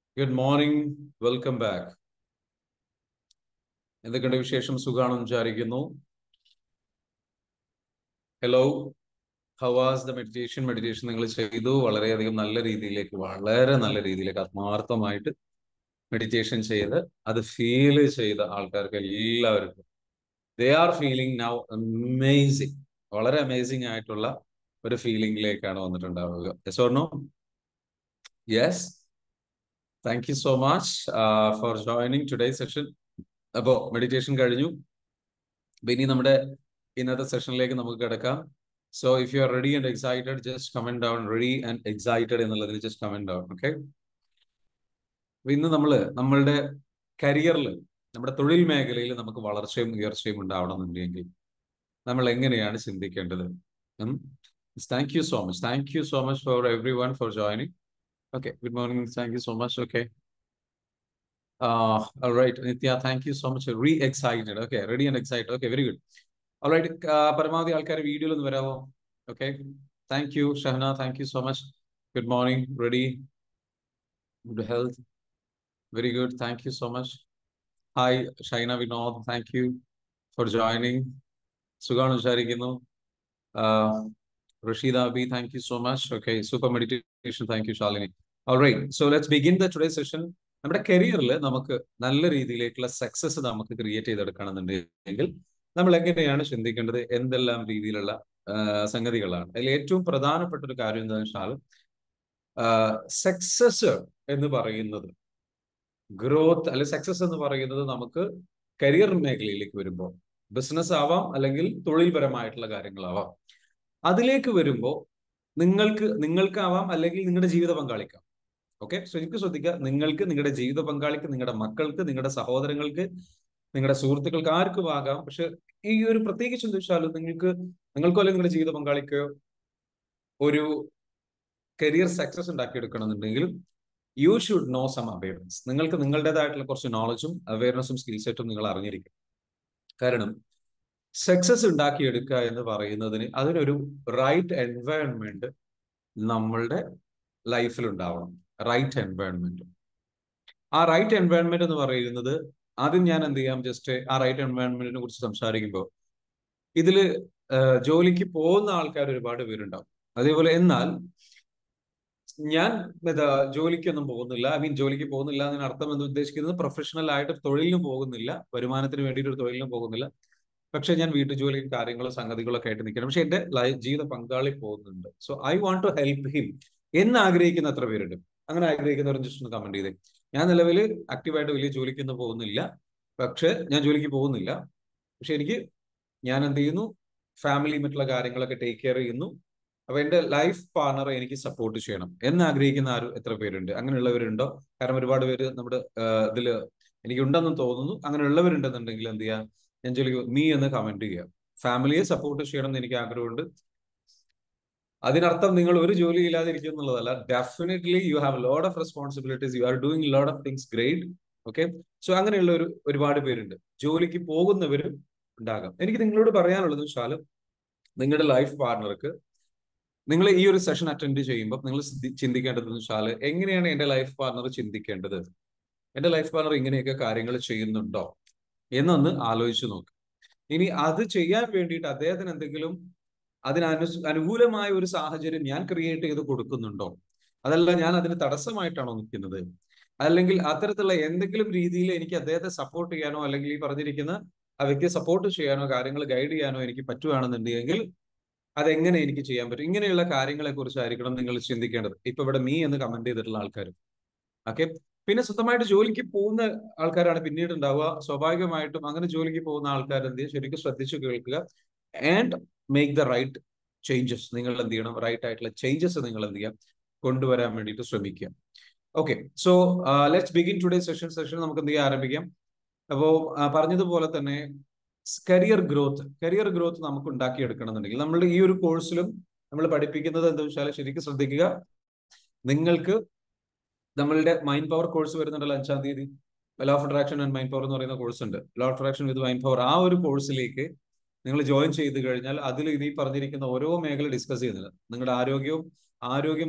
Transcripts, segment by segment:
Good morning welcome back എന്തൊക്കെയുണ്ട് വിശേഷം സുഖാണെന്ന് വിചാരിക്കുന്നു hello how was the meditation meditation നിങ്ങൾ ചെയ്തു വളരെയധികം നല്ല രീതിയിലേക്ക് വളരെ നല്ല രീതിയിലേക്ക് ആത്മാർത്ഥമായിട്ട് മെഡിറ്റേഷൻ ചെയ്ത് അത് ഫീൽ ചെയ്ത ആൾക്കാർക്ക് എല്ലാവർക്കും they are feeling now amazing വളരെ അമേസിങ് ആയിട്ടുള്ള ഒരു ഫീലിംഗിലേക്കാണ് വന്നിട്ടുണ്ടാവുക yes or no yes thank you so much for joining today session അപ്പോൾ മെഡിറ്റേഷൻ കഴിഞ്ഞു അപ്പൊ ഇനി നമ്മുടെ ഇന്നത്തെ സെഷനിലേക്ക് നമുക്ക് കിടക്കാം so if you are ready and excited just comment down ready and excited എന്നുള്ളതിന് ജസ്റ്റ് കമന്റ് ഡൗൺ ഓക്കെ ഇന്ന് നമ്മൾ നമ്മളുടെ കരിയറിൽ നമ്മുടെ തൊഴിൽ മേഖലയിൽ നമുക്ക് വളർച്ചയും ഉയർച്ചയും ഉണ്ടാവണമെന്നുണ്ടെങ്കിൽ നമ്മൾ എങ്ങനെയാണ് ചിന്തിക്കേണ്ടത് thank you so much thank you so much for everyone for joining Okay, good morning. Thank you so much. Okay. Uh, all right, Nitya, thank you so much. Re-excited. Okay, ready and excited. Okay, very good. All right, uh, പരമാവധി ആൾക്കാർ വീഡിയോയിൽ ഒന്ന് വരാമോ okay thank you Shahana thank you so much good morning ready good health very good thank you so much hi Shaina Vinod thank you for joining സുഖമാണ് വിചാരിക്കുന്നു Rasheeda Abi thank you so much okay super meditation thank you Shalini alright so let's begin the today session നമ്മുടെ കരിയറിൽ നമുക്ക് നല്ല രീതിയിലേക്കുള്ള success നമുക്ക് create ചെയ്തെടുക്കണമെന്നുണ്ടെങ്കിൽ നമ്മൾ എങ്ങനെയാണ് ചിന്തിക്കേണ്ടത് എന്തെല്ലാം രീതിയിലുള്ള സംഗതികളാണ് അതിൽ ഏറ്റവും പ്രധാനപ്പെട്ട ഒരു കാര്യം എന്താണെന്ന് വെച്ചാൽ സക്സസ് എന്ന് പറയുന്നത് ഗ്രോത്ത് അല്ലെ സക്സസ് എന്ന് പറയുന്നത് നമുക്ക് കരിയർ മേഖലയിലേക്ക് വരുമ്പോൾ ബിസിനസ് ആവാം അല്ലെങ്കിൽ തൊഴിൽപരമായിട്ടുള്ള കാര്യങ്ങളാവാം അതിലേക്ക് വരുമ്പോൾ നിങ്ങൾക്ക് നിങ്ങൾക്കാവാം അല്ലെങ്കിൽ നിങ്ങളുടെ ജീവിത പങ്കാളിക്കാം ഓക്കെ ശരിക്കും ശ്രദ്ധിക്കുക നിങ്ങൾക്ക് നിങ്ങളുടെ ജീവിത പങ്കാളിക്ക് നിങ്ങളുടെ മക്കൾക്ക് നിങ്ങളുടെ സഹോദരങ്ങൾക്ക് നിങ്ങളുടെ സുഹൃത്തുക്കൾക്ക് ആർക്കും ആകാം പക്ഷെ ഈ ഒരു പ്രത്യേകിച്ച് എന്താ വെച്ചാൽ നിങ്ങൾക്ക് നിങ്ങൾക്കോ അല്ലെങ്കിൽ നിങ്ങളുടെ ജീവിത പങ്കാളിക്കോ ഒരു കരിയർ സക്സസ് ഉണ്ടാക്കിയെടുക്കണമെന്നുണ്ടെങ്കിൽ you should know some awareness നിങ്ങൾക്ക് നിങ്ങളുടേതായിട്ടുള്ള കുറച്ച് നോളജും അവയർനെസ്സും സ്കിൽ സെറ്റും നിങ്ങൾ അറിഞ്ഞിരിക്കും കാരണം സക്സസ് ഉണ്ടാക്കിയെടുക്കുക എന്ന് പറയുന്നതിന് അതിനൊരു റൈറ്റ് എൻവയൺമെന്റ് നമ്മളുടെ ലൈഫിൽ ഉണ്ടാവണം റൈറ്റ് എൻവയൺമെന്റ് ആ റൈറ്റ് എൻവയൺമെന്റ് എന്ന് പറയുന്നത് ആദ്യം ഞാൻ എന്ത് ചെയ്യാം ജസ്റ്റ് ആ റൈറ്റ് എൻവയൺമെന്റിനെ കുറിച്ച് സംസാരിക്കുമ്പോൾ ഇതില് ജോലിക്ക് പോകുന്ന ആൾക്കാർ ഒരുപാട് പേരുണ്ടാവും അതേപോലെ എന്നാൽ ഞാൻ എന്താ ജോലിക്കൊന്നും പോകുന്നില്ല ഐ മീൻ ജോലിക്ക് പോകുന്നില്ല എന്നതിന് അർത്ഥം എന്ന് ഉദ്ദേശിക്കുന്നത് പ്രൊഫഷണൽ ആയിട്ട് തൊഴിലിനും പോകുന്നില്ല വരുമാനത്തിന് വേണ്ടിയിട്ട് ഒരു തൊഴിലിനും പോകുന്നില്ല പക്ഷെ ഞാൻ വീട്ടു ജോലിയും കാര്യങ്ങളും സംഗതികളൊക്കെ ആയിട്ട് നിൽക്കണം പക്ഷെ എന്റെ ജീവിത പങ്കാളി പോകുന്നുണ്ട് so I want to help him എന്ന് ആഗ്രഹിക്കുന്ന എത്ര പേരുണ്ട് അങ്ങനെ ആഗ്രഹിക്കുന്നവരും ജസ്റ്റ് ഒന്ന് കമന്റ് ചെയ്തേ ഞാൻ നിലവിൽ ആക്റ്റീവായിട്ട് വലിയ ജോലിക്കൊന്നും പോകുന്നില്ല പക്ഷെ ഞാൻ ജോലിക്ക് പോകുന്നില്ല പക്ഷെ എനിക്ക് ഞാൻ എന്ത് ചെയ്യുന്നു ഫാമിലി മറ്റുള്ള കാര്യങ്ങളൊക്കെ ടേക്ക് കെയർ ചെയ്യുന്നു അപ്പൊ എന്റെ ലൈഫ് പാർട്ണറെ എനിക്ക് സപ്പോർട്ട് ചെയ്യണം എന്ന് ആഗ്രഹിക്കുന്ന ആരും എത്ര പേരുണ്ട് അങ്ങനെയുള്ളവരുണ്ടോ കാരണം ഒരുപാട് പേര് നമ്മുടെ ഇതില് എനിക്കുണ്ടെന്ന് തോന്നുന്നു അങ്ങനെയുള്ളവരുണ്ടെന്നുണ്ടെങ്കിൽ എന്ത് ചെയ്യാം ഞാൻ ജോലിക്ക് മീ എന്ന് കമന്റ് ചെയ്യുക ഫാമിലിയെ സപ്പോർട്ട് ചെയ്യണം എന്ന് എനിക്ക് ആഗ്രഹമുണ്ട് അതിനർത്ഥം നിങ്ങൾ ഒരു ജോലി ഇല്ലാതിരിക്കും എന്നുള്ളതല്ല definitely you have load of responsibilities you are doing load of things great okay so അങ്ങനെയുള്ള ഒരു ഒരുപാട് പേരുണ്ട് ജോലിക്ക് പോകുന്നവരും ഉണ്ടാകാം എനിക്ക് നിങ്ങളോട് പറയാനുള്ളത് വെച്ചാൽ നിങ്ങളുടെ ലൈഫ് പാർട്ണർക്ക് നിങ്ങൾ ഈ ഒരു സെഷൻ അറ്റൻഡ് ചെയ്യുമ്പോൾ നിങ്ങൾ ചിന്തിക്കേണ്ടതെന്ന് വെച്ചാൽ എങ്ങനെയാണ് എന്റെ ലൈഫ് പാർട്ണർ ചിന്തിക്കേണ്ടത് എന്റെ ലൈഫ് പാർട്ണർ ഇങ്ങനെയൊക്കെ കാര്യങ്ങൾ ചെയ്യുന്നുണ്ടോ എന്നൊന്ന് ആലോചിച്ച് നോക്ക് ഇനി അത് ചെയ്യാൻ വേണ്ടിയിട്ട് അദ്ദേഹത്തിന് എന്തെങ്കിലും അതിന് അനു അനുകൂലമായ ഒരു സാഹചര്യം ഞാൻ ക്രിയേറ്റ് ചെയ്ത് കൊടുക്കുന്നുണ്ടോ അതല്ല ഞാൻ അതിന് തടസ്സമായിട്ടാണോ നിൽക്കുന്നത് അല്ലെങ്കിൽ അത്തരത്തിലുള്ള എന്തെങ്കിലും രീതിയിൽ എനിക്ക് അദ്ദേഹത്തെ സപ്പോർട്ട് ചെയ്യാനോ അല്ലെങ്കിൽ ഈ പറഞ്ഞിരിക്കുന്ന ആ വ്യക്തിയെ സപ്പോർട്ട് ചെയ്യാനോ കാര്യങ്ങൾ ഗൈഡ് ചെയ്യാനോ എനിക്ക് പറ്റുകയാണെന്നുണ്ടെങ്കിൽ അതെങ്ങനെ എനിക്ക് ചെയ്യാൻ പറ്റും ഇങ്ങനെയുള്ള കാര്യങ്ങളെ കുറിച്ചായിരിക്കണം നിങ്ങൾ ചിന്തിക്കേണ്ടത് ഇപ്പൊ ഇവിടെ മീ എന്ന് കമന്റ് ചെയ്തിട്ടുള്ള ആൾക്കാർ ഓക്കെ പിന്നെ സ്വന്തമായിട്ട് ജോലിക്ക് പോകുന്ന ആൾക്കാരാണ് പിന്നീട് ഉണ്ടാവുക സ്വാഭാവികമായിട്ടും അങ്ങനെ ജോലിക്ക് പോകുന്ന ആൾക്കാർ എന്ത് ചെയ്യുക ശരിക്കും ശ്രദ്ധിച്ചു കേൾക്കുക and make the right changes നിങ്ങൾ എന്ത് ചെയ്യണം റൈറ്റ് ആയിട്ടുള്ള ചേഞ്ചസ് നിങ്ങൾ എന്ത് ചെയ്യാം കൊണ്ടുവരാൻ വേണ്ടിയിട്ട് ശ്രമിക്കുക okay so let's begin today session session നമുക്ക് എന്ത് ചെയ്യാൻ ആരംഭിക്കാം അപ്പോൾ പറഞ്ഞതുപോലെ തന്നെ കരിയർ ഗ്രോത്ത് കരിയർ ഗ്രോത്ത് നമുക്ക് ഉണ്ടാക്കിയെടുക്കണമെന്നുണ്ടെങ്കിൽ നമ്മളുടെ ഈ ഒരു കോഴ്സിലും നമ്മൾ പഠിപ്പിക്കുന്നത് എന്താ വെച്ചാൽ ശരിക്കും ശ്രദ്ധിക്കുക നിങ്ങൾക്ക് നമ്മളുടെ മൈൻഡ് പവർ കോഴ്സ് വരുന്നുണ്ടല്ലോ അഞ്ചാം തീയതി law of attraction and mind power എന്ന് പറയുന്ന കോഴ്സ് ഉണ്ട് law of attraction with mind power ആ ഒരു കോഴ്സിലേക്ക് നിങ്ങൾ ജോയിൻ ചെയ്ത് കഴിഞ്ഞാൽ അതിൽ ഇനി പറഞ്ഞിരിക്കുന്ന ഓരോ മേഖല ഡിസ്കസ് ചെയ്യുന്നില്ല നിങ്ങളുടെ ആരോഗ്യവും ആരോഗ്യം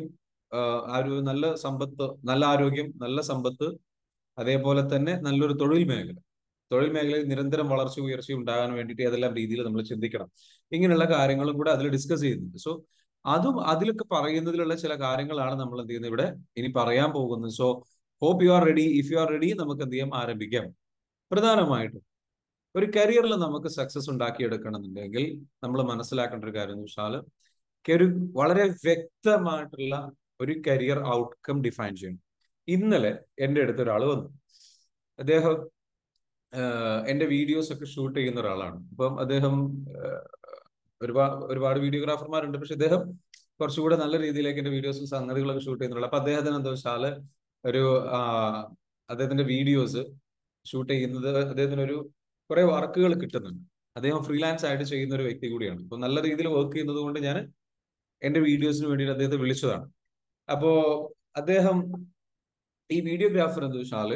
ആ ഒരു നല്ല സമ്പത്ത് നല്ല ആരോഗ്യം നല്ല സമ്പത്ത് അതേപോലെ തന്നെ നല്ലൊരു തൊഴിൽ മേഖല തൊഴിൽ മേഖലയിൽ നിരന്തരം വളർച്ച ഉയർച്ച ഉണ്ടാകാൻ വേണ്ടിയിട്ട് ഏതെല്ലാം രീതിയിൽ നമ്മൾ ചിന്തിക്കണം ഇങ്ങനെയുള്ള കാര്യങ്ങളും കൂടെ അതിൽ ഡിസ്കസ് ചെയ്യുന്നുണ്ട് സോ അതും അതിലൊക്കെ പറയുന്നതിലുള്ള ചില കാര്യങ്ങളാണ് നമ്മൾ എന്ത് ചെയ്യുന്നത് ഇവിടെ ഇനി പറയാൻ പോകുന്നത് so hope you are ready if you are ready നമുക്ക് എന്ത് ചെയ്യാം ആരംഭിക്കാം പ്രധാനമായിട്ടും ഒരു കരിയറിൽ നമുക്ക് സക്സസ് ഉണ്ടാക്കിയെടുക്കണമെന്നുണ്ടെങ്കിൽ നമ്മൾ മനസ്സിലാക്കേണ്ട ഒരു കാര്യം എന്ന് വെച്ചാൽ ഒരു വളരെ വ്യക്തമായിട്ടുള്ള ഒരു കരിയർ ഔട്ട്കം ഡിഫൈൻ ചെയ്യണം ഇന്നലെ എൻ്റെ അടുത്ത് ഒരാൾ വന്നു അദ്ദേഹം എൻ്റെ വീഡിയോസ് ഒക്കെ ഷൂട്ട് ചെയ്യുന്ന ഒരാളാണ് അപ്പം അദ്ദേഹം ഒരുപാട് ഒരുപാട് വീഡിയോഗ്രാഫർമാരുണ്ട് പക്ഷെ അദ്ദേഹം കുറച്ചുകൂടെ നല്ല രീതിയിലേക്ക് എൻ്റെ വീഡിയോസും സംഗതികളൊക്കെ ഷൂട്ട് ചെയ്യുന്നുള്ളൂ അപ്പൊ അദ്ദേഹത്തിന് എന്താ വെച്ചാൽ ഒരു അദ്ദേഹത്തിന്റെ വീഡിയോസ് ഷൂട്ട് ചെയ്യുന്നത് അദ്ദേഹത്തിന് ഒരു കുറെ വർക്കുകൾ കിട്ടുന്നുണ്ട് അദ്ദേഹം ഫ്രീലാൻസ് ആയിട്ട് ചെയ്യുന്ന ഒരു വ്യക്തി കൂടിയാണ് അപ്പൊ നല്ല രീതിയിൽ വർക്ക് ചെയ്യുന്നത് കൊണ്ട് ഞാൻ എന്റെ വീഡിയോസിന് വേണ്ടിയിട്ട് അദ്ദേഹത്തെ വിളിച്ചതാണ് അപ്പോ അദ്ദേഹം ഈ വീഡിയോഗ്രാഫർ എന്ന് വെച്ചാല്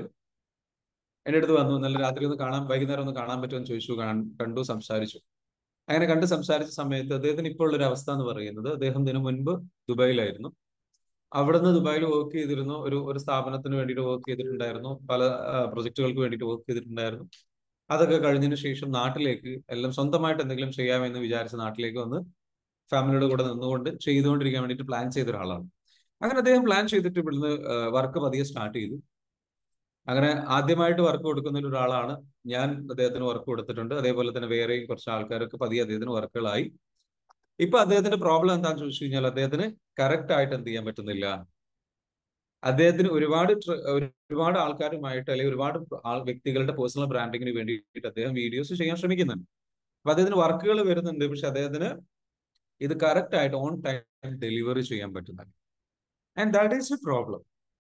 എൻ്റെ അടുത്ത് വന്നു നല്ല രാത്രി ഒന്ന് കാണാൻ വൈകുന്നേരം ഒന്ന് കാണാൻ പറ്റുമെന്ന് ചോദിച്ചു കണ്ടു സംസാരിച്ചു അങ്ങനെ കണ്ട് സംസാരിച്ച സമയത്ത് അദ്ദേഹത്തിന് ഇപ്പോൾ ഉള്ള ഒരു അവസ്ഥ എന്ന് പറയുന്നത് അദ്ദേഹം ഇതിനു മുൻപ് ദുബായിലായിരുന്നു അവിടുന്ന് ദുബായിൽ വർക്ക് ചെയ്തിരുന്നു ഒരു ഒരു സ്ഥാപനത്തിന് വേണ്ടിയിട്ട് വർക്ക് ചെയ്തിട്ടുണ്ടായിരുന്നു പല പ്രൊജക്ടുകൾക്ക് വേണ്ടിയിട്ട് വർക്ക് ചെയ്തിട്ടുണ്ടായിരുന്നു അതൊക്കെ കഴിഞ്ഞതിന് ശേഷം നാട്ടിലേക്ക് എല്ലാം സ്വന്തമായിട്ട് എന്തെങ്കിലും ചെയ്യാമെന്ന് വിചാരിച്ച നാട്ടിലേക്ക് വന്ന് ഫാമിലിയുടെ കൂടെ നിന്നുകൊണ്ട് ചെയ്തുകൊണ്ടിരിക്കാൻ വേണ്ടിയിട്ട് പ്ലാൻ ചെയ്ത ഒരാളാണ് അങ്ങനെ അദ്ദേഹം പ്ലാൻ ചെയ്തിട്ട് ഇവിടുന്ന് വർക്ക് പതിയെ സ്റ്റാർട്ട് ചെയ്തു അങ്ങനെ ആദ്യമായിട്ട് വർക്ക് കൊടുക്കുന്ന ഒരാളാണ് ഞാൻ അദ്ദേഹത്തിന് വർക്ക് കൊടുത്തിട്ടുണ്ട് അതേപോലെ തന്നെ വേറെയും കുറച്ച് ആൾക്കാർക്ക് പതിയെ അദ്ദേഹത്തിന് വർക്കുകളായി ഇപ്പൊ അദ്ദേഹത്തിന്റെ പ്രോബ്ലം എന്താണെന്ന് ചോദിച്ചു കഴിഞ്ഞാൽ അദ്ദേഹത്തിന് കറക്റ്റ് ആയിട്ട് എന്ത് ചെയ്യാൻ പറ്റുന്നില്ല അദ്ദേഹത്തിന് ഒരുപാട് ഒരുപാട് ആൾക്കാരുമായിട്ട് അല്ലെങ്കിൽ ഒരുപാട് ആൾ വ്യക്തികളുടെ പേഴ്സണൽ ബ്രാൻഡിങ്ങിന് വേണ്ടിയിട്ട് അദ്ദേഹം വീഡിയോസ് ചെയ്യാൻ ശ്രമിക്കുന്നുണ്ട് അപ്പൊ അദ്ദേഹത്തിന് വർക്കുകൾ വരുന്നുണ്ട് പക്ഷെ അദ്ദേഹത്തിന് ഇത് കറക്റ്റ് ആയിട്ട് ഓൺ ടൈം ഡെലിവറി ചെയ്യാൻ പറ്റുന്നില്ല and that is a problem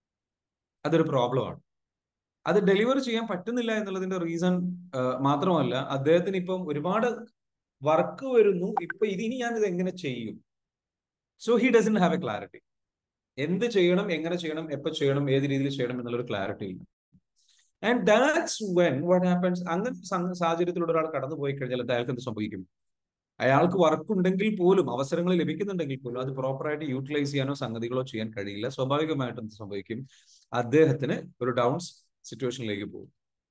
അതൊരു പ്രോബ്ലമാണ് അത് ഡെലിവറി ചെയ്യാൻ പറ്റുന്നില്ല എന്നുള്ളതിന്റെ റീസൺ മാത്രമല്ല അദ്ദേഹത്തിന് ഇപ്പം ഒരുപാട് വർക്ക് വരുന്നു ഇപ്പൊ ഇതിനി ഞാൻ ഇത് എങ്ങനെ ചെയ്യും so he doesn't have a clarity എന്ത് ചെയ്യണം എങ്ങനെ ചെയ്യണം എപ്പോ ചെയ്യണം ഏത് രീതിയിൽ ചെയ്യണം എന്നുള്ളൊരു ക്ലാരിറ്റി ഇല്ല and that's when what happens അങ്ങനെ സാഹചര്യത്തിലൂടെ ഒരാൾ കടന്നു പോയി കഴിഞ്ഞാൽ അയാൾക്ക് എന്ത് സംഭവിക്കും അയാൾക്ക് വർക്ക് ഉണ്ടെങ്കിൽ പോലും അവസരങ്ങൾ ലഭിക്കുന്നുണ്ടെങ്കിൽ പോലും അത് പ്രോപ്പറായിട്ട് യൂട്ടിലൈസ് ചെയ്യാനോ സംഗതികളോ ചെയ്യാൻ കഴിയില്ല സ്വാഭാവികമായിട്ടും എന്ത് സംഭവിക്കും അദ്ദേഹത്തിന് ഒരു ഡൗൺ സിറ്റുവേഷനിലേക്ക് പോകും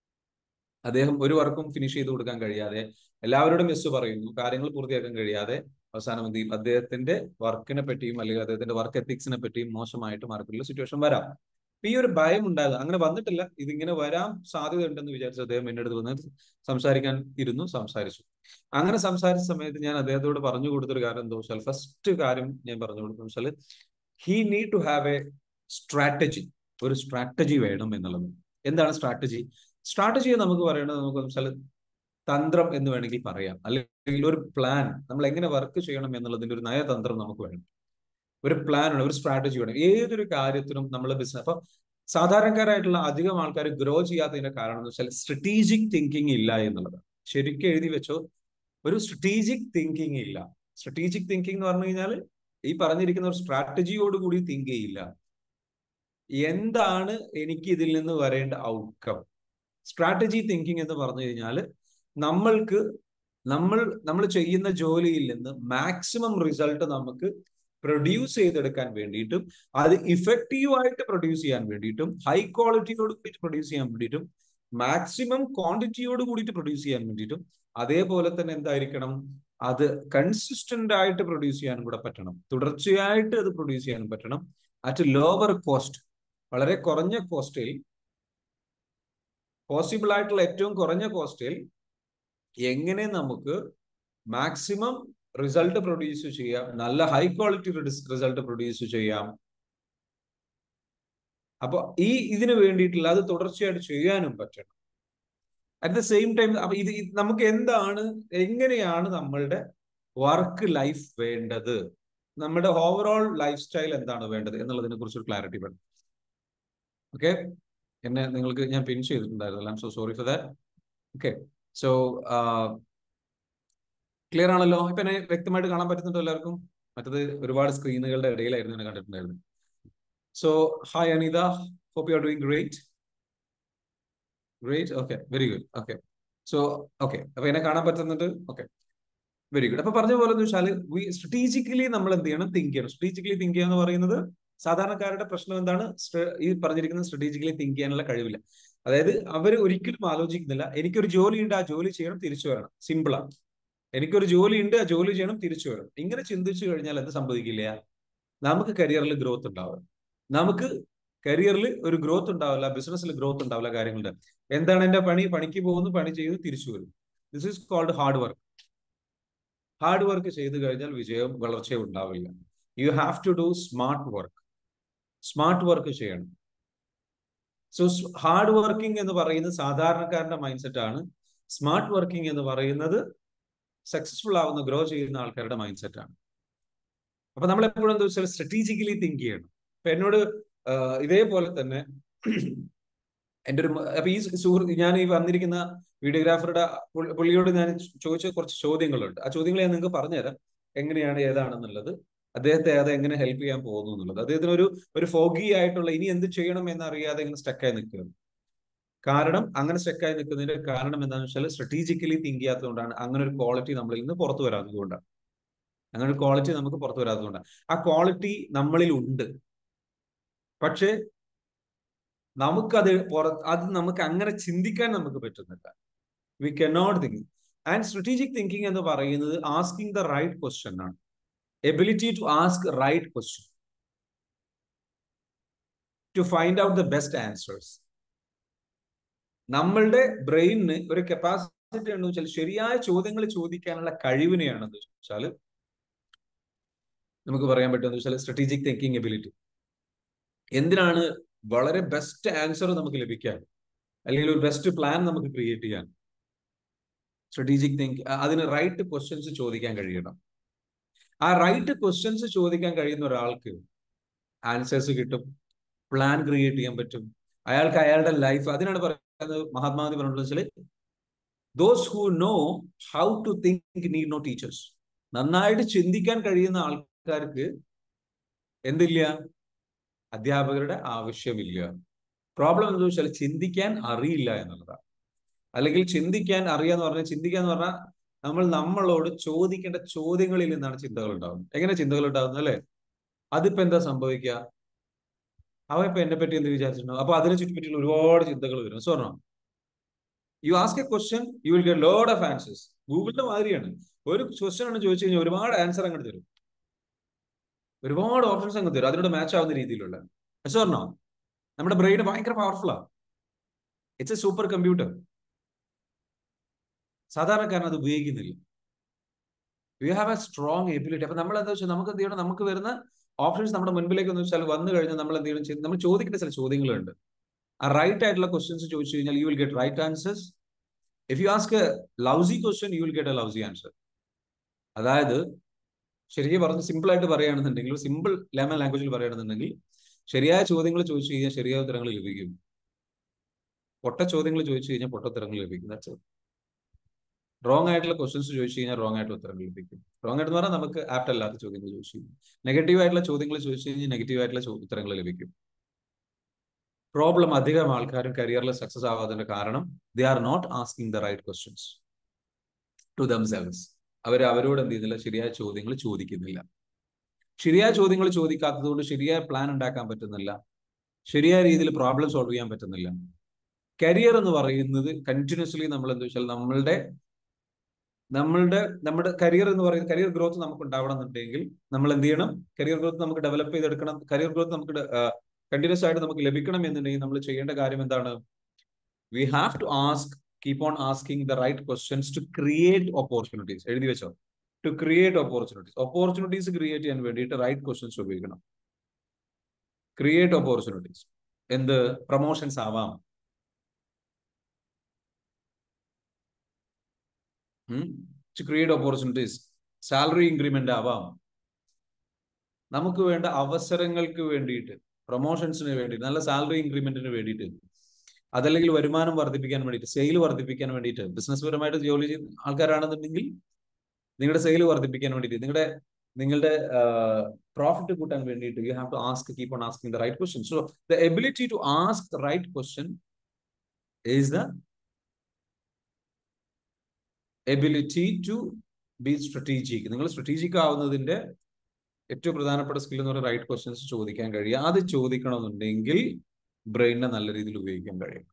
അദ്ദേഹം ഒരു വർക്കും ഫിനിഷ് ചെയ്ത് കൊടുക്കാൻ കഴിയാതെ എല്ലാവരോടും മിസ് പറയുന്നു കാര്യങ്ങൾ പൂർത്തിയാക്കാൻ കഴിയാതെ അവസാനം എന്ത് ചെയ്യും അദ്ദേഹത്തിന്റെ വർക്കിനെ പറ്റിയും അല്ലെങ്കിൽ അദ്ദേഹത്തിന്റെ വർക്ക് എത്തിക്സിനെ പറ്റിയും മോശമായിട്ട് മാർക്കുള്ള സിറ്റുവേഷൻ വരാം അപ്പൊ ഈ ഒരു ഭയം ഉണ്ടാകുക അങ്ങനെ വന്നിട്ടില്ല ഇതിങ്ങനെ വരാൻ സാധ്യത ഉണ്ടെന്ന് വിചാരിച്ച് അദ്ദേഹം എന്റെ അടുത്ത് വന്ന് സംസാരിക്കാൻ ഇരുന്നു സംസാരിച്ചു അങ്ങനെ സംസാരിച്ച സമയത്ത് ഞാൻ അദ്ദേഹത്തോട് പറഞ്ഞു കൊടുത്തൊരു കാര്യം എന്താ വെച്ചാൽ ഫസ്റ്റ് കാര്യം ഞാൻ പറഞ്ഞു കൊടുത്തു വെച്ചാൽ he need to have a strategy ഒരു സ്ട്രാറ്റജി വേണം എന്നുള്ളത് എന്താണ് സ്ട്രാറ്റജി സ്ട്രാറ്റജി നമുക്ക് പറയുന്നത് നമുക്ക് വെച്ചാൽ തന്ത്രം എന്ന് വേണമെങ്കിൽ പറയാം അല്ലെങ്കിൽ ഒരു പ്ലാൻ നമ്മൾ എങ്ങനെ വർക്ക് ചെയ്യണം എന്നുള്ളതിന്റെ ഒരു നയതന്ത്രം നമുക്ക് വേണം ഒരു പ്ലാൻ വേണം ഒരു സ്ട്രാറ്റജി വേണം ഏതൊരു കാര്യത്തിനും നമ്മൾ ബിസിനസ് അപ്പൊ സാധാരണക്കാരായിട്ടുള്ള അധികം ആൾക്കാർ ഗ്രോ ചെയ്യാത്തതിന്റെ കാരണം എന്ന് വെച്ചാൽ സ്ട്രറ്റീജിക് തിങ്കിങ് ഇല്ല എന്നുള്ളതാണ് ശരിക്കും എഴുതി വെച്ചോ ഒരു സ്ട്രറ്റീജിക് തിങ്കിങ് ഇല്ല സ്ട്രറ്റീജിക് തിങ്കിങ് എന്ന് പറഞ്ഞു കഴിഞ്ഞാൽ ഈ പറഞ്ഞിരിക്കുന്ന ഒരു സ്ട്രാറ്റജിയോട് കൂടി തിങ്ക് ചെയ്യില്ല എന്താണ് എനിക്ക് ഇതിൽ നിന്ന് വരേണ്ട ഔട്ട്കം സ്ട്രാറ്റജി തിങ്കിങ് എന്ന് പറഞ്ഞു കഴിഞ്ഞാൽ നമ്മൾക്ക് നമ്മൾ നമ്മൾ ചെയ്യുന്ന ജോലിയിൽ നിന്ന് മാക്സിമം റിസൾട്ട് നമുക്ക് പ്രൊഡ്യൂസ് ചെയ്തെടുക്കാൻ വേണ്ടിയിട്ടും അത് ഇഫക്റ്റീവായിട്ട് പ്രൊഡ്യൂസ് ചെയ്യാൻ വേണ്ടിയിട്ടും ഹൈ ക്വാളിറ്റിയോട് കൂടിയിട്ട് പ്രൊഡ്യൂസ് ചെയ്യാൻ വേണ്ടിയിട്ടും മാക്സിമം ക്വാണ്ടിറ്റിയോട് കൂടിയിട്ട് പ്രൊഡ്യൂസ് ചെയ്യാൻ വേണ്ടിയിട്ടും അതേപോലെ തന്നെ എന്തായിരിക്കണം അത് കൺസിസ്റ്റന്റ് ആയിട്ട് പ്രൊഡ്യൂസ് ചെയ്യാനും കൂടെ പറ്റണം തുടർച്ചയായിട്ട് അത് പ്രൊഡ്യൂസ് ചെയ്യാനും പറ്റണം അറ്റ് ലോവർ കോസ്റ്റ് വളരെ കുറഞ്ഞ കോസ്റ്റിൽ പോസിബിൾ ആയിട്ടുള്ള ഏറ്റവും കുറഞ്ഞ കോസ്റ്റിൽ എങ്ങനെ നമുക്ക് മാക്സിമം റിസൾട്ട് പ്രൊഡ്യൂസ് ചെയ്യാം നല്ല ഹൈ ക്വാളിറ്റി റിസൾട്ട് പ്രൊഡ്യൂസ് ചെയ്യാം അപ്പൊ ഈ ഇതിന് വേണ്ടിയിട്ടുള്ള അത് തുടർച്ചയായിട്ട് ചെയ്യാനും പറ്റണം അറ്റ് ദ സെയിം ടൈം അപ്പൊ ഇത് നമുക്ക് എന്താണ് എങ്ങനെയാണ് നമ്മളുടെ വർക്ക് ലൈഫ് വേണ്ടത് നമ്മുടെ ഓവറോൾ ലൈഫ് സ്റ്റൈൽ എന്താണ് വേണ്ടത് എന്നുള്ളതിനെ കുറിച്ച് ഒരു ക്ലാരിറ്റി വേണം ഓക്കെ എന്നെ നിങ്ങൾക്ക് ഞാൻ പിൻ ചെയ്തിട്ടുണ്ടായിരുന്നു I'm so sorry for that okay so clear ആണല്ലോ ഇപ്പൊ എന്നെ വ്യക്തമായിട്ട് കാണാൻ പറ്റുന്നുണ്ടോ എല്ലാവർക്കും മറ്റത് ഒരുപാട് സ്ക്രീനുകളുടെ ഇടയിലായിരുന്നു എന്നെ കണ്ടിട്ടുണ്ടായിരുന്നു so hi Anita hope you are doing great great okay very good okay so okay അപ്പൊ എന്നെ കാണാൻ പറ്റുന്നുണ്ട് ഓക്കെ വെരി ഗുഡ് അപ്പൊ പറഞ്ഞ പോലെ എന്ന് വെച്ചാൽ വി സ്ട്രാറ്റജിക്കലി നമ്മൾ എന്ത് ചെയ്യണം തിങ്ക് ചെയ്യണം സ്ട്രാറ്റജിക്കലി തിങ്ക് ചെയ്യുക എന്ന് പറയുന്നത് സാധാരണക്കാരുടെ പ്രശ്നം എന്താണ് ഈ പറഞ്ഞിരിക്കുന്ന സ്ട്രാറ്റജിക്കലി തിങ്ക് ചെയ്യാനുള്ള കഴിവില്ല അതായത് അവർ ഒരിക്കലും ആലോചിക്കുന്നില്ല എനിക്കൊരു ജോലി ഉണ്ട് ആ ജോലി ചെയ്യണം തിരിച്ചു വരണം സിമ്പിളാണ് എനിക്കൊരു ജോലി ഉണ്ട് ആ ജോലി ചെയ്യണം തിരിച്ചു വരണം ഇങ്ങനെ ചിന്തിച്ചു കഴിഞ്ഞാൽ എന്ത് സംഭവിക്കില്ല നമുക്ക് കരിയറിൽ ഗ്രോത്ത് ഉണ്ടാവും നമുക്ക് കരിയറിൽ ഒരു ഗ്രോത്ത് ഉണ്ടാവില്ല ബിസിനസ്സിൽ ഗ്രോത്ത് ഉണ്ടാവില്ല കാര്യങ്ങളുണ്ട് എന്താണ് എന്റെ പണി പണിക്ക് പോകുന്നു പണി ചെയ്ത് തിരിച്ചു വരും this is called hard work hard work ചെയ്തു കഴിഞ്ഞാൽ വിജയവും വളർച്ചയും ഉണ്ടാവില്ല you have to do smart work smart work ചെയ്യണം സോ ഹാർഡ് വർക്കിംഗ് എന്ന് പറയുന്നത് സാധാരണക്കാരന്റെ മൈൻഡ് സെറ്റ് ആണ് സ്മാർട്ട് വർക്കിംഗ് എന്ന് പറയുന്നത് സക്സസ്ഫുൾ ആവുന്ന ഗ്രോ ചെയ്യുന്ന ആൾക്കാരുടെ മൈൻഡ് സെറ്റ് ആണ് അപ്പൊ നമ്മൾ എപ്പോഴും എന്താ വെച്ചാൽ സ്ട്രാറ്റജിക്കലി തിങ്ക് ചെയ്യണം അപ്പൊ എന്നോട് ഇതേപോലെ തന്നെ എൻ്റെ ഒരു അപ്പൊ ഈ സുഹൃത്ത് ഞാൻ ഈ വന്നിരിക്കുന്ന വീഡിയോഗ്രാഫറുടെ പുള്ളിയോട് ഞാൻ ചോദിച്ച കുറച്ച് ചോദ്യങ്ങളുണ്ട് ആ ചോദ്യങ്ങൾ ഞാൻ നിങ്ങൾക്ക് പറഞ്ഞുതരാം എങ്ങനെയാണ് ഏതാണെന്നുള്ളത് അദ്ദേഹത്തെ അത് എങ്ങനെ ഹെൽപ്പ് ചെയ്യാൻ പോകുന്നു എന്നുള്ളത് അദ്ദേഹത്തിന് ഒരു ഒരു ഫോഗി ആയിട്ടുള്ള ഇനി എന്ത് ചെയ്യണം എന്നറിയാതെ ഇങ്ങനെ സ്റ്റക്കായി നിൽക്കുകയാണ് കാരണം അങ്ങനെ സ്റ്റക്കായി നിൽക്കുന്നതിന്റെ കാരണം എന്താണെന്ന് വെച്ചാൽ സ്ട്രാറ്റജിക്കലി തിങ്ക് ചെയ്യാത്തതുകൊണ്ടാണ് അങ്ങനെ ഒരു ക്വാളിറ്റി നമ്മളിൽ നിന്ന് പുറത്തു വരാത്തതുകൊണ്ടാണ് അങ്ങനെ ഒരു ക്വാളിറ്റി നമുക്ക് പുറത്തു വരാത്തതുകൊണ്ടാണ് ആ ക്വാളിറ്റി നമ്മളിൽ ഉണ്ട് പക്ഷേ നമുക്കത് പുറ അത് നമുക്ക് അങ്ങനെ ചിന്തിക്കാൻ നമുക്ക് പറ്റുന്നില്ല we cannot think and strategic thinking എന്ന് പറയുന്നത് ആസ്കിങ് ദ റൈറ്റ് ക്വസ്റ്റ്യൻ ആണ് ability to ask right question to find out the best answers നമ്മളുടെ ബ്രെയിനിന് ഒരു കപ്പാസിറ്റി ഉണ്ടെന്ന് വെച്ചാൽ ശരിയായ ചോദ്യങ്ങൾ ചോദിക്കാനുള്ള കഴിവിനെയാണെന്ന് വെച്ചാൽ നമുക്ക് പറയാൻ പറ്റുമെന്ന് വെച്ചാൽ സ്ട്രാറ്റജിക് തിങ്കിങ് എബിലിറ്റി എന്തിനാണ് വളരെ ബെസ്റ്റ് ആൻസർ നമുക്ക് ലഭിക്കാൻ അല്ലെങ്കിൽ ഒരു ബെസ്റ്റ് പ്ലാൻ നമുക്ക് ക്രിയേറ്റ് ചെയ്യാൻ സ്ട്രാറ്റജിക് തിങ്ക് അതിന് റൈറ്റ് ക്വസ്റ്റ്യൻസ് ചോദിക്കാൻ കഴിയണം ആ റൈറ്റ് ക്വസ്റ്റ്യൻസ് ചോദിക്കാൻ കഴിയുന്ന ഒരാൾക്ക് ആൻസേഴ്സ് കിട്ടും പ്ലാൻ ക്രിയേറ്റ് ചെയ്യാൻ പറ്റും അയാൾക്ക് അയാളുടെ ലൈഫ് അതിനാണ് പറയുന്നത് മഹാത്മാഗാന്ധി പറഞ്ഞിട്ടുള്ളത് വെച്ചാൽ those who no how to think need no teachers നന്നായിട്ട് ചിന്തിക്കാൻ കഴിയുന്ന ആൾക്കാർക്ക് എന്തില്ല അധ്യാപകരുടെ ആവശ്യമില്ല പ്രോബ്ലം എന്താ വെച്ചാൽ ചിന്തിക്കാൻ അറിയില്ല എന്നുള്ളതാണ് അല്ലെങ്കിൽ ചിന്തിക്കാൻ അറിയാന്ന് പറഞ്ഞാൽ ചിന്തിക്കുക എന്ന് പറഞ്ഞാൽ നമ്മൾ നമ്മളോട് ചോദിക്കേണ്ട ചോദ്യങ്ങളിൽ നിന്നാണ് ചിന്തകൾ ഉണ്ടാകുന്നത് എങ്ങനെ ചിന്തകൾ ഉണ്ടാകുന്നത് അല്ലെ അതിപ്പോ എന്താ സംഭവിക്കുക അവ ഇപ്പൊ എന്നെ പറ്റി എന്ത് വിചാരിച്ചിട്ടുണ്ടോ അപ്പൊ അതിനെ ചുറ്റിപ്പറ്റിയുള്ള ഒരുപാട് ചിന്തകൾ വരും സ്വർണ്ണ you ask a question you will get load of answers ഗൂഗിളിന്റെ മാതിരിയാണ് ഒരു ക്വസ്റ്റ്യൻ ആണ് ചോദിച്ചു കഴിഞ്ഞാൽ ഒരുപാട് ആൻസർ അങ്ങോട്ട് തരും ഒരുപാട് ഓപ്ഷൻസ് അങ്ങ് തരും അതിനോട് മാച്ച് ആവുന്ന രീതിയിലുള്ള സ്വർണ്ണ നമ്മുടെ ബ്രെയിൻ ഭയങ്കര പവർഫുള്ളാ ഇറ്റ്സ് എ സൂപ്പർ കമ്പ്യൂട്ടർ സാധാരണക്കാരൻ അത് ഉപയോഗിക്കുന്നില്ല you have a strong ability അപ്പൊ നമ്മൾ എന്താ വെച്ചാൽ നമുക്ക് എന്ത് ചെയ്യണം നമുക്ക് വരുന്ന ഓപ്ഷൻസ് നമ്മുടെ മുൻപിലേക്ക് എന്ന് വെച്ചാൽ വന്നു കഴിഞ്ഞാൽ നമ്മൾ എന്ത് ചെയ്യണം നമ്മൾ ചോദിക്കേണ്ട ചില ചോദ്യങ്ങളുണ്ട് ആ റൈറ്റ് ആയിട്ടുള്ള ക്വസ്റ്റ്യൻസ് ചോദിച്ചു കഴിഞ്ഞാൽ you will get right answers if you ask a lousy question you will get a lousy answer അതായത് ശരിക്കും പറഞ്ഞ് സിമ്പിൾ ആയിട്ട് പറയുകയാണെന്നുണ്ടെങ്കിൽ സിമ്പിൾ ലെമൻ ലാംഗ്വേജിൽ പറയുകയാണെന്നുണ്ടെങ്കിൽ ശരിയായ ചോദ്യങ്ങൾ ചോദിച്ചു കഴിഞ്ഞാൽ ശരിയായ ഉത്തരങ്ങൾ ലഭിക്കും പൊട്ട ചോദ്യങ്ങൾ ചോദിച്ചു കഴിഞ്ഞാൽ പൊട്ട ഉത്തരങ്ങൾ ലഭിക്കും ദാറ്റ്സ് റോങ് ആയിട്ടുള്ള ക്വസ്റ്റ്യൻസ് ചോദിച്ചു കഴിഞ്ഞാൽ റോങ് ആയിട്ടുള്ള ഉത്തരങ്ങൾ ലഭിക്കും റോങ് ആയിട്ട് പറഞ്ഞാൽ നമുക്ക് ആപ്റ്റ് അല്ലാത്ത ചോദ്യങ്ങൾ ചോദിച്ചു കഴിഞ്ഞാൽ നെഗറ്റീവ് ആയിട്ടുള്ള ചോദ്യങ്ങൾ ചോദിച്ചു കഴിഞ്ഞാൽ നെഗറ്റീവ് ആയിട്ടുള്ള ഉത്തരങ്ങൾ ലഭിക്കും പ്രോബ്ലം അധികം ആൾക്കാരും കരിയറിൽ സക്സസ് ആവാത്തതിന്റെ കാരണം they are not asking the right questions to themselves അവർ അവരോട് എന്ത് ചെയ്യുന്നില്ല ശരിയായ ചോദ്യങ്ങൾ ചോദിക്കുന്നില്ല ശരിയായ ചോദ്യങ്ങൾ ചോദിക്കാത്തത് കൊണ്ട് ശരിയായ പ്ലാൻ ഉണ്ടാക്കാൻ പറ്റുന്നില്ല ശരിയായ രീതിയിൽ പ്രോബ്ലം സോൾവ് ചെയ്യാൻ പറ്റുന്നില്ല കരിയർ എന്ന് പറയുന്നത് കണ്ടിന്യൂസ്ലി നമ്മൾ എന്താ വെച്ചാൽ നമ്മളുടെ നമ്മളുടെ നമ്മുടെ കരിയർ എന്ന് പറയുന്നത് കരിയർ ഗ്രോത്ത് നമുക്ക് ഉണ്ടാവണം എന്നുണ്ടെങ്കിൽ നമ്മൾ എന്ത് ചെയ്യണം കരിയർ ഗ്രോത്ത് നമുക്ക് ഡെവലപ്പ് ചെയ്തെടുക്കണം കരിയർ ഗ്രോത്ത് നമുക്ക് കണ്ടിന്യൂസ് ആയിട്ട് നമുക്ക് ലഭിക്കണം എന്നുണ്ടെങ്കിൽ നമ്മൾ ചെയ്യേണ്ട കാര്യം എന്താണ് we have to ask keep on asking the right questions to create opportunities എഴുതി വെച്ചോ to create opportunities opportunities create ചെയ്യാൻ വേണ്ടിയിട്ട് റൈറ്റ് ക്വസ്റ്റ്യൻസ് ഉപയോഗിക്കണം ക്രിയേറ്റ് ഓപ്പർച്യൂണിറ്റീസ് എന്ത് പ്രൊമോഷൻസ് ആവാം to create opportunities salary increment ആവാം നമുക്ക് വേണ്ട അവസരങ്ങൾക്ക് വേണ്ടിയിട്ട് പ്രൊമോഷൻസിന് വേണ്ടിയിട്ട് നല്ല സാലറി ഇൻക്രിമെന്റിന് വേണ്ടിയിട്ട് അതല്ലെങ്കിൽ വരുമാനം വർദ്ധിപ്പിക്കാൻ വേണ്ടിയിട്ട് സെയിൽ വർദ്ധിപ്പിക്കാൻ വേണ്ടിയിട്ട് ബിസിനസ് പരമായിട്ട് ജോലി ചെയ്യുന്ന ആൾക്കാരാണെന്നുണ്ടെങ്കിൽ നിങ്ങളുടെ സെയിൽ വർദ്ധിപ്പിക്കാൻ വേണ്ടിയിട്ട് നിങ്ങളുടെ നിങ്ങളുടെ പ്രോഫിറ്റ് കൂട്ടാൻ വേണ്ടിയിട്ട് you have to ask keep on asking the right question so the ability to ask the right question is the ability to be strategic നിങ്ങൾ സ്ട്രാറ്റജിക് ആവുന്നതിന്റെ ഏറ്റവും പ്രധാനപ്പെട്ട സ്കിൽ എന്ന് പറയുന്നത് റൈറ്റ് ക്വസ്റ്റ്യൻസ് ചോദിക്കാൻ കഴിയുക അത് ചോദിക്കണമെന്നുണ്ടെങ്കിൽ ബ്രെയിനിനെ നല്ല രീതിയിൽ ഉപയോഗിക്കാൻ കഴിയും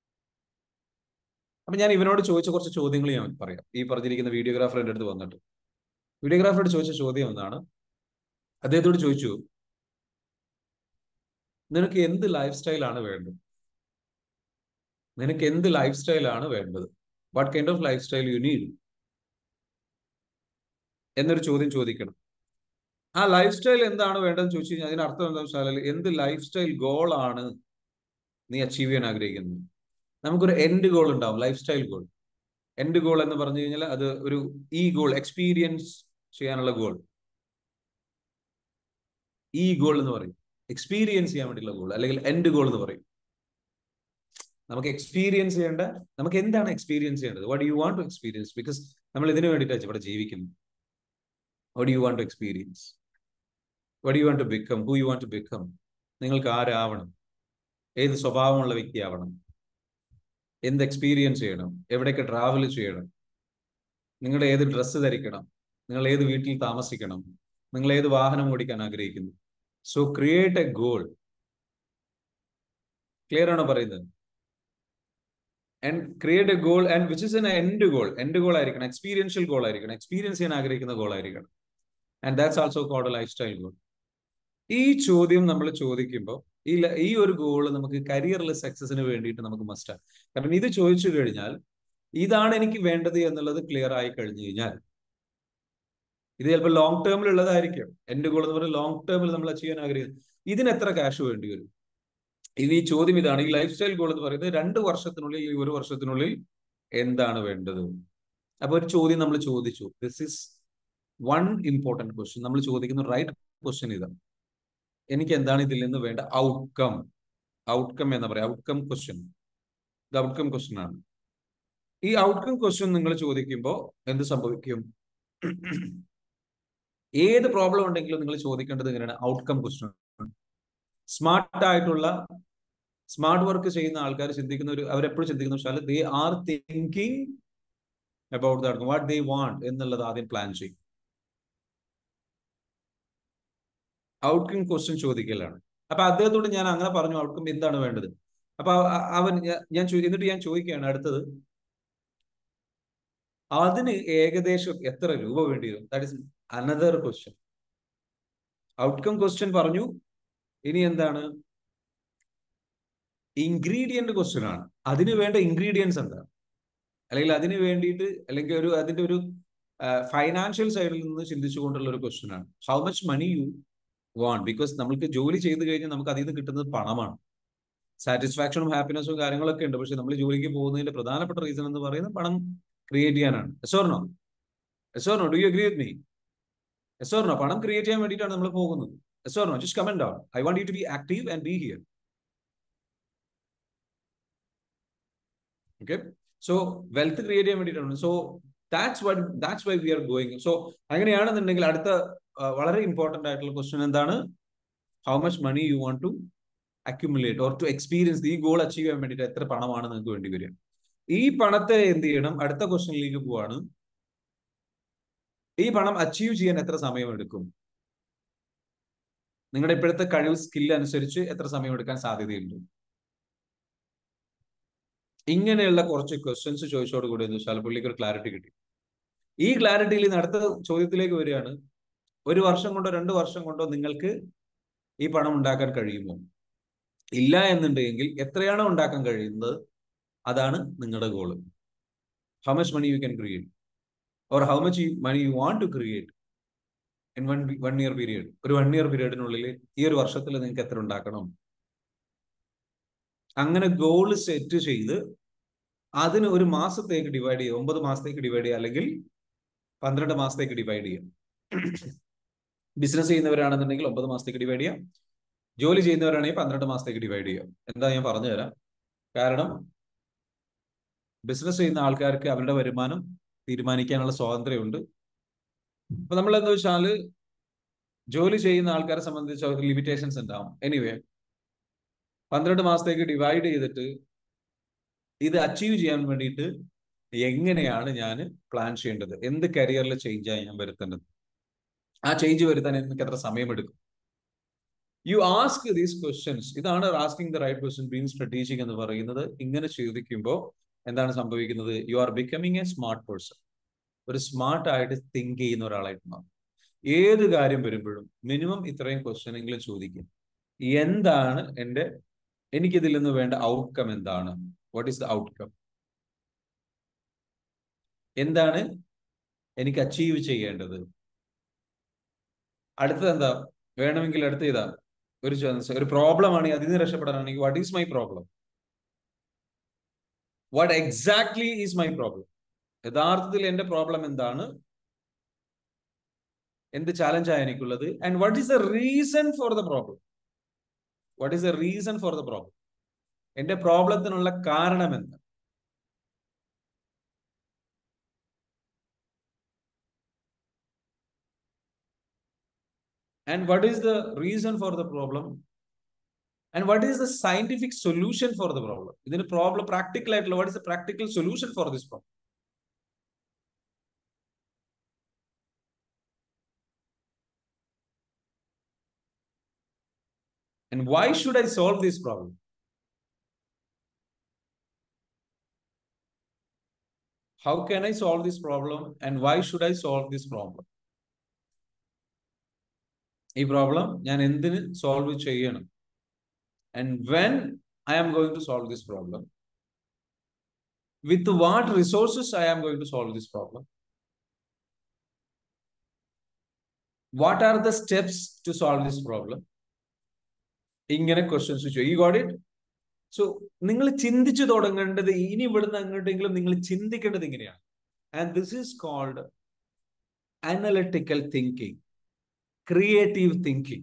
അപ്പൊ ഞാൻ ഇവനോട് ചോദിച്ച കുറച്ച് ചോദ്യങ്ങൾ ഞാൻ പറയാം ഈ പറഞ്ഞിരിക്കുന്ന വീഡിയോഗ്രാഫർ എൻ്റെ അടുത്ത് വന്നിട്ട് വീഡിയോഗ്രാഫറോട് ചോദിച്ച ചോദ്യം എന്താണ് അദ്ദേഹത്തോട് ചോദിച്ചു നിനക്ക് എന്ത് ലൈഫ് സ്റ്റൈലാണ് വേണ്ടത് നിനക്ക് എന്ത് ലൈഫ് സ്റ്റൈലാണ് വേണ്ടത് what kind of life style you need എന്നൊരു ചോദ്യം ചോദിക്കണം ആ ലൈഫ് സ്റ്റൈൽ എന്താണ് വേണ്ടതെന്ന് ചോദിച്ചു കഴിഞ്ഞാൽ അതിനർത്ഥം എന്താണെന്ന് വെച്ചാൽ എന്ത് ലൈഫ് സ്റ്റൈൽ ഗോൾ ആണ് നീ അച്ചീവ് ചെയ്യാൻ ആഗ്രഹിക്കുന്നത് നമുക്കൊരു എൻഡ് ഗോൾ ഉണ്ടാവും life style goal end goal എന്ന് പറഞ്ഞു കഴിഞ്ഞാൽ അത് ഒരു ഈ ഗോൾ എക്സ്പീരിയൻസ് ചെയ്യാനുള്ള ഗോൾ ഈ ഗോൾ എന്ന് പറയും എക്സ്പീരിയൻസ് ചെയ്യാൻ വേണ്ടിയുള്ള ഗോൾ അല്ലെങ്കിൽ എൻഡ് ഗോൾ എന്ന് പറയും നമുക്ക് എക്സ്പീരിയൻസ് ചെയ്യേണ്ട നമുക്ക് എന്താണ് എക്സ്പീരിയൻസ് ചെയ്യേണ്ടത് what you want to experience because നമ്മൾ ഇതിനു വേണ്ടിയിട്ടാണ് ഇവിടെ ജീവിക്കുന്നത് what you want to experience what you want to become who you want to become നിങ്ങൾക്ക് ആരാവണം ഏത് സ്വഭാവമുള്ള വ്യക്തിയാവണം എന്ത് എക്സ്പീരിയൻസ് ചെയ്യണം എവിടെയൊക്കെ ട്രാവൽ ചെയ്യണം നിങ്ങൾ ഏത് ഡ്രസ്സ് ധരിക്കണം നിങ്ങൾ ഏത് വീട്ടിൽ താമസിക്കണം നിങ്ങൾ ഏത് വാഹനം ഓടിക്കാൻ ആഗ്രഹിക്കുന്നു so create a goal clear ആണോ പറയുന്നത് and create a goal and which is an end goal end goal ആയിരിക്കണം എക്സ്പീരിയൻഷ്യൽ ഗോൾ ആയിരിക്കണം എക്സ്പീരിയൻസ് ചെയ്യാൻ ആഗ്രഹിക്കുന്ന ഗോൾ ആയിരിക്കണം and that's also called life style goal ഈ ചോദ്യം നമ്മൾ ചോദിക്കുമ്പോൾ ഈ ഈ ഒരു ഗോള് നമുക്ക് കരിയറിൽ സക്സസിന് വേണ്ടിയിട്ട് നമുക്ക് മസ്റ്റാണ് കാരണം ഇത് ചോദിച്ചു കഴിഞ്ഞാൽ ഇതാണ് എനിക്ക് വേണ്ടത് എന്നുള്ളത് ക്ലിയർ ആയി കഴിഞ്ഞു കഴിഞ്ഞാൽ ഇത് ചിലപ്പോൾ ലോങ് ടേമിൽ ഉള്ളതായിരിക്കും എന്റെ ഗോൾ എന്ന് പറയുന്നത് ലോങ് ടേമിൽ നമ്മൾ അച്ചീവ് ചെയ്യാൻ ആഗ്രഹിക്കുന്നത് ഇതിന് എത്ര ക്യാഷ് വേണ്ടി വരും ഇനി ഈ ചോദ്യം ഇതാണ് ഈ ലൈഫ് സ്റ്റൈൽ ഗോൾ എന്ന് പറയുന്നത് രണ്ട് വർഷത്തിനുള്ളിൽ ഈ ഒരു വർഷത്തിനുള്ളിൽ എന്താണ് വേണ്ടത് അപ്പൊ ഒരു ചോദ്യം നമ്മൾ ചോദിച്ചു this is one important question നമ്മൾ ചോദിക്കുന്ന റൈറ്റ് ക്വസ്റ്റ്യൻ ഇതാണ് എനിക്ക് എന്താണ് ഇതിൽ നിന്ന് വേണ്ട ഔട്ട്കം ഔട്ട്കം എന്ന് പറയാം ഔട്ട്കം ക്വസ്റ്റ്യൻ ഇത് ഔട്ട്കം ക്വസ്റ്റ്യൻ ആണ് ഈ ഔട്ട്കം ക്വസ്റ്റ്യൻ നിങ്ങൾ ചോദിക്കുമ്പോൾ എന്ത് സംഭവിക്കും ഏത് പ്രോബ്ലം ഉണ്ടെങ്കിലും നിങ്ങൾ ചോദിക്കേണ്ടത് എങ്ങനെയാണ് ഔട്ട്കം ക്വസ്റ്റ്യൻ സ്മാർട്ട് ആയിട്ടുള്ള സ്മാർട്ട് വർക്ക് ചെയ്യുന്ന ആൾക്കാർ ചിന്തിക്കുന്ന ഒരു അവരെപ്പോഴും ചിന്തിക്കുന്ന വെച്ചാൽ they are thinking about the what they want എന്നുള്ളത് ആദ്യം പ്ലാൻ ചെയ്യും ഔട്ട്കം ക്വസ്റ്റ്യൻ ചോദിക്കലാണ് അപ്പൊ അദ്ദേഹത്തോട് ഞാൻ അങ്ങനെ പറഞ്ഞു ഔട്ട്കം എന്താണ് വേണ്ടത് അപ്പൊ അവൻ ഞാൻ എന്നിട്ട് ഞാൻ ചോദിക്കുകയാണ് അടുത്തത് അതിന് ഏകദേശം എത്ര രൂപ വേണ്ടി വരും that is another question outcome question പറഞ്ഞു ഇനി എന്താണ് ഇൻഗ്രീഡിയന്റ് ക്വസ്റ്റ്യൻ ആണ് അതിന് വേണ്ട ഇൻഗ്രീഡിയൻസ് എന്താണ് അല്ലെങ്കിൽ അതിന് വേണ്ടിയിട്ട് അല്ലെങ്കിൽ ഒരു അതിന്റെ ഒരു ഫൈനാൻഷ്യൽ സൈഡിൽ നിന്ന് ചിന്തിച്ചുകൊണ്ടുള്ള ഒരു ക്വസ്റ്റ്യൻ ആണ് how much money you want because നമ്മൾക്ക് ജോലി ചെയ്ത് കഴിഞ്ഞാൽ നമുക്ക് അതിൽ നിന്ന് കിട്ടുന്നത് പണമാണ് സാറ്റിസ്ഫാക്ഷനും ഹാപ്പിനെസ്സും കാര്യങ്ങളൊക്കെ ഉണ്ട് പക്ഷെ നമ്മൾ ജോലിക്ക് പോകുന്നതിന്റെ പ്രധാനപ്പെട്ട റീസൺ എന്ന് പറയുന്നത് പണം ക്രിയേറ്റ് ചെയ്യാനാണ് yes or no yes or no do you agree with me yes or no പണം ക്രിയേറ്റ് ചെയ്യാൻ വേണ്ടിയിട്ടാണ് നമ്മൾ പോകുന്നത് yes or no just comment down I want you to be active and be here okay so wealth create ചെയ്യാൻ വേണ്ടിയിട്ടാണ് so that's why that's why we are going so അങ്ങനെയാണെന്നുണ്ടെങ്കിൽ അടുത്ത വളരെ ഇമ്പോർട്ടന്റ് ആയിട്ടുള്ള ക്വസ്റ്റ്യൻ എന്താണ് how much money you want to accumulate or to experience ഈ goal achieve ചെയ്യാൻ വേണ്ടിയിട്ട് എത്ര പണമാണ് നിങ്ങൾക്ക് വേണ്ടി വരിക ഈ പണത്തെ എന്ത് ചെയ്യണം അടുത്ത ക്വസ്റ്റ്യനിലേക്ക് പോവാണ് ഈ പണം അച്ചീവ് ചെയ്യാൻ എത്ര സമയം എടുക്കും നിങ്ങളുടെ ഇപ്പോഴത്തെ കഴിവ് സ്കിൽ അനുസരിച്ച് എത്ര സമയം എടുക്കാൻ സാധ്യതയുണ്ട് ഇങ്ങനെയുള്ള കുറച്ച് ക്വസ്റ്റ്യൻസ് ചോദിച്ചോട് കൂടി എന്ന് വെച്ചാൽ പുള്ളിക്ക് ഒരു ക്ലാരിറ്റി കിട്ടി ഈ ക്ലാരിറ്റിയിൽ നിന്ന് അടുത്ത ചോദ്യത്തിലേക്ക് വരികയാണ് ഒരു വർഷം കൊണ്ടോ രണ്ട് വർഷം കൊണ്ടോ നിങ്ങൾക്ക് ഈ പണം ഉണ്ടാക്കാൻ കഴിയുമോ ഇല്ല എന്നുണ്ടെങ്കിൽ എത്രയാണോ ഉണ്ടാക്കാൻ കഴിയുന്നത് അതാണ് നിങ്ങളുടെ goal how much money you can create or how much money you want to create in one one year period ഒരു വൺ ഇയർ പീരീഡിനുള്ളിൽ ഈ ഒരു വർഷത്തിൽ നിങ്ങൾക്ക് എത്ര ഉണ്ടാക്കണം അങ്ങനെ ഗോൾ സെറ്റ് ചെയ്ത് അതിന് ഒരു മാസത്തേക്ക് ഡിവൈഡ് ചെയ്യുക ഒമ്പത് മാസത്തേക്ക് ഡിവൈഡ് ചെയ്യുക അല്ലെങ്കിൽ പന്ത്രണ്ട് മാസത്തേക്ക് ഡിവൈഡ് ചെയ്യാം ബിസിനസ് ചെയ്യുന്നവരാണെന്നുണ്ടെങ്കിൽ ഒമ്പത് മാസത്തേക്ക് ഡിവൈഡ് ചെയ്യാം ജോലി ചെയ്യുന്നവരാണെങ്കിൽ പന്ത്രണ്ട് മാസത്തേക്ക് ഡിവൈഡ് ചെയ്യാം എന്താ ഞാൻ പറഞ്ഞു തരാം കാരണം ബിസിനസ് ചെയ്യുന്ന ആൾക്കാർക്ക് അവരുടെ വരുമാനം തീരുമാനിക്കാനുള്ള സ്വാതന്ത്ര്യമുണ്ട് അപ്പൊ നമ്മൾ എന്താ വെച്ചാല് ജോലി ചെയ്യുന്ന ആൾക്കാരെ സംബന്ധിച്ച് അവർക്ക് ലിമിറ്റേഷൻസ് ഉണ്ടാവും എനിവേ പന്ത്രണ്ട് മാസത്തേക്ക് ഡിവൈഡ് ചെയ്തിട്ട് ഇത് അച്ചീവ് ചെയ്യാൻ വേണ്ടിയിട്ട് എങ്ങനെയാണ് ഞാൻ പ്ലാൻ ചെയ്യേണ്ടത് എന്ത് കരിയറിൽ ചേഞ്ചായി ഞാൻ വരുത്തേണ്ടത് ആ ചേഞ്ച് വരുത്താൻ എനിക്ക് എത്ര സമയമെടുക്കും യു ആസ്ക് ദീസ് ക്വസ്റ്റ്യൻസ് ഇതാണ് asking the right question being strategic എന്ന് പറയുന്നത് ഇങ്ങനെ ചോദിക്കുമ്പോൾ എന്താണ് സംഭവിക്കുന്നത് you are becoming a smart person ഒരു സ്മാർട്ട് ആയിട്ട് തിങ്ക് ചെയ്യുന്ന ഒരാളായിട്ട് മാറും ഏത് കാര്യം വരുമ്പോഴും മിനിമം ഇത്രയും ക്വസ്റ്റ്യൻ എങ്കിലും ചോദിക്കും എന്താണ് എൻ്റെ എനിക്കിതിൽ നിന്ന് വേണ്ട ഔട്ട്കം എന്താണ് വാട്ട് ഈസ് ദ ഔട്ട്കം എന്താണ് എനിക്ക് അച്ചീവ് ചെയ്യേണ്ടത് അടുത്തത് എന്താ വേണമെങ്കിൽ അടുത്ത ഇതാ ഒരു ഒരു പ്രോബ്ലം ആണ് അതിൽ നിന്ന് രക്ഷപ്പെടാനാണെങ്കിൽ what is my problem what exactly is my problem യഥാർത്ഥത്തിൽ എന്റെ പ്രോബ്ലം എന്താണ് എന്ത് ചാലഞ്ചാണ് എനിക്കുള്ളത് and what is the reason for the problem what is the reason for the problem എന്റെ പ്രോബ്ലത്തിനുള്ള കാരണം എന്ത് and what is the reason for the problem and what is the scientific solution for the problem ഇതിന് problem practical ആയിട്ടുള്ള what is the practical solution for this problem and why should i solve this problem how can i solve this problem and why should i solve this problem ഈ problem ഞാൻ എന്തിന് solve ചെയ്യണം and when I am going to solve this problem with what resources I am going to solve this problem what are the steps to solve this problem ഇങ്ങനെ questions ചോദിച്ചു ഈ God it so നിങ്ങൾ ചിന്തിച്ചു തുടങ്ങേണ്ടത് ഇനി ഇവിടുന്ന് അങ്ങോട്ടെങ്കിലും നിങ്ങൾ ചിന്തിക്കേണ്ടത് ഇങ്ങനെയാണ് and this is called analytical thinking creative thinking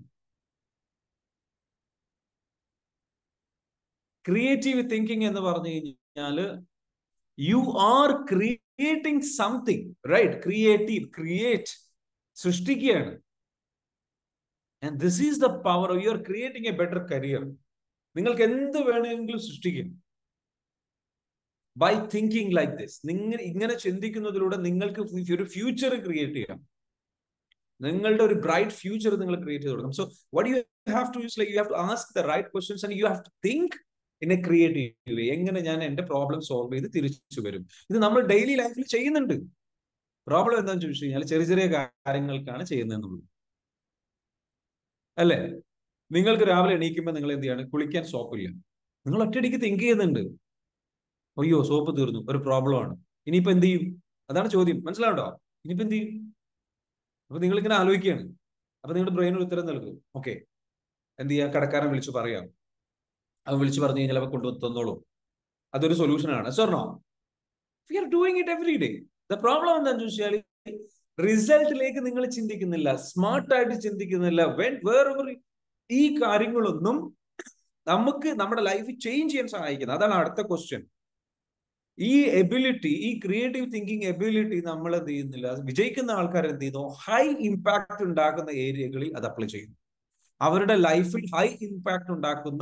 creative thinking എന്ന് പറഞ്ഞു കഴിഞ്ഞാൽ you are creating something right creative create സൃഷ്ടിക്കുകയാണ് and this is the power you are creating a better career നിങ്ങൾക്ക് എന്ത് വേണമെങ്കിലും സൃഷ്ടിക്കും ബൈ തിങ്കിങ് ലൈക്ക് ദിസ് നിങ്ങൾ ഇങ്ങനെ ചിന്തിക്കുന്നതിലൂടെ നിങ്ങൾക്ക് ഒരു ഫ്യൂച്ചർ ക്രിയേറ്റ് ചെയ്യാം നിങ്ങളുടെ ഒരു ബ്രൈറ്റ് ഫ്യൂച്ചർ നിങ്ങൾ ക്രിയേറ്റ് ചെയ്ത് കൊടുക്കും so what you have to use like you have to ask the right questions and you have to think in a creative way എങ്ങനെ ഞാൻ എന്റെ പ്രോബ്ലം സോൾവ് ചെയ്ത് തിരിച്ചു വരും ഇത് നമ്മൾ ഡെയിലി ലൈഫിൽ ചെയ്യുന്നുണ്ട് പ്രോബ്ലം എന്താണെന്ന് ചോദിച്ചു കഴിഞ്ഞാൽ ചെറിയ ചെറിയ കാര്യങ്ങൾക്കാണ് ചെയ്യുന്നതെന്നുള്ളൂ അല്ലേ നിങ്ങൾക്ക് രാവിലെ എണീക്കുമ്പോൾ നിങ്ങൾ എന്ത് ചെയ്യാണ് കുളിക്കാൻ സോപ്പില്ല നിങ്ങൾ ഒറ്റയടിക്ക് തിങ്ക് ചെയ്യുന്നുണ്ട് അയ്യോ സോപ്പ് തീർന്നു ഒരു പ്രോബ്ലം ആണ് ഇനിയിപ്പോ എന്ത് ചെയ്യും അതാണ് ചോദ്യം മനസ്സിലാവണ്ടോ ഇനിയിപ്പോ എന്ത് ചെയ്യും അപ്പൊ നിങ്ങൾ ഇങ്ങനെ ആലോചിക്കുകയാണ് അപ്പൊ നിങ്ങളുടെ ബ്രെയിൻ ഒരു ഉത്തരം നൽകും ഓക്കെ എന്ത് ചെയ്യാം കടക്കാരൻ വിളിച്ചു പറയാം അവൻ വിളിച്ചു പറഞ്ഞു കഴിഞ്ഞാൽ അവ കൊണ്ടു തന്നോളൂ അതൊരു സൊല്യൂഷൻ ആണ് yes or no we are doing it every day the problem എന്താണെന്ന് ചോദിച്ചാൽ റിസൾട്ടിലേക്ക് നിങ്ങൾ ചിന്തിക്കുന്നില്ല സ്മാർട്ടായിട്ട് ചിന്തിക്കുന്നില്ല വെൻ വേർ ഈ കാര്യങ്ങളൊന്നും നമുക്ക് നമ്മുടെ ലൈഫ് ചേഞ്ച് ചെയ്യാൻ സഹായിക്കുന്നത് അതാണ് അടുത്ത ക്വസ്റ്റ്യൻ ഈ എബിലിറ്റി ഈ ക്രിയേറ്റീവ് തിങ്കിങ് എബിലിറ്റി നമ്മൾ എന്ത് ചെയ്യുന്നില്ല വിജയിക്കുന്ന ആൾക്കാർ എന്ത് ചെയ്യുന്നു ഹൈ ഇമ്പാക്ട് ഉണ്ടാക്കുന്ന ഏരിയകളിൽ അത് അപ്ലൈ ചെയ്യുന്നു അവരുടെ ലൈഫിൽ ഹൈ ഇമ്പാക്ട് ഉണ്ടാക്കുന്ന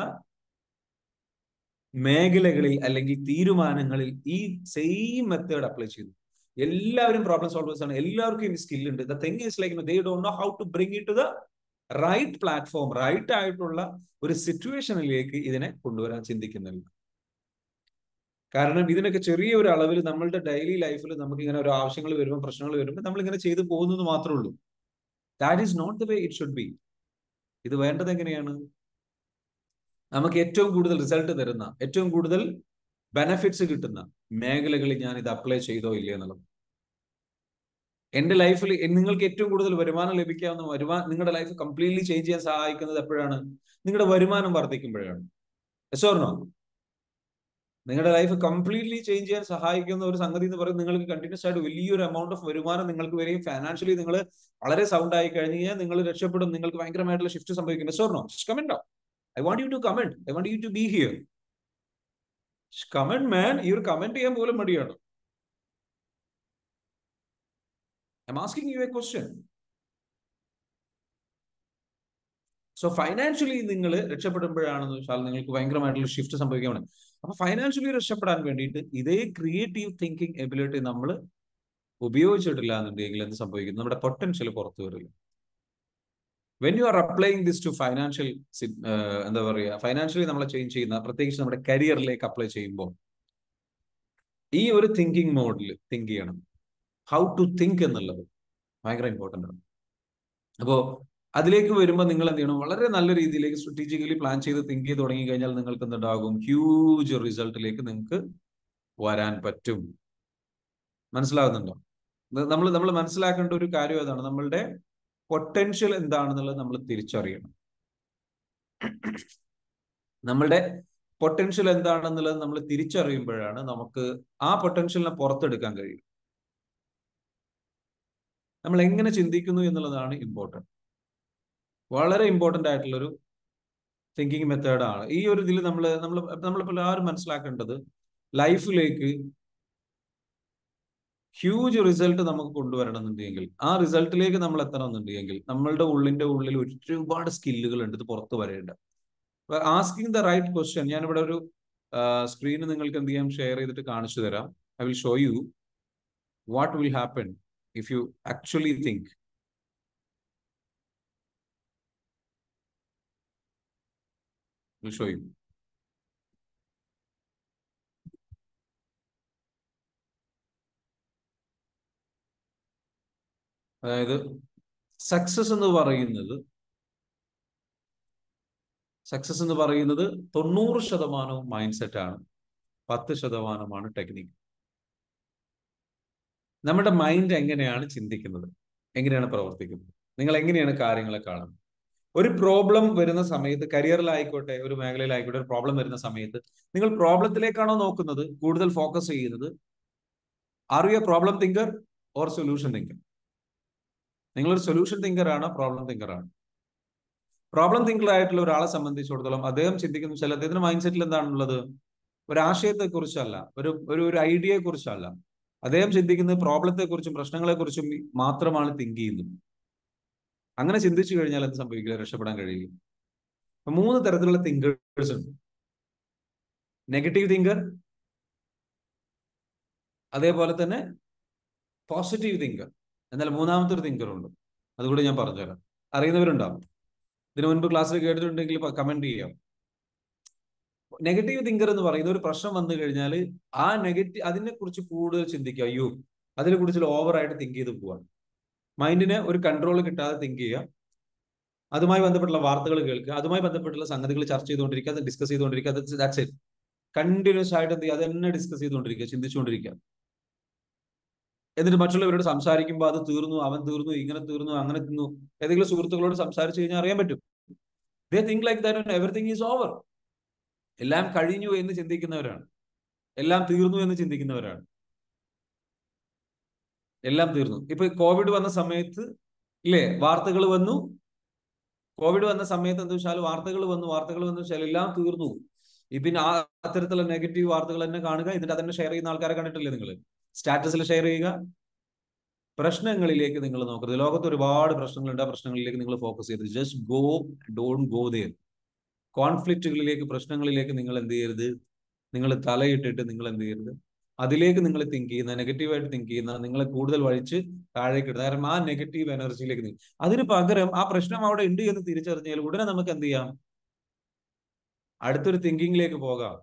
മേഖലകളിൽ അല്ലെങ്കിൽ തീരുമാനങ്ങളിൽ ഈ സെയിം മെത്തേഡ് അപ്ലൈ ചെയ്യുന്നു എല്ലാവരും പ്രോബ്ലം സോൾവേഴ്സ് ആണ് എല്ലാവർക്കും ഈ സ്കിൽ ഉണ്ട് the thing is like they don't know how to bring it to the right platform right ആയിട്ടുള്ള ഒരു സിറ്റുവേഷനിലേക്ക് ഇതിനെ കൊണ്ടുവരാൻ ചിന്തിക്കുന്നില്ല കാരണം ഇതിനൊക്കെ ചെറിയ ഒരു അളവിൽ നമ്മളുടെ ഡെയിലി ലൈഫിൽ നമുക്ക് ഇങ്ങനെ ഒരു ആവശ്യങ്ങൾ വരുമ്പോൾ പ്രശ്നങ്ങൾ വരുമ്പോൾ നമ്മൾ ഇങ്ങനെ ചെയ്തു പോകുന്നത് മാത്രമേ ഉള്ളൂ that is not the way it should be ഇത് വേണ്ടത് എങ്ങനെയാണ് നമുക്ക് ഏറ്റവും കൂടുതൽ റിസൾട്ട് തരുന്ന ഏറ്റവും കൂടുതൽ ബെനഫിറ്റ്സ് കിട്ടുന്ന മേഖലകളിൽ ഞാൻ ഇത് അപ്ലൈ ചെയ്തോ ഇല്ലേ എന്നുള്ളത് എന്റെ ലൈഫിൽ നിങ്ങൾക്ക് ഏറ്റവും കൂടുതൽ വരുമാനം ലഭിക്കാവുന്ന വരുമാനം നിങ്ങളുടെ ലൈഫ് കംപ്ലീറ്റ്ലി ചേഞ്ച് ചെയ്യാൻ സഹായിക്കുന്നത് എപ്പോഴാണ് നിങ്ങളുടെ വരുമാനം വർദ്ധിക്കുമ്പോഴാണ് എസോർണോ നിങ്ങളുടെ ലൈഫ് കംപ്ലീറ്റ്ലി ചേഞ്ച് ചെയ്യാൻ സഹായിക്കുന്ന ഒരു സംഗതി എന്ന് പറയുന്നത് നിങ്ങൾക്ക് കണ്ടിന്യൂസ് ആയിട്ട് വലിയൊരു എമൗണ്ട് ഓഫ് വരുമാനം നിങ്ങൾക്ക് വരികയും ഫൈനാൻഷ്യലി നിങ്ങൾ വളരെ സൗണ്ട് ആയി കഴിഞ്ഞ് കഴിഞ്ഞാൽ നിങ്ങൾ രക്ഷപ്പെടും നിങ്ങൾക്ക് ഭയങ്കരമായിട്ടുള്ള ഷിഫ്റ്റ് സംഭവിക്കും എസോർണോ കമന്റോ I want you to comment I want you to be here comment man ഈ ഒരു കമന്റ് ചെയ്യാൻ പോലും മടിയാണ് I'm asking you a question. So financially നിങ്ങൾ രക്ഷപ്പെടുമ്പോഴാണെന്ന് വെച്ചാൽ നിങ്ങൾക്ക് ഭയങ്കരമായിട്ടുള്ള ഷിഫ്റ്റ് സംഭവിക്കുകയാണ് അപ്പൊ ഫൈനാൻഷ്യലി രക്ഷപ്പെടാൻ വേണ്ടിയിട്ട് ഇതേ ക്രിയേറ്റീവ് തിങ്കിങ് എബിലിറ്റി നമ്മൾ ഉപയോഗിച്ചിട്ടില്ല എന്നുണ്ടെങ്കിൽ എന്ത് സംഭവിക്കും നമ്മുടെ പൊട്ടൻഷ്യൽ പുറത്തു വരില്ല when you are applying this to financial എന്താ പറയുക ഫൈനാൻഷ്യലി നമ്മളെ ചേഞ്ച് ചെയ്യുന്ന പ്രത്യേകിച്ച് നമ്മുടെ കരിയറിലേക്ക് അപ്ലൈ ചെയ്യുമ്പോൾ ഈ ഒരു തിങ്കിങ് മോഡിൽ തിങ്ക് ചെയ്യണം ഹൗ ടു തിങ്ക് എന്നുള്ളത് ഭയങ്കര ഇമ്പോർട്ടൻ്റ് ആണ് അപ്പോൾ അതിലേക്ക് വരുമ്പോൾ നിങ്ങൾ എന്ത് ചെയ്യണം വളരെ നല്ല രീതിയിലേക്ക് സ്ട്രാറ്റജിക്കലി പ്ലാൻ ചെയ്ത് തിങ്ക് ചെയ്ത് തുടങ്ങി കഴിഞ്ഞാൽ നിങ്ങൾക്ക് എന്തുണ്ടാകും ഹ്യൂജ് റിസൾട്ടിലേക്ക് നിങ്ങൾക്ക് വരാൻ പറ്റും മനസ്സിലാകുന്നുണ്ടോ നമ്മൾ നമ്മൾ മനസ്സിലാക്കേണ്ട ഒരു കാര്യം ഏതാണ് നമ്മളുടെ പൊട്ടൻഷ്യൽ എന്താണെന്നുള്ളത് നമ്മൾ തിരിച്ചറിയണം നമ്മളുടെ പൊട്ടൻഷ്യൽ എന്താണെന്നുള്ളത് നമ്മൾ തിരിച്ചറിയുമ്പോഴാണ് നമുക്ക് ആ പൊട്ടൻഷ്യലിനെ പുറത്തെടുക്കാൻ കഴിയും നമ്മൾ എങ്ങനെ ചിന്തിക്കുന്നു എന്നുള്ളതാണ് ഇമ്പോർട്ടൻറ്റ് വളരെ ഇമ്പോർട്ടൻ്റ് ആയിട്ടുള്ളൊരു തിങ്കിങ് മെത്തേഡാണ് ഈ ഒരു ഇതിൽ നമ്മൾ നമ്മൾ നമ്മളിപ്പോൾ എല്ലാവരും മനസ്സിലാക്കേണ്ടത് ലൈഫിലേക്ക് ഹ്യൂജ് റിസൾട്ട് നമുക്ക് കൊണ്ടുവരണമെന്നുണ്ടെങ്കിൽ ആ റിസൾട്ടിലേക്ക് നമ്മൾ എത്തണമെന്നുണ്ടെങ്കിൽ നമ്മളുടെ ഉള്ളിന്റെ ഉള്ളിൽ ഒരുപാട് സ്കില്ലുകൾ ഉണ്ട് ഇത് പുറത്തു വരേണ്ട ആസ്കിങ് ദ റൈറ്റ് ക്വസ്റ്റ്യൻ ഞാനിവിടെ ഒരു സ്ക്രീന് നിങ്ങൾക്ക് എന്ത് ചെയ്യാം ഷെയർ ചെയ്തിട്ട് കാണിച്ചു തരാം I will show you what will happen if you actually think will show you അതായത് സക്സസ് എന്ന് പറയുന്നത് സക്സസ് എന്ന് പറയുന്നത് തൊണ്ണൂറ് ശതമാനവും മൈൻഡ് സെറ്റ് ആണ് പത്ത് ശതമാനമാണ് ടെക്നിക്ക് നമ്മുടെ മൈൻഡ് എങ്ങനെയാണ് ചിന്തിക്കുന്നത് എങ്ങനെയാണ് പ്രവർത്തിക്കുന്നത് നിങ്ങൾ എങ്ങനെയാണ് കാര്യങ്ങളെ കാണുന്നത് ഒരു പ്രോബ്ലം വരുന്ന സമയത്ത് കരിയറിലായിക്കോട്ടെ ഒരു മേഖലയിലായിക്കോട്ടെ ഒരു പ്രോബ്ലം വരുന്ന സമയത്ത് നിങ്ങൾ പ്രോബ്ലത്തിലേക്കാണോ നോക്കുന്നത് കൂടുതൽ ഫോക്കസ് ചെയ്യുന്നത് are you a problem thinker or solution thinker നിങ്ങളൊരു സൊല്യൂഷൻ തിങ്കർ ആണ് പ്രോബ്ലം തിങ്കർ ആണ് പ്രോബ്ലം തിങ്കർ ആയിട്ടുള്ള ഒരാളെ സംബന്ധിച്ചിടത്തോളം അദ്ദേഹം ചിന്തിക്കുന്ന ചില അദ്ദേഹത്തിന്റെ മൈൻഡ് സെറ്റിൽ എന്താണുള്ളത് ഒരു ആശയത്തെ കുറിച്ചല്ല ഒരു ഒരു ഒരു ഐഡിയയെ കുറിച്ചല്ല അദ്ദേഹം ചിന്തിക്കുന്നത് പ്രോബ്ലത്തെ കുറിച്ചും പ്രശ്നങ്ങളെ കുറിച്ചും മാത്രമാണ് തിങ്ക് ചെയ്യുന്നത് അങ്ങനെ ചിന്തിച്ചു കഴിഞ്ഞാൽ എന്ത് സംഭവിക്കില്ല രക്ഷപ്പെടാൻ കഴിയില്ല മൂന്ന് തരത്തിലുള്ള തിങ്കേഴ്സ് ഉണ്ട് നെഗറ്റീവ് തിങ്കർ അതേപോലെ തന്നെ പോസിറ്റീവ് തിങ്കർ എന്നാൽ മൂന്നാമത്തെ ഒരു തിങ്കർ ഉണ്ട് അതുകൂടി ഞാൻ പറഞ്ഞുതരാം അറിയുന്നവരുണ്ടാവും ഇതിനു മുൻപ് ക്ലാസ്സിൽ കേട്ടിട്ടുണ്ടെങ്കിൽ കമന്റ് ചെയ്യാം നെഗറ്റീവ് തിങ്കർ എന്ന് പറയുന്ന ഒരു പ്രശ്നം വന്നു കഴിഞ്ഞാൽ ആ നെഗറ്റീവ് അതിനെ കുറിച്ച് കൂടുതൽ ചിന്തിക്കുക അയ്യോ അതിനെ കുറിച്ച് ഓവറായിട്ട് തിങ്ക് ചെയ്ത് പോവാണ് മൈൻഡിന് ഒരു കൺട്രോൾ കിട്ടാതെ തിങ്ക് ചെയ്യുക അതുമായി ബന്ധപ്പെട്ടുള്ള വാർത്തകൾ കേൾക്കുക അതുമായി ബന്ധപ്പെട്ടുള്ള സംഗതികൾ ചർച്ച ചെയ്തുകൊണ്ടിരിക്കുക അത് ഡിസ്കസ് ചെയ്തുകൊണ്ടിരിക്കുക ദാറ്റ്സ് ഇറ്റ് കണ്ടിന്യൂസ് ആയിട്ട് എന്ത് ചെയ്യുക അത് തന്നെ ഡിസ്കസ് ചെയ്തുകൊണ്ടിരിക്കുക ചിന്തിച്ചുകൊണ്ടിരിക്കുക എന്നിട്ട് മറ്റുള്ളവരോട് സംസാരിക്കുമ്പോൾ അത് തീർന്നു അവൻ തീർന്നു ഇങ്ങനെ തീർന്നു അങ്ങനെ തീർന്നു ഏതെങ്കിലും സുഹൃത്തുക്കളോട് സംസാരിച്ചു കഴിഞ്ഞാൽ അറിയാൻ പറ്റും they think like that everything is over എല്ലാം കഴിഞ്ഞു എന്ന് ചിന്തിക്കുന്നവരാണ് എല്ലാം തീർന്നു എന്ന് ചിന്തിക്കുന്നവരാണ് എല്ലാം തീർന്നു ഇപ്പൊ കോവിഡ് വന്ന സമയത്ത് ഇല്ലേ വാർത്തകൾ വന്നു കോവിഡ് വന്ന സമയത്ത് എന്താ വെച്ചാൽ വാർത്തകൾ വന്നു വാർത്തകൾ വന്നു വെച്ചാൽ എല്ലാം തീർന്നു പിന്നെ ആ അത്തരത്തിലുള്ള നെഗറ്റീവ് വാർത്തകൾ തന്നെ കാണുക എന്നിട്ട് അതന്നെ ഷെയർ ചെയ്യുന്ന ആൾക്കാരെ കണ്ടിട്ടില്ലേ നിങ്ങൾ സ്റ്റാറ്റസിൽ ഷെയർ ചെയ്യുക പ്രശ്നങ്ങളിലേക്ക് നിങ്ങൾ നോക്കരുത് ലോകത്ത് ഒരുപാട് പ്രശ്നങ്ങളുണ്ട് ആ പ്രശ്നങ്ങളിലേക്ക് നിങ്ങൾ ഫോക്കസ് ചെയ്ത് just go don't go there കോൺഫ്ലിക്റ്റുകളിലേക്ക് പ്രശ്നങ്ങളിലേക്ക് നിങ്ങൾ എന്ത് ചെയ്യരുത് നിങ്ങൾ തലയിട്ടിട്ട് നിങ്ങൾ എന്ത് ചെയ്യരുത് അതിലേക്ക് നിങ്ങൾ തിങ്ക് ചെയ്യുന്ന നെഗറ്റീവായിട്ട് തിങ്ക് ചെയ്യുന്ന നിങ്ങളെ കൂടുതൽ വഴിച്ച് താഴേക്ക് ഇടുന്നത് കാരണം ആ നെഗറ്റീവ് എനർജിയിലേക്ക് നീ അതിന് പകരം ആ പ്രശ്നം അവിടെ ഉണ്ട് എന്ന് തിരിച്ചറിഞ്ഞാൽ ഉടനെ നമുക്ക് എന്ത് ചെയ്യാം അടുത്തൊരു തിങ്കിങ്ങിലേക്ക് പോകാം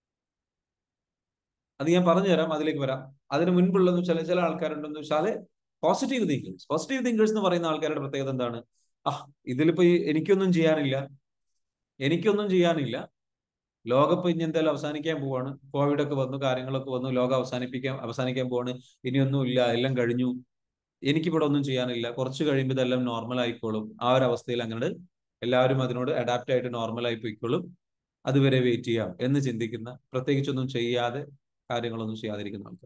അത് ഞാൻ പറഞ്ഞുതരാം അതിലേക്ക് വരാം അതിന് മുൻപുള്ളതെന്ന് വെച്ചാൽ ചില ആൾക്കാരുണ്ടെന്ന് വെച്ചാൽ പോസിറ്റീവ് തിങ്കേഴ്സ് പോസിറ്റീവ് തിങ്കേഴ്സ് എന്ന് പറയുന്ന ആൾക്കാരുടെ പ്രത്യേകത എന്താണ് ആ ഇതിലിപ്പോ എനിക്കൊന്നും ചെയ്യാനില്ല എനിക്കൊന്നും ചെയ്യാനില്ല ലോകം ഇപ്പൊ ഇനി എന്തായാലും അവസാനിക്കാൻ പോവാണ് കോവിഡ് ഒക്കെ വന്നു കാര്യങ്ങളൊക്കെ വന്നു ലോകം അവസാനിപ്പിക്കാൻ അവസാനിക്കാൻ പോവാണ് ഇനിയൊന്നും ഇല്ല എല്ലാം കഴിഞ്ഞു എനിക്കിവിടെ ഒന്നും ചെയ്യാനില്ല കുറച്ച് കഴിയുമ്പോൾ ഇതെല്ലാം നോർമൽ ആയിക്കോളും ആ ഒരു അവസ്ഥയിൽ അങ്ങനെ എല്ലാവരും അതിനോട് അഡാപ്റ്റ് ആയിട്ട് നോർമൽ ആയി പോയിക്കോളും അതുവരെ വെയിറ്റ് ചെയ്യാം എന്ന് ചിന്തിക്കുന്ന പ്രത്യേകിച്ചൊന്നും ചെയ്യാതെ കാര്യങ്ങളൊന്നും ചെയ്യാതിരിക്കുന്ന ആൾക്കാർ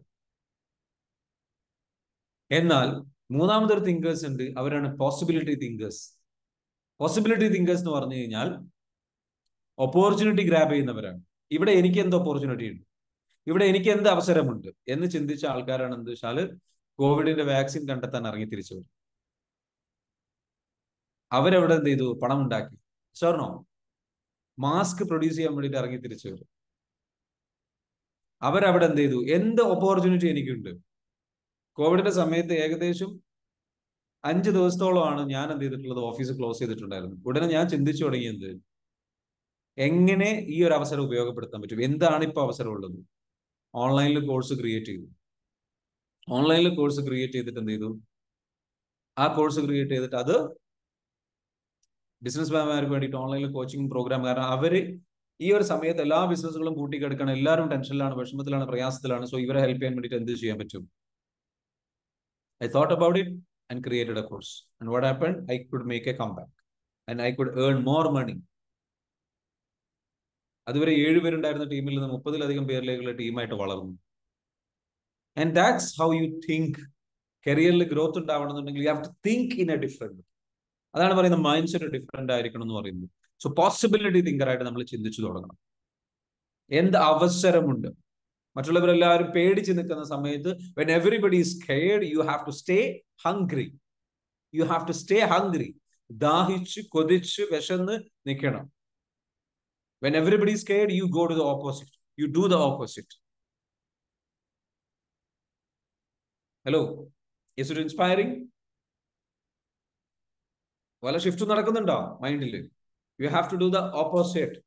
എന്നാൽ മൂന്നാമതൊരു തിങ്കേഴ്സ് ഉണ്ട് അവരാണ് പോസിബിലിറ്റി തിങ്കേഴ്സ് പോസിബിലിറ്റി തിങ്കേഴ്സ് എന്ന് പറഞ്ഞു കഴിഞ്ഞാൽ ഓപ്പർച്യൂണിറ്റി ഗ്രാബ് ചെയ്യുന്നവരാണ് ഇവിടെ എനിക്ക് എന്ത് ഓപ്പർച്യൂണിറ്റി ഉണ്ട് ഇവിടെ എനിക്ക് എന്ത് അവസരമുണ്ട് എന്ന് ചിന്തിച്ച ആൾക്കാരാണ് എന്ത് വെച്ചാൽ കോവിഡിന്റെ വാക്സിൻ കണ്ടെത്താൻ ഇറങ്ങി തിരിച്ചു വരും അവരവിടെ എന്ത് ചെയ്തു പണം ഉണ്ടാക്കി ഷോർണോ മാസ്ക് പ്രൊഡ്യൂസ് ചെയ്യാൻ വേണ്ടിയിട്ട് ഇറങ്ങി തിരിച്ചു വരും അവരവിടെ എന്ത് ചെയ്തു എന്ത് ഓപ്പർച്യൂണിറ്റി എനിക്കുണ്ട് കോവിഡിന്റെ സമയത്ത് ഏകദേശം അഞ്ച് ദിവസത്തോളമാണ് ഞാൻ എന്ത് ചെയ്തിട്ടുള്ളത് ഓഫീസ് ക്ലോസ് ചെയ്തിട്ടുണ്ടായിരുന്നു ഉടനെ ഞാൻ ചിന്തിച്ചു തുടങ്ങിയത് എങ്ങനെ ഈ ഒരു അവസരം ഉപയോഗപ്പെടുത്താൻ പറ്റും എന്താണ് ഇപ്പൊ അവസരം ഉള്ളത് ഓൺലൈനിൽ കോഴ്സ് ക്രിയേറ്റ് ചെയ്തു ഓൺലൈനിൽ കോഴ്സ് ക്രിയേറ്റ് ചെയ്തിട്ട് എന്ത് ചെയ്തു ആ കോഴ്സ് ക്രിയേറ്റ് ചെയ്തിട്ട് അത് ബിസിനസ് മാൻമാർക്ക് വേണ്ടിയിട്ട് ഓൺലൈനിൽ കോച്ചിങ് പ്രോഗ്രാം കാരണം അവര് ഈ ഒരു സമയത്ത് എല്ലാ ബിസിനസ്സുകളും കൂട്ടിക്കെടുക്കണം എല്ലാവരും ടെൻഷനിലാണ് വിഷമത്തിലാണ് പ്രയാസത്തിലാണ് സോ ഇവരെ ഹെൽപ്പ് ചെയ്യാൻ വേണ്ടിയിട്ട് എന്ത് ചെയ്യാൻ പറ്റും I thought about it and created a course and what happen I could make a comeback and I could earn more money അതുവരെ ഏഴുപേരുണ്ടായിരുന്ന ടീമിൽ നിന്ന് മുപ്പതിലധികം പേരിലേക്കുള്ള ടീമായിട്ട് വളർന്നു and that's how you think കരിയറിൽ ഗ്രോത്ത് ഉണ്ടാവണമെന്നുണ്ടെങ്കിൽ you have to think in a different അതാണ് പറയുന്നത് മൈൻഡ് സെറ്റ് ഡിഫറെന്റ് ആയിരിക്കണം എന്ന് പറയുന്നത് സോ പോസിബിലിറ്റി തിങ്കറായിട്ട് നമ്മൾ ചിന്തിച്ചു തുടങ്ങണം എന്ത് അവസരമുണ്ട് മറ്റുള്ളവരെല്ലാവരും പേടിച്ച് നിൽക്കുന്ന സമയത്ത് when everybody is scared you have to stay hungry you have to stay hungry ദാഹിച്ച് കൊതിച്ച് വിശന്ന് നിൽക്കണം when everybody is scared you go to the opposite you do the opposite hello is it inspiring വല്ല shift നടക്കുന്നുണ്ടോ മൈൻഡിൽ you have to do the opposite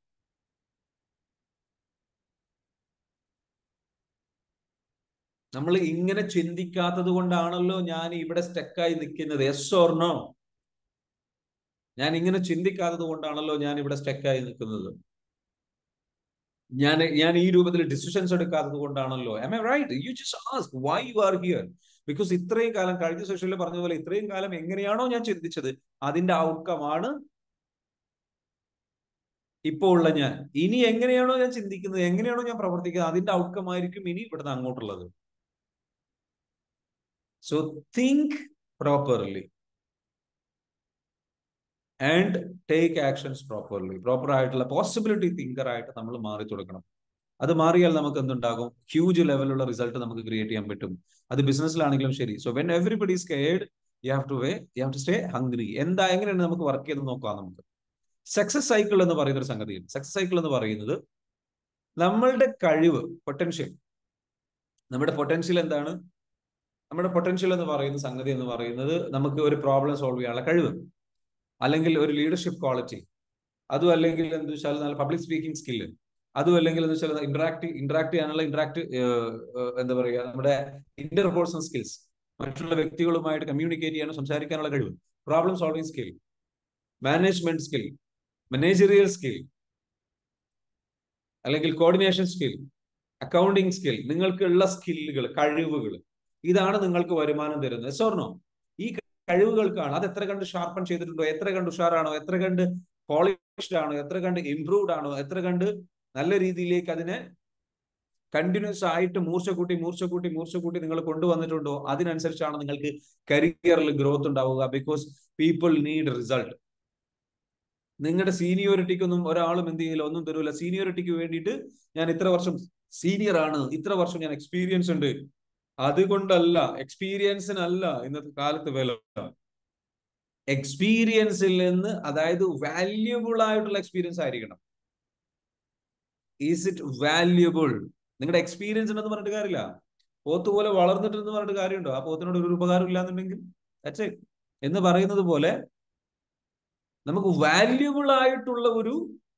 നമ്മൾ ഇങ്ങനെ ചിന്തിക്കാത്തത് കൊണ്ടാണല്ലോ ഞാൻ ഇവിടെ സ്റ്റക്കായി നിൽക്കുന്നത് എസ് ഓർ നോ ഞാൻ ഇങ്ങനെ ചിന്തിക്കാത്തത് കൊണ്ടാണല്ലോ ഞാൻ ഇവിടെ സ്റ്റക്കായി നിൽക്കുന്നത് ഞാൻ ഞാൻ ഈ രൂപത്തിൽ ഡിസിഷൻസ് എടുക്കാത്തത് കൊണ്ടാണല്ലോ am I right you just ask why you are here because ഇത്രയും കാലം കഴിഞ്ഞ സെഷനിൽ പറഞ്ഞ പോലെ ഇത്രയും കാലം എങ്ങനെയാണോ ഞാൻ ചിന്തിച്ചത് അതിന്റെ ഔട്ട്കം ആണ് ഇപ്പോൾ ഉള്ള ഞാൻ ഇനി എങ്ങനെയാണോ ഞാൻ ചിന്തിക്കുന്നത് എങ്ങനെയാണോ ഞാൻ പ്രവർത്തിക്കുന്നത് അതിന്റെ ഔട്ട്കം ആയിരിക്കും ഇനി ഇവിടുന്ന് അങ്ങോട്ടുള്ളത് so think properly and take actions properly proper ആയിട്ടുള്ള പോസിബിലിറ്റി തിങ്കർ ആയിട്ട് നമ്മൾ മാറി തുടങ്ങണം അത് മാറിയാൽ നമുക്ക് എന്തുണ്ടാകും ഹ്യൂജ് ലെവലുള്ള റിസൾട്ട് നമുക്ക് ക്രിയേറ്റ് ചെയ്യാൻ പറ്റും അത് ബിസിനസ്സിലാണെങ്കിലും ശരി so when everybody is scared you have to way you have to stay hungry എന്താ എങ്ങനെയാണ് നമുക്ക് വർക്ക് ചെയ്ത് നോക്കാം നമുക്ക് സക്സസ് സൈക്കിൾ എന്ന് പറയുന്ന ഒരു സംഗതിയുണ്ട് സക്സസ് സൈക്കിൾ എന്ന് പറയുന്നത് നമ്മളുടെ കഴിവ് പൊട്ടൻഷ്യൽ നമ്മുടെ പൊട്ടൻഷ്യൽ എന്താണ് നമ്മുടെ പൊട്ടൻഷ്യൽ എന്ന് പറയുന്ന സംഗതി എന്ന് പറയുന്നത് നമുക്ക് ഒരു പ്രോബ്ലം സോൾവ് ചെയ്യാനുള്ള കഴിവ് അല്ലെങ്കിൽ ഒരു ലീഡർഷിപ്പ് ക്വാളിറ്റി അതും അല്ലെങ്കിൽ എന്താ വെച്ചാൽ നല്ല പബ്ലിക് സ്പീക്കിംഗ് സ്കില്ല് അതും അല്ലെങ്കിൽ എന്താ വെച്ചാൽ ഇന്ററാക്ട് ഇന്ററാക്ട് ചെയ്യാനുള്ള ഇന്ററാക്ട് എന്താ പറയുക നമ്മുടെ ഇന്റർപേഴ്സണൽ സ്കിൽസ് മറ്റുള്ള വ്യക്തികളുമായിട്ട് കമ്മ്യൂണിക്കേറ്റ് ചെയ്യാനും സംസാരിക്കാനുള്ള കഴിവ് problem solving skill management skill managerial skill അല്ലെങ്കിൽ കോർഡിനേഷൻ സ്കിൽ അക്കൗണ്ടിങ് സ്കിൽ നിങ്ങൾക്കുള്ള സ്കില്ലുകൾ കഴിവുകൾ ഇതാണ് നിങ്ങൾക്ക് വരുമാനം തരുന്നത് സോർണോ ഈ കഴിവുകൾക്കാണ് അത് എത്ര കണ്ട് ഷാർപ്പൺ ചെയ്തിട്ടുണ്ടോ എത്ര കണ്ട് ഉഷാറാണോ എത്ര കണ്ട് പോളിഷ്ഡ് ആണോ എത്ര കണ്ട് ഇംപ്രൂവ്ഡ് ആണോ എത്ര കണ്ട് നല്ല രീതിയിലേക്ക് അതിനെ കണ്ടിന്യൂസ് ആയിട്ട് മൂർച്ച കൂട്ടി മൂർച്ച കൂട്ടി മൂർച്ച കൂട്ടി നിങ്ങൾ കൊണ്ടുവന്നിട്ടുണ്ടോ അതിനനുസരിച്ചാണ് നിങ്ങൾക്ക് കരിയറിൽ ഗ്രോത്ത് ഉണ്ടാവുക ബിക്കോസ് പീപ്പിൾ നീഡ് റിസൾട്ട് നിങ്ങളുടെ സീനിയോറിറ്റിക്കൊന്നും ഒരാളും എന്ത് ചെയ്യില്ല ഒന്നും തരൂല സീനിയോറിറ്റിക്ക് വേണ്ടിയിട്ട് ഞാൻ ഇത്ര വർഷം സീനിയർ ആണ് ഇത്ര വർഷം ഞാൻ എക്സ്പീരിയൻസ് ഉണ്ട് അതുകൊണ്ടല്ല എക്സ്പീരിയൻസിനല്ല ഇന്നത്തെ കാലത്ത് വില എക്സ്പീരിയൻസിൽ നിന്ന് അതായത് വാല്യുബിൾ ആയിട്ടുള്ള എക്സ്പീരിയൻസ് ആയിരിക്കണം ഈസ് ഇറ്റ് വാല്യുബിൾ നിങ്ങളുടെ എക്സ്പീരിയൻസ് ഉണ്ടെന്ന് പറഞ്ഞിട്ട് കാര്യമില്ല പോത്ത് പോലെ വളർന്നിട്ടെന്ന് പറഞ്ഞിട്ട് കാര്യമുണ്ടോ ആ പോത്തിനോട് ഒരു ഉപകാരം ഇല്ലാന്നുണ്ടെങ്കിൽ ദാറ്റ്സ് ഇറ്റ് എന്ന് പറയുന്നത് പോലെ നമുക്ക് വാല്യുബിൾ ആയിട്ടുള്ള ഒരു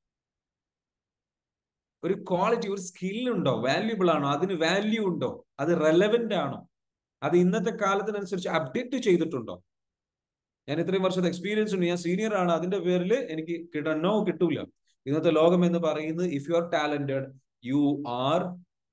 ഒരു ക്വാളിറ്റി ഒരു സ്കിൽ ഉണ്ടോ വാല്യുബിൾ ആണോ അതിന് വാല്യൂ ഉണ്ടോ അത് റെലവെന്റ് ആണോ അത് ഇന്നത്തെ കാലത്തിനനുസരിച്ച് അപ്ഡേറ്റ് ചെയ്തിട്ടുണ്ടോ ഞാൻ ഇത്രയും വർഷത്തെ എക്സ്പീരിയൻസ് ഉണ്ട് ഞാൻ സീനിയർ ആണ് അതിന്റെ പേരിൽ എനിക്ക് കിട്ടണോ കിട്ടൂല ഇന്നത്തെ ലോകം എന്ന് പറയുന്നത് if you are talented you are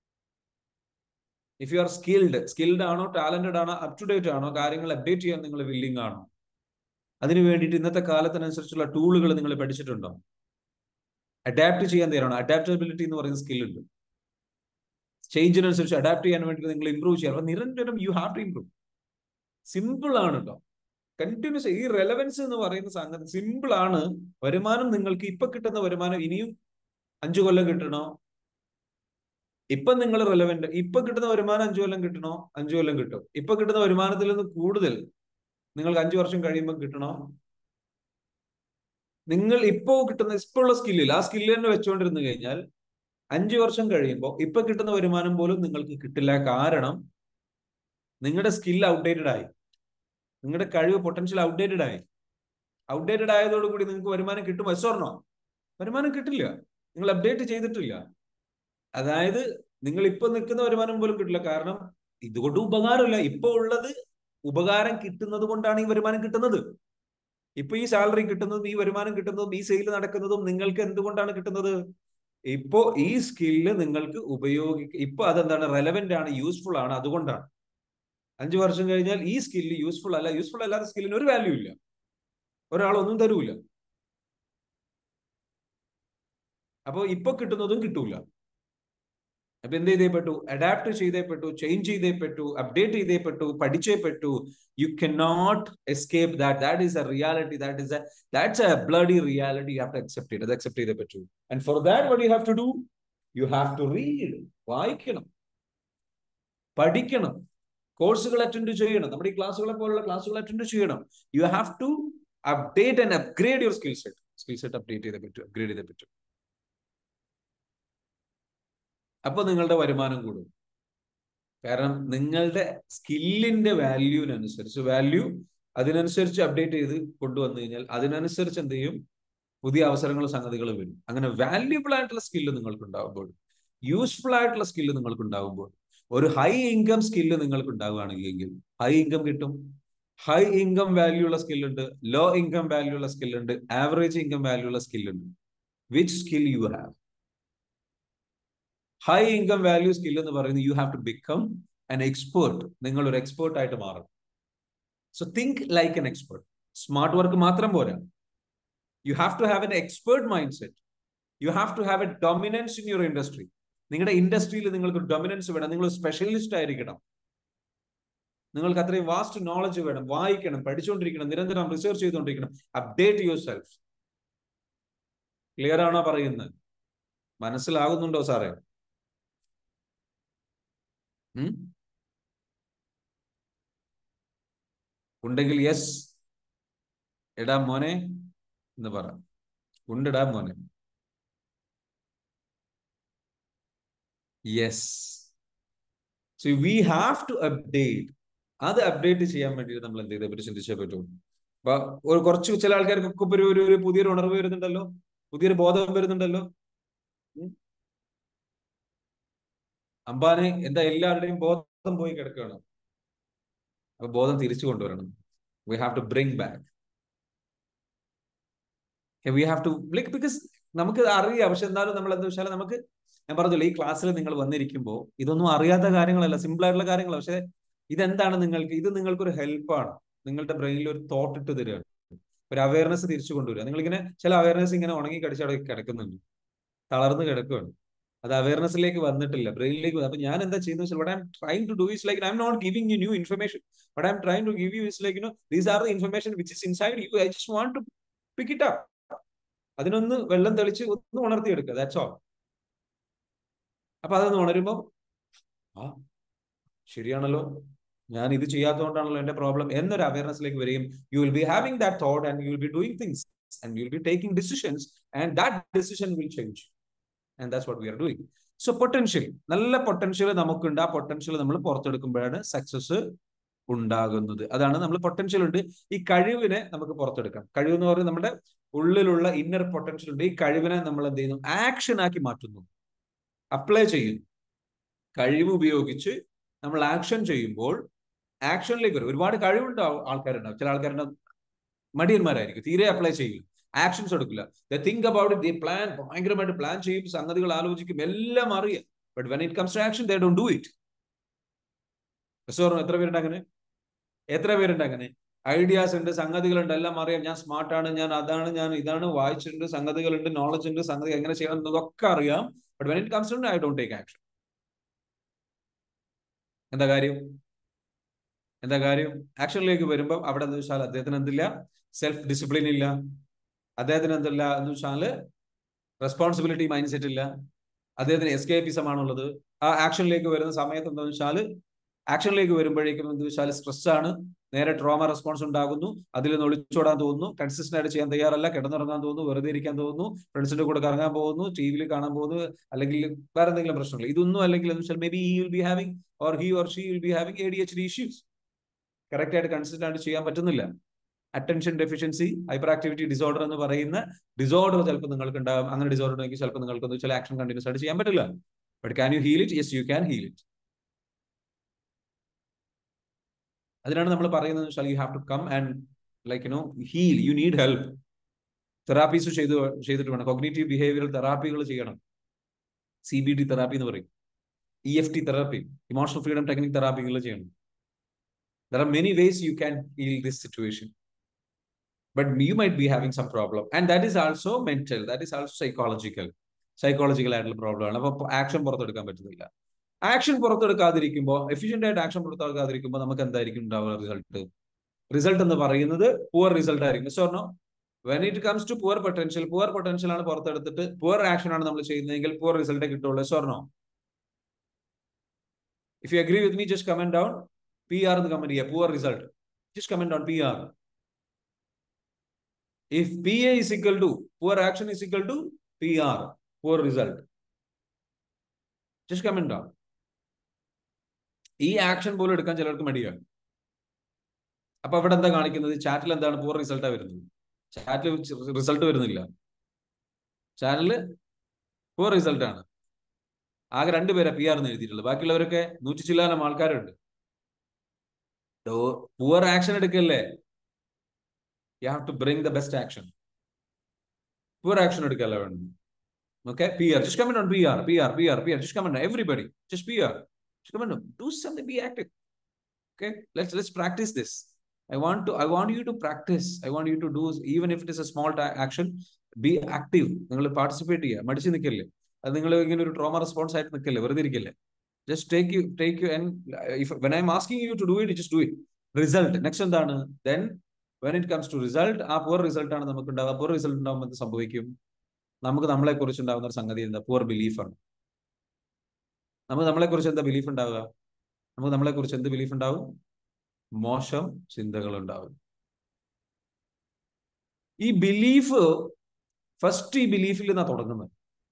if you are skilled skilled ആണോ ടാലന്റഡ് ആണോ അപ് ടു ഡേറ്റ് ആണോ കാര്യങ്ങൾ അപ്ഡേറ്റ് ചെയ്യാൻ നിങ്ങൾ വില്ലിംഗ് ആണോ അതിനു വേണ്ടിയിട്ട് ഇന്നത്തെ കാലത്തിനനുസരിച്ചുള്ള ടൂളുകൾ നിങ്ങൾ പഠിച്ചിട്ടുണ്ടോ അഡാപ്റ്റ് ചെയ്യാൻ തയ്യാറാണ് അഡാപ്റ്റബിലിറ്റി എന്ന് പറയുന്ന സ്കിൽ ഉണ്ട് ചേഞ്ചിനനുസരിച്ച് അഡാപ്റ്റ് ചെയ്യാൻ വേണ്ടി നിങ്ങൾ ഇമ്പ്രൂവ് ചെയ്യാം അപ്പൊ നിരന്തരം you have to improve simple ആണ് കേട്ടോ കണ്ടിന്യൂസ് ഈ റെലവൻസ് എന്ന് പറയുന്ന സംഗതി സിമ്പിൾ ആണ് വരുമാനം നിങ്ങൾക്ക് ഇപ്പൊ കിട്ടുന്ന വരുമാനം ഇനിയും അഞ്ചു കൊല്ലം കിട്ടണോ ഇപ്പൊ നിങ്ങൾ റെലവെന്റ് ഇപ്പൊ കിട്ടുന്ന വരുമാനം അഞ്ചു കൊല്ലം കിട്ടണോ അഞ്ചു കൊല്ലം കിട്ടും ഇപ്പൊ കിട്ടുന്ന വരുമാനത്തിൽ നിന്ന് കൂടുതൽ നിങ്ങൾക്ക് അഞ്ചു വർഷം കഴിയുമ്പോൾ കിട്ടണോ നിങ്ങൾ ഇപ്പോ കിട്ടുന്ന ഇപ്പോ ഉള്ള സ്കില്ലിൽ ആ സ്കില്ല് തന്നെ വെച്ചുകൊണ്ടിരുന്നു കഴിഞ്ഞാൽ അഞ്ചു വർഷം കഴിയുമ്പോൾ ഇപ്പൊ കിട്ടുന്ന വരുമാനം പോലും നിങ്ങൾക്ക് കിട്ടില്ല കാരണം നിങ്ങളുടെ സ്കിൽ ഔട്ട്ഡേറ്റഡ് ആയി നിങ്ങളുടെ കഴിവ് പൊട്ടൻഷ്യൽ ഔട്ട്ഡേറ്റഡ് ആയി ഔട്ട്ഡേറ്റഡ് ആയതോടുകൂടി നിങ്ങൾക്ക് വരുമാനം കിട്ടും എസ്വർണോ വരുമാനം കിട്ടില്ല നിങ്ങൾ അപ്ഡേറ്റ് ചെയ്തിട്ടില്ല അതായത് നിങ്ങൾ ഇപ്പൊ നിൽക്കുന്ന വരുമാനം പോലും കിട്ടില്ല കാരണം ഇതുകൊണ്ട് ഉപകാരമില്ല ഇപ്പൊ ഉള്ളത് ഉപകാരം കിട്ടുന്നത് കൊണ്ടാണ് ഈ വരുമാനം കിട്ടുന്നത് ഇപ്പൊ ഈ സാലറി കിട്ടുന്നതും ഈ വരുമാനം കിട്ടുന്നതും ഈ സെയിൽ നടക്കുന്നതും നിങ്ങൾക്ക് എന്തുകൊണ്ടാണ് കിട്ടുന്നത് ഇപ്പോ ഈ സ്കില്ല് നിങ്ങൾക്ക് ഉപയോഗിക്ക ഇപ്പൊ അതെന്താണ് റെലവെന്റ് ആണ് യൂസ്ഫുൾ ആണ് അതുകൊണ്ടാണ് അഞ്ചു വർഷം കഴിഞ്ഞാൽ ഈ സ്കില്ല് യൂസ്ഫുൾ അല്ല യൂസ്ഫുൾ അല്ലാത്ത സ്കില്ലിന് ഒരു വാല്യൂ ഇല്ല ഒരാളൊന്നും തരൂല അപ്പോൾ ഇപ്പൊ കിട്ടുന്നതും കിട്ടൂല അപ്പൊ എന്ത് ചെയ്തേ പറ്റൂ അഡാപ്റ്റ് ചെയ്തേ പറ്റൂ ചേഞ്ച് ചെയ്തേ പറ്റൂ അപ്ഡേറ്റ് ചെയ്തേ പറ്റൂ പഠിച്ചേ പറ്റൂ you can not escape that that is a reality that is that's a bloody reality you have to accept it അത് അക്സെപ്റ്റ് ചെയ്തേ പറ്റൂ and for that what you have to do you have to read വായിക്കണം പഠിക്കണം കോഴ്സുകൾ attend ചെയ്യണം നമ്മുടെ ഈ ക്ലാസ്സുകളെ പോലുള്ള ക്ലാസ്സുകൾ അറ്റൻഡ് ചെയ്യണം you have to update and upgrade your skill set skill set update ചെയ്തേ പറ്റൂ അപ്ഗ്രേഡ് ചെയ്തേ പറ്റൂ അപ്പൊ നിങ്ങളുടെ വരുമാനം കൂടും കാരണം നിങ്ങളുടെ സ്കില്ലിന്റെ വാല്യൂവിനനുസരിച്ച് വാല്യൂ അതിനനുസരിച്ച് അപ്ഡേറ്റ് ചെയ്ത് കൊണ്ടുവന്നു കഴിഞ്ഞാൽ അതിനനുസരിച്ച് എന്ത് ചെയ്യും പുതിയ അവസരങ്ങളും സംഗതികൾ വരും അങ്ങനെ വാല്യൂബിൾ ആയിട്ടുള്ള സ്കില്ല് നിങ്ങൾക്ക് ഉണ്ടാകുമ്പോൾ യൂസ്ഫുൾ ആയിട്ടുള്ള സ്കില്ല് നിങ്ങൾക്ക് ഉണ്ടാകുമ്പോൾ ഒരു ഹൈ ഇൻകം സ്കില്ല് നിങ്ങൾക്ക് ഉണ്ടാവുകയാണെങ്കിൽ ഹൈ ഇൻകം കിട്ടും ഹൈ ഇൻകം വാല്യൂ ഉള്ള സ്കില്ലുണ്ട് ലോ ഇൻകം വാല്യൂ ഉള്ള സ്കില്ലുണ്ട് ആവറേജ് ഇൻകം വാല്യൂ ഉള്ള സ്കില്ലുണ്ട് which skill you have high income value skill എന്ന് പറയുന്നത് you have to become an expert നിങ്ങൾ ഒരു എക്സ്പേർട്ട് ആയിട്ട് മാറും so think like an expert smart work മാത്രം പോരാ you have to have an expert mind set you have to have a dominance in your industry നിങ്ങളുടെ ഇൻഡസ്ട്രിയിൽ നിങ്ങൾക്ക് dominance വേണം നിങ്ങൾ സ്പെഷ്യലിസ്റ്റ് ആയിരിക്കണം നിങ്ങൾക്ക് അത്രയും വാസ്റ്റ് നോളജ് വേണം വായിക്കണം പഠിച്ചുകൊണ്ടിരിക്കണം നിരന്തരം റിസർച്ച് ചെയ്തുകൊണ്ടിരിക്കണം അപ്ഡേറ്റ് യുവർ സെൽഫ് ക്ലിയർ ആണോ പറയുന്നത് മനസ്സിലാകുന്നുണ്ടോ സാറേ ഉണ്ടെങ്കിൽ യെസ് എടാ മോനെ എന്ന് പറ ഉണ്ടെടാ മോനെ yes so we have to update അത് അപ്ഡേറ്റ് ചെയ്യാൻ വേണ്ടിയിട്ട് നമ്മൾ എന്ത് ചെയ്തേ പറ്റി ചിന്തിച്ചേ പറ്റൂ അപ്പൊ ഒരു കുറച്ച് ചില ആൾക്കാർക്കൊക്കെ ഒരു ഒരു ഒരു പുതിയൊരു ഉണർവ് വരുന്നുണ്ടല്ലോ പുതിയൊരു ബോധം വരുന്നുണ്ടല്ലോ അംബാനെ എന്താ എല്ലാവരുടെയും ബോധം പോയി കിടക്കുകയാണ് അപ്പൊ ബോധം തിരിച്ചു കൊണ്ടുവരണം we have to bring back we have to like because നമുക്ക് അറിയാം പക്ഷെ എന്നാലും നമ്മൾ എന്താ വെച്ചാൽ നമുക്ക് ഞാൻ പറഞ്ഞല്ലോ ഈ ക്ലാസ്സിൽ നിങ്ങൾ വന്നിരിക്കുമ്പോൾ ഇതൊന്നും അറിയാത്ത കാര്യങ്ങളല്ല സിമ്പിൾ ആയിട്ടുള്ള കാര്യങ്ങളാണ് പക്ഷെ ഇതെന്താണ് നിങ്ങൾക്ക് ഇത് നിങ്ങൾക്കൊരു ഹെൽപ്പാണ് നിങ്ങളുടെ ബ്രെയിനിൽ ഒരു തോട്ട് ഇട്ട് തരികയാണ് ഒരു അവയർനെസ് തിരിച്ചു കൊണ്ടുവരിക നിങ്ങളിങ്ങനെ ചില അവയർനെസ് ഇങ്ങനെ ഉണങ്ങി കടിച്ച് അവിടെ കിടക്കുന്നുണ്ട് തളർന്ന് കിടക്കുകയാണ് അത് അവയർനെസ്സിലേക്ക് വന്നിട്ടില്ല ബ്രെയിനിലേക്ക് അപ്പൊ ഞാൻ എന്താ ചെയ്യുന്നത് വെച്ചാൽ what I'm trying to do is like I'm not giving you new information what I'm trying to give you is like you know these are the information which is inside you I just want to pick it up അതിനൊന്ന് വെള്ളം തെളിച്ച് ഒന്ന് ഉണർത്തിയെടുക്കുക that's all അപ്പൊ അതൊന്ന് ഉണരുമ്പോ ആ ശരിയാണല്ലോ ഞാൻ ഇത് ചെയ്യാത്തതുകൊണ്ടാണല്ലോ എന്റെ പ്രോബ്ലം എന്നൊരു അവയർനെസ്സിലേക്ക് വരികയും you will be having that thought and you will be doing things and you will be taking decisions and that decision will change and that's what we are doing so potential നല്ല potential നമുക്കുണ്ട് ആ potential നമ്മൾ പുറത്തെടുക്കുമ്പോഴാണ് success ഉണ്ടാകുന്നത് അതാണ് നമ്മൾ potential ഉണ്ട് ഈ കഴിവിനെ നമുക്ക് പുറത്തെടുക്കാം കഴിവ് എന്ന് പറയുന്നത് നമ്മുടെ ഉള്ളിലുള്ള ഇന്നർ പൊട്ടൻഷ്യൽ ഉണ്ട് ഈ കഴിവിനെ നമ്മൾ എന്ത് ചെയ്യുന്നു ആക്ഷൻ ആക്കി മാറ്റുന്നു അപ്ലൈ ചെയ്യുന്നു കഴിവ് ഉപയോഗിച്ച് നമ്മൾ ആക്ഷൻ ചെയ്യുമ്പോൾ ആക്ഷനിലേക്ക് വരും ഒരുപാട് കഴിവുണ്ടാവും ആൾക്കാരുണ്ടാവും ചില ആൾക്കാരുണ്ടാവും മടിയന്മാരായിരിക്കും തീരെ അപ്ലൈ ചെയ്യും ആക്ഷൻസ് എടുക്കില്ല the think about it the plan ഭയങ്കരമായിട്ട് പ്ലാൻ ചെയ്യും സംഗതികൾ ആലോചിക്കും എല്ലാം അറിയാം but when it comes to action they don't do it എത്ര പേരുണ്ട് അങ്ങനെ എത്ര പേരുണ്ട് അങ്ങനെ ഐഡിയാസ് ഉണ്ട് സംഗതികളുണ്ട് എല്ലാം അറിയാം ഞാൻ സ്മാർട്ടാണ് ഞാൻ അതാണ് ഞാൻ ഇതാണ് വായിച്ചിട്ടുണ്ട് സംഗതികളുണ്ട് നോളജ് ഉണ്ട് സംഗതി എങ്ങനെ ചെയ്യണം എന്നതൊക്കെ അറിയാം but when it comes to I don't take action എന്താ കാര്യം എന്താ കാര്യം ആക്ഷനിലേക്ക് വരുമ്പോൾ അവിടെ എന്ന് വെച്ചാൽ അദ്ദേഹത്തിന് എന്തില്ല സെൽഫ് ഡിസിപ്ലിൻ ഇല്ല അദ്ദേഹത്തിന് എന്തില്ല എന്ന് വെച്ചാല് റെസ്പോൺസിബിലിറ്റി മൈൻഡ് സെറ്റ് ഇല്ല അദ്ദേഹത്തിന് എസ്കേപ്പിസം ആണുള്ളത് ആ ആക്ഷനിലേക്ക് വരുന്ന സമയത്ത് എന്താണെന്ന് വെച്ചാൽ ആക്ഷനിലേക്ക് വരുമ്പോഴേക്കും എന്ത് വെച്ചാൽ സ്ട്രെസ് ആണ് നേരെ ട്രോമ റെസ്പോൺസ് ഉണ്ടാകുന്നു അതിൽ നിന്ന് ഒളിച്ചോടാൻ തോന്നുന്നു കൺസിസ്റ്റന്റ് ആയിട്ട് ചെയ്യാൻ തയ്യാറല്ല കിടന്നുറങ്ങാൻ തോന്നുന്നു വെറുതെ ഇരിക്കാൻ തോന്നുന്നു ഫ്രണ്ട്സിന്റെ കൂടെ കറങ്ങാൻ പോകുന്നു ടി വിയിൽ കാണാൻ പോകുന്നു അല്ലെങ്കിൽ വേറെ എന്തെങ്കിലും പ്രശ്നങ്ങൾ ഇതൊന്നും അല്ലെങ്കിൽ എന്ന് വെച്ചാൽ maybe he will be having or he or she will be having A D H D issues correct ആയിട്ട് കൺസിസ്റ്റന്റ് ആയിട്ട് ചെയ്യാൻ പറ്റുന്നില്ല attention deficiency hyperactivity disorder എന്ന് പറയുന്ന ഡിസോർഡർ ചിലപ്പോൾ നിങ്ങൾക്ക് ഉണ്ടാകും അങ്ങനെ ഡിസോർഡർ ഉണ്ടെങ്കിൽ ചിലപ്പോൾ നിങ്ങൾക്ക് ചില ആക്ഷൻ കണ്ടിന്യൂസ് ആയിട്ട് ചെയ്യാൻ പറ്റില്ല but can you heal it yes you can heal it അതിനാണ് നമ്മൾ പറയുന്നത് വെച്ചാൽ you have to come and like you know heal you need help therapies ചെയ്ത് ചെയ്തിട്ട് വേണം കൊഗ്നേറ്റീവ് ബിഹേവിയറൽ തെറാപ്പികൾ ചെയ്യണം സി ബി ടി തെറാപ്പി എന്ന് പറയും E F T therapy emotional freedom technique തെറാപ്പികൾ ചെയ്യണം there are many ways you can heal this situation but you might be having some problem and that is also mental that is also psychological psychological ആയിട്ടുള്ള problem ആണ് അപ്പൊ action പുറത്തെടുക്കാൻ പറ്റുന്നില്ല action പുറത്തെടുക്കാതിരിക്കുമ്പോൾ efficient ആയിട്ട് action പുറത്തെടുക്കാതിരിക്കുമ്പോൾ നമുക്ക് എന്തായിരിക്കും ഉണ്ടാവുക റിസൾട്ട് റിസൾട്ട് എന്ന് പറയുന്നത് പുവർ റിസൾട്ട് ആയിരിക്കും സോർണോ when it comes to poor potential poor potential ആണ് പുറത്തെടുത്തിട്ട് പുവർ ആക്ഷൻ ആണ് നമ്മൾ ചെയ്യുന്നതെങ്കിൽ പുവർ റിസൾട്ടേ കിട്ടുള്ളൂ സോർണോ if you agree with me just comment down P R എന്ന് കമന്റ് ചെയ്യുക poor result just comment down P R if P A is equal to poor action is equal to P R poor result just comment down ഈ action പോലും എടുക്കാൻ ചിലർക്ക് മടിയാണ് അപ്പൊ അവിടെ എന്താ കാണിക്കുന്നത് ചാറ്റിൽ എന്താണ് പൂർ റിസൾട്ടാ വരുന്നത് ചാറ്റിൽ റിസൾട്ട് വരുന്നില്ല ചാനലില് പൂർ റിസൾട്ട് ആണ് ആകെ രണ്ടുപേരെ പി ആർ എന്ന് എഴുതിയിട്ടുള്ളത് ബാക്കിയുള്ളവരൊക്കെ നൂറ്റി ചില്ലാനം ആൾക്കാരുണ്ട് പുവർ ആക്ഷൻ എടുക്കല്ലേ you have to bring the best action poor action എടുക്കല്ല വേണം Okay, PR. Just comment on PR, PR, PR, PR. Just comment on everybody. Just PR. Just comment on. Do something. Be active. Okay. Let's let's practice this. I want to. I want you to practice. I want you to do even if it is a small action. Be active. നിങ്ങൾ participate ചെയ്യുക മടിച്ചു നിൽക്കല്ലേ അത് നിങ്ങൾ ഇങ്ങനെ ഒരു trauma response ആയിട്ട് നിൽക്കല്ലേ വെറുതെ ഇരിക്കല്ലേ just take you take you if when I'm asking you to do it just do it result next എന്താണ് then when it comes to result ആ പുവർ റിസൾട്ട് ആണ് നമുക്ക് ഉണ്ടാവുക പുവർ റിസൾട്ട് ഉണ്ടാകുമ്പോൾ എന്ത് സംഭവിക്കും നമുക്ക് നമ്മളെ കുറിച്ച് ഉണ്ടാകുന്ന ഒരു സംഗതി എന്താ പുവർ ബിലീഫാണ് നമുക്ക് നമ്മളെ കുറിച്ച് എന്താ ബിലീഫ് ഉണ്ടാവുക നമുക്ക് നമ്മളെ കുറിച്ച് എന്ത് ബിലീഫ് ഉണ്ടാവും മോശം ചിന്തകൾ ഉണ്ടാവും ഈ ബിലീഫ് ഫസ്റ്റ് ഈ ബിലീഫിൽ നിന്നാ തുടങ്ങുന്നത്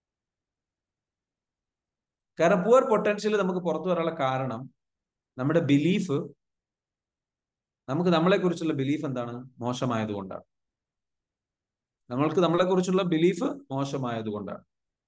കാരണം പുവർ പൊട്ടൻഷ്യൽ നമുക്ക് പുറത്തു വരാനുള്ള കാരണം നമ്മുടെ ബിലീഫ് നമുക്ക് നമ്മളെ കുറിച്ചുള്ള ബിലീഫ് എന്താണ് മോശമായതുകൊണ്ടാണ് നമ്മൾക്ക് നമ്മളെ കുറിച്ചുള്ള ബിലീഫ് മോശമായതുകൊണ്ടാണ്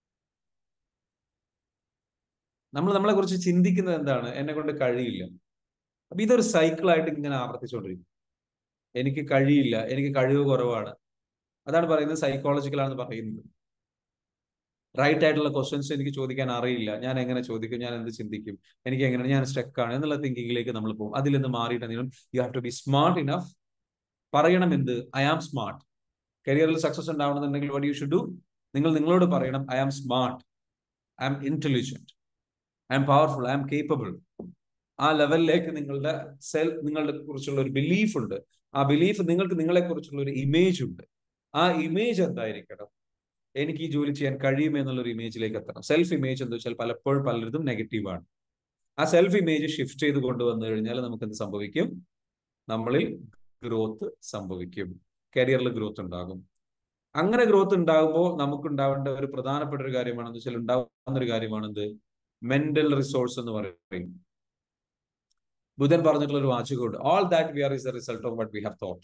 നമ്മൾ നമ്മളെ കുറിച്ച് ചിന്തിക്കുന്നത് എന്താണ് എന്നെ കൊണ്ട് കഴിയില്ല അപ്പൊ ഇതൊരു സൈക്കിളായിട്ട് ഇങ്ങനെ ആവർത്തിച്ചുകൊണ്ടിരിക്കും എനിക്ക് കഴിയില്ല എനിക്ക് കഴിവ് കുറവാണ് അതാണ് പറയുന്നത് സൈക്കോളജിക്കൽ ആണെന്ന് പറയുന്നത് റൈറ്റ് ആയിട്ടുള്ള ക്വസ്റ്റ്യൻസ് എനിക്ക് ചോദിക്കാൻ അറിയില്ല ഞാൻ എങ്ങനെ ചോദിക്കും ഞാൻ എന്ത് ചിന്തിക്കും എനിക്ക് എങ്ങനെ ഞാൻ സ്റ്റക്കാണ് എന്നുള്ള തിങ്കിങ്ങിലേക്ക് നമ്മൾ പോകും അതിൽ നിന്ന് മാറിയിട്ട് എന്തെങ്കിലും you have to be smart enough പറയണം എന്ത് ഐ ആം സ്മാർട്ട് കരിയറിൽ സക്സസ് ഉണ്ടാവണമെന്നുണ്ടെങ്കിൽ വാട്ട് യു ഷുഡ് ഡു നിങ്ങൾ നിങ്ങളോട് പറയണം I am smart I am intelligent I am powerful I am capable ആ ലെവലിലേക്ക് നിങ്ങളുടെ സെൽ നിങ്ങളുടെ കുറിച്ചുള്ള ഒരു ബിലീഫ് ഉണ്ട് ആ ബിലീഫ് നിങ്ങൾക്ക് നിങ്ങളെ കുറിച്ചുള്ള ഒരു ഇമേജ് ഉണ്ട് ആ ഇമേജ് എന്തായിരിക്കണം എനിക്ക് ഈ ജോലി ചെയ്യാൻ കഴിയും എന്നുള്ള ഒരു ഇമേജിലേക്ക് എത്തണം സെൽഫ് ഇമേജ് എന്താ വെച്ചാൽ പലപ്പോഴും പലരിതും നെഗറ്റീവാണ് ആ സെൽഫ് ഇമേജ് ഷിഫ്റ്റ് ചെയ്ത് കൊണ്ടുവന്നു കഴിഞ്ഞാൽ നമുക്ക് എന്ത് സംഭവിക്കും നമ്മളിൽ ഗ്രോത്ത് സംഭവിക്കും കരിയറിൽ ഗ്രോത്ത് ഉണ്ടാകും അങ്ങനെ ഗ്രോത്ത് ഉണ്ടാകുമ്പോൾ നമുക്ക് ഉണ്ടാവേണ്ട ഒരു പ്രധാനപ്പെട്ട ഒരു കാര്യമാണെന്ന് വെച്ചാൽ ഉണ്ടാകുന്ന ഒരു കാര്യമാണെന്ത് മെന്റൽ റിസോഴ്സ് എന്ന് പറയും ബുധൻ പറഞ്ഞിട്ടുള്ള ഒരു വാചകമുണ്ട് all that we are is the result of what we have thought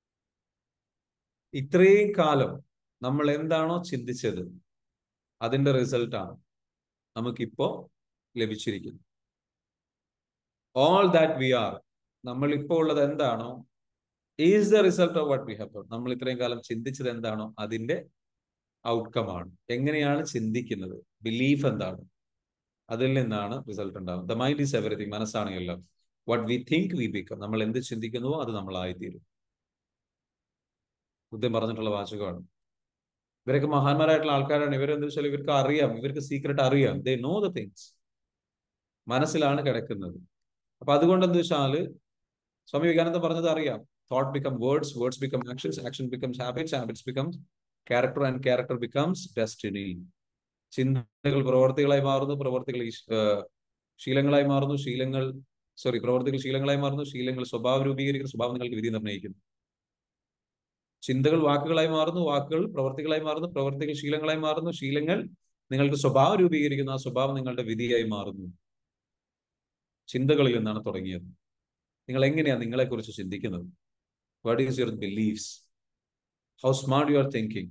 ഇത്രയും കാലം നമ്മൾ എന്താണോ ചിന്തിച്ചത് അതിന്റെ റിസൾട്ടാണ് നമുക്കിപ്പോ ലഭിച്ചിരിക്കുന്നത് ഓൾ ദാറ്റ് വി ആർ നമ്മൾ ഇപ്പോൾ ഉള്ളത് എന്താണോ is the result of what we have thought നമ്മൾ ഇത്രയും കാലം ചിന്തിച്ചത് എന്താണോ അതിന്റെ ഔട്ട്കം ആണ് എങ്ങനെയാണ് ചിന്തിക്കുന്നത് ബിലീഫ് എന്താണ് അതിൽ നിന്നാണ് റിസൾട്ട് ഉണ്ടാകുന്നത് ദ മൈൻഡ് ഈസ് എവറിഥിങ് മനസ്സാണ് എല്ലാം what we think we become നമ്മൾ എന്ത് ചിന്തിക്കുന്നുവോ അത് നമ്മളായിത്തീരും ബുദ്ധൻ പറഞ്ഞിട്ടുള്ള വാചകമാണ് ഇവരൊക്കെ മഹാന്മാരായിട്ടുള്ള ആൾക്കാരാണ് ഇവരെന്താ വെച്ചാൽ ഇവർക്ക് അറിയാം ഇവർക്ക് സീക്രട്ട് അറിയാം ദേ നോ ദ തിങ്സ് മനസ്സിലാണ് കിടക്കുന്നത് അപ്പൊ അതുകൊണ്ട് എന്താ വെച്ചാല് സ്വാമി വിവേകാനന്ദ പറഞ്ഞത് അറിയാം thought become words words become actions action becomes habits habits becomes character and character becomes destiny ചിന്തകൾ പ്രവർത്തികളായി മാറുന്നു പ്രവർത്തികൾ ശീലങ്ങളായി മാറുന്നു ശീലങ്ങൾ സോറി പ്രവർത്തികൾ ശീലങ്ങളായി മാറുന്നു ശീലങ്ങൾ സ്വഭാവം രൂപീകരിക്കുന്ന സ്വഭാവം നിങ്ങൾക്ക് വിധി നിർണ്ണയിക്കുന്നു ചിന്തകൾ വാക്കുകളായി മാറുന്നു വാക്കുകൾ പ്രവർത്തികളായി മാറുന്നു പ്രവർത്തികൾ ശീലങ്ങളായി മാറുന്നു ശീലങ്ങൾ നിങ്ങൾക്ക് സ്വഭാവം രൂപീകരിക്കുന്നു ആ സ്വഭാവം നിങ്ങളുടെ വിധിയായി മാറുന്നു ചിന്തകളിൽ നിന്നാണ് തുടങ്ങിയത് നിങ്ങൾ എങ്ങനെയാണ് നിങ്ങളെ കുറിച്ച് ചിന്തിക്കുന്നത് what is your beliefs how smart you are thinking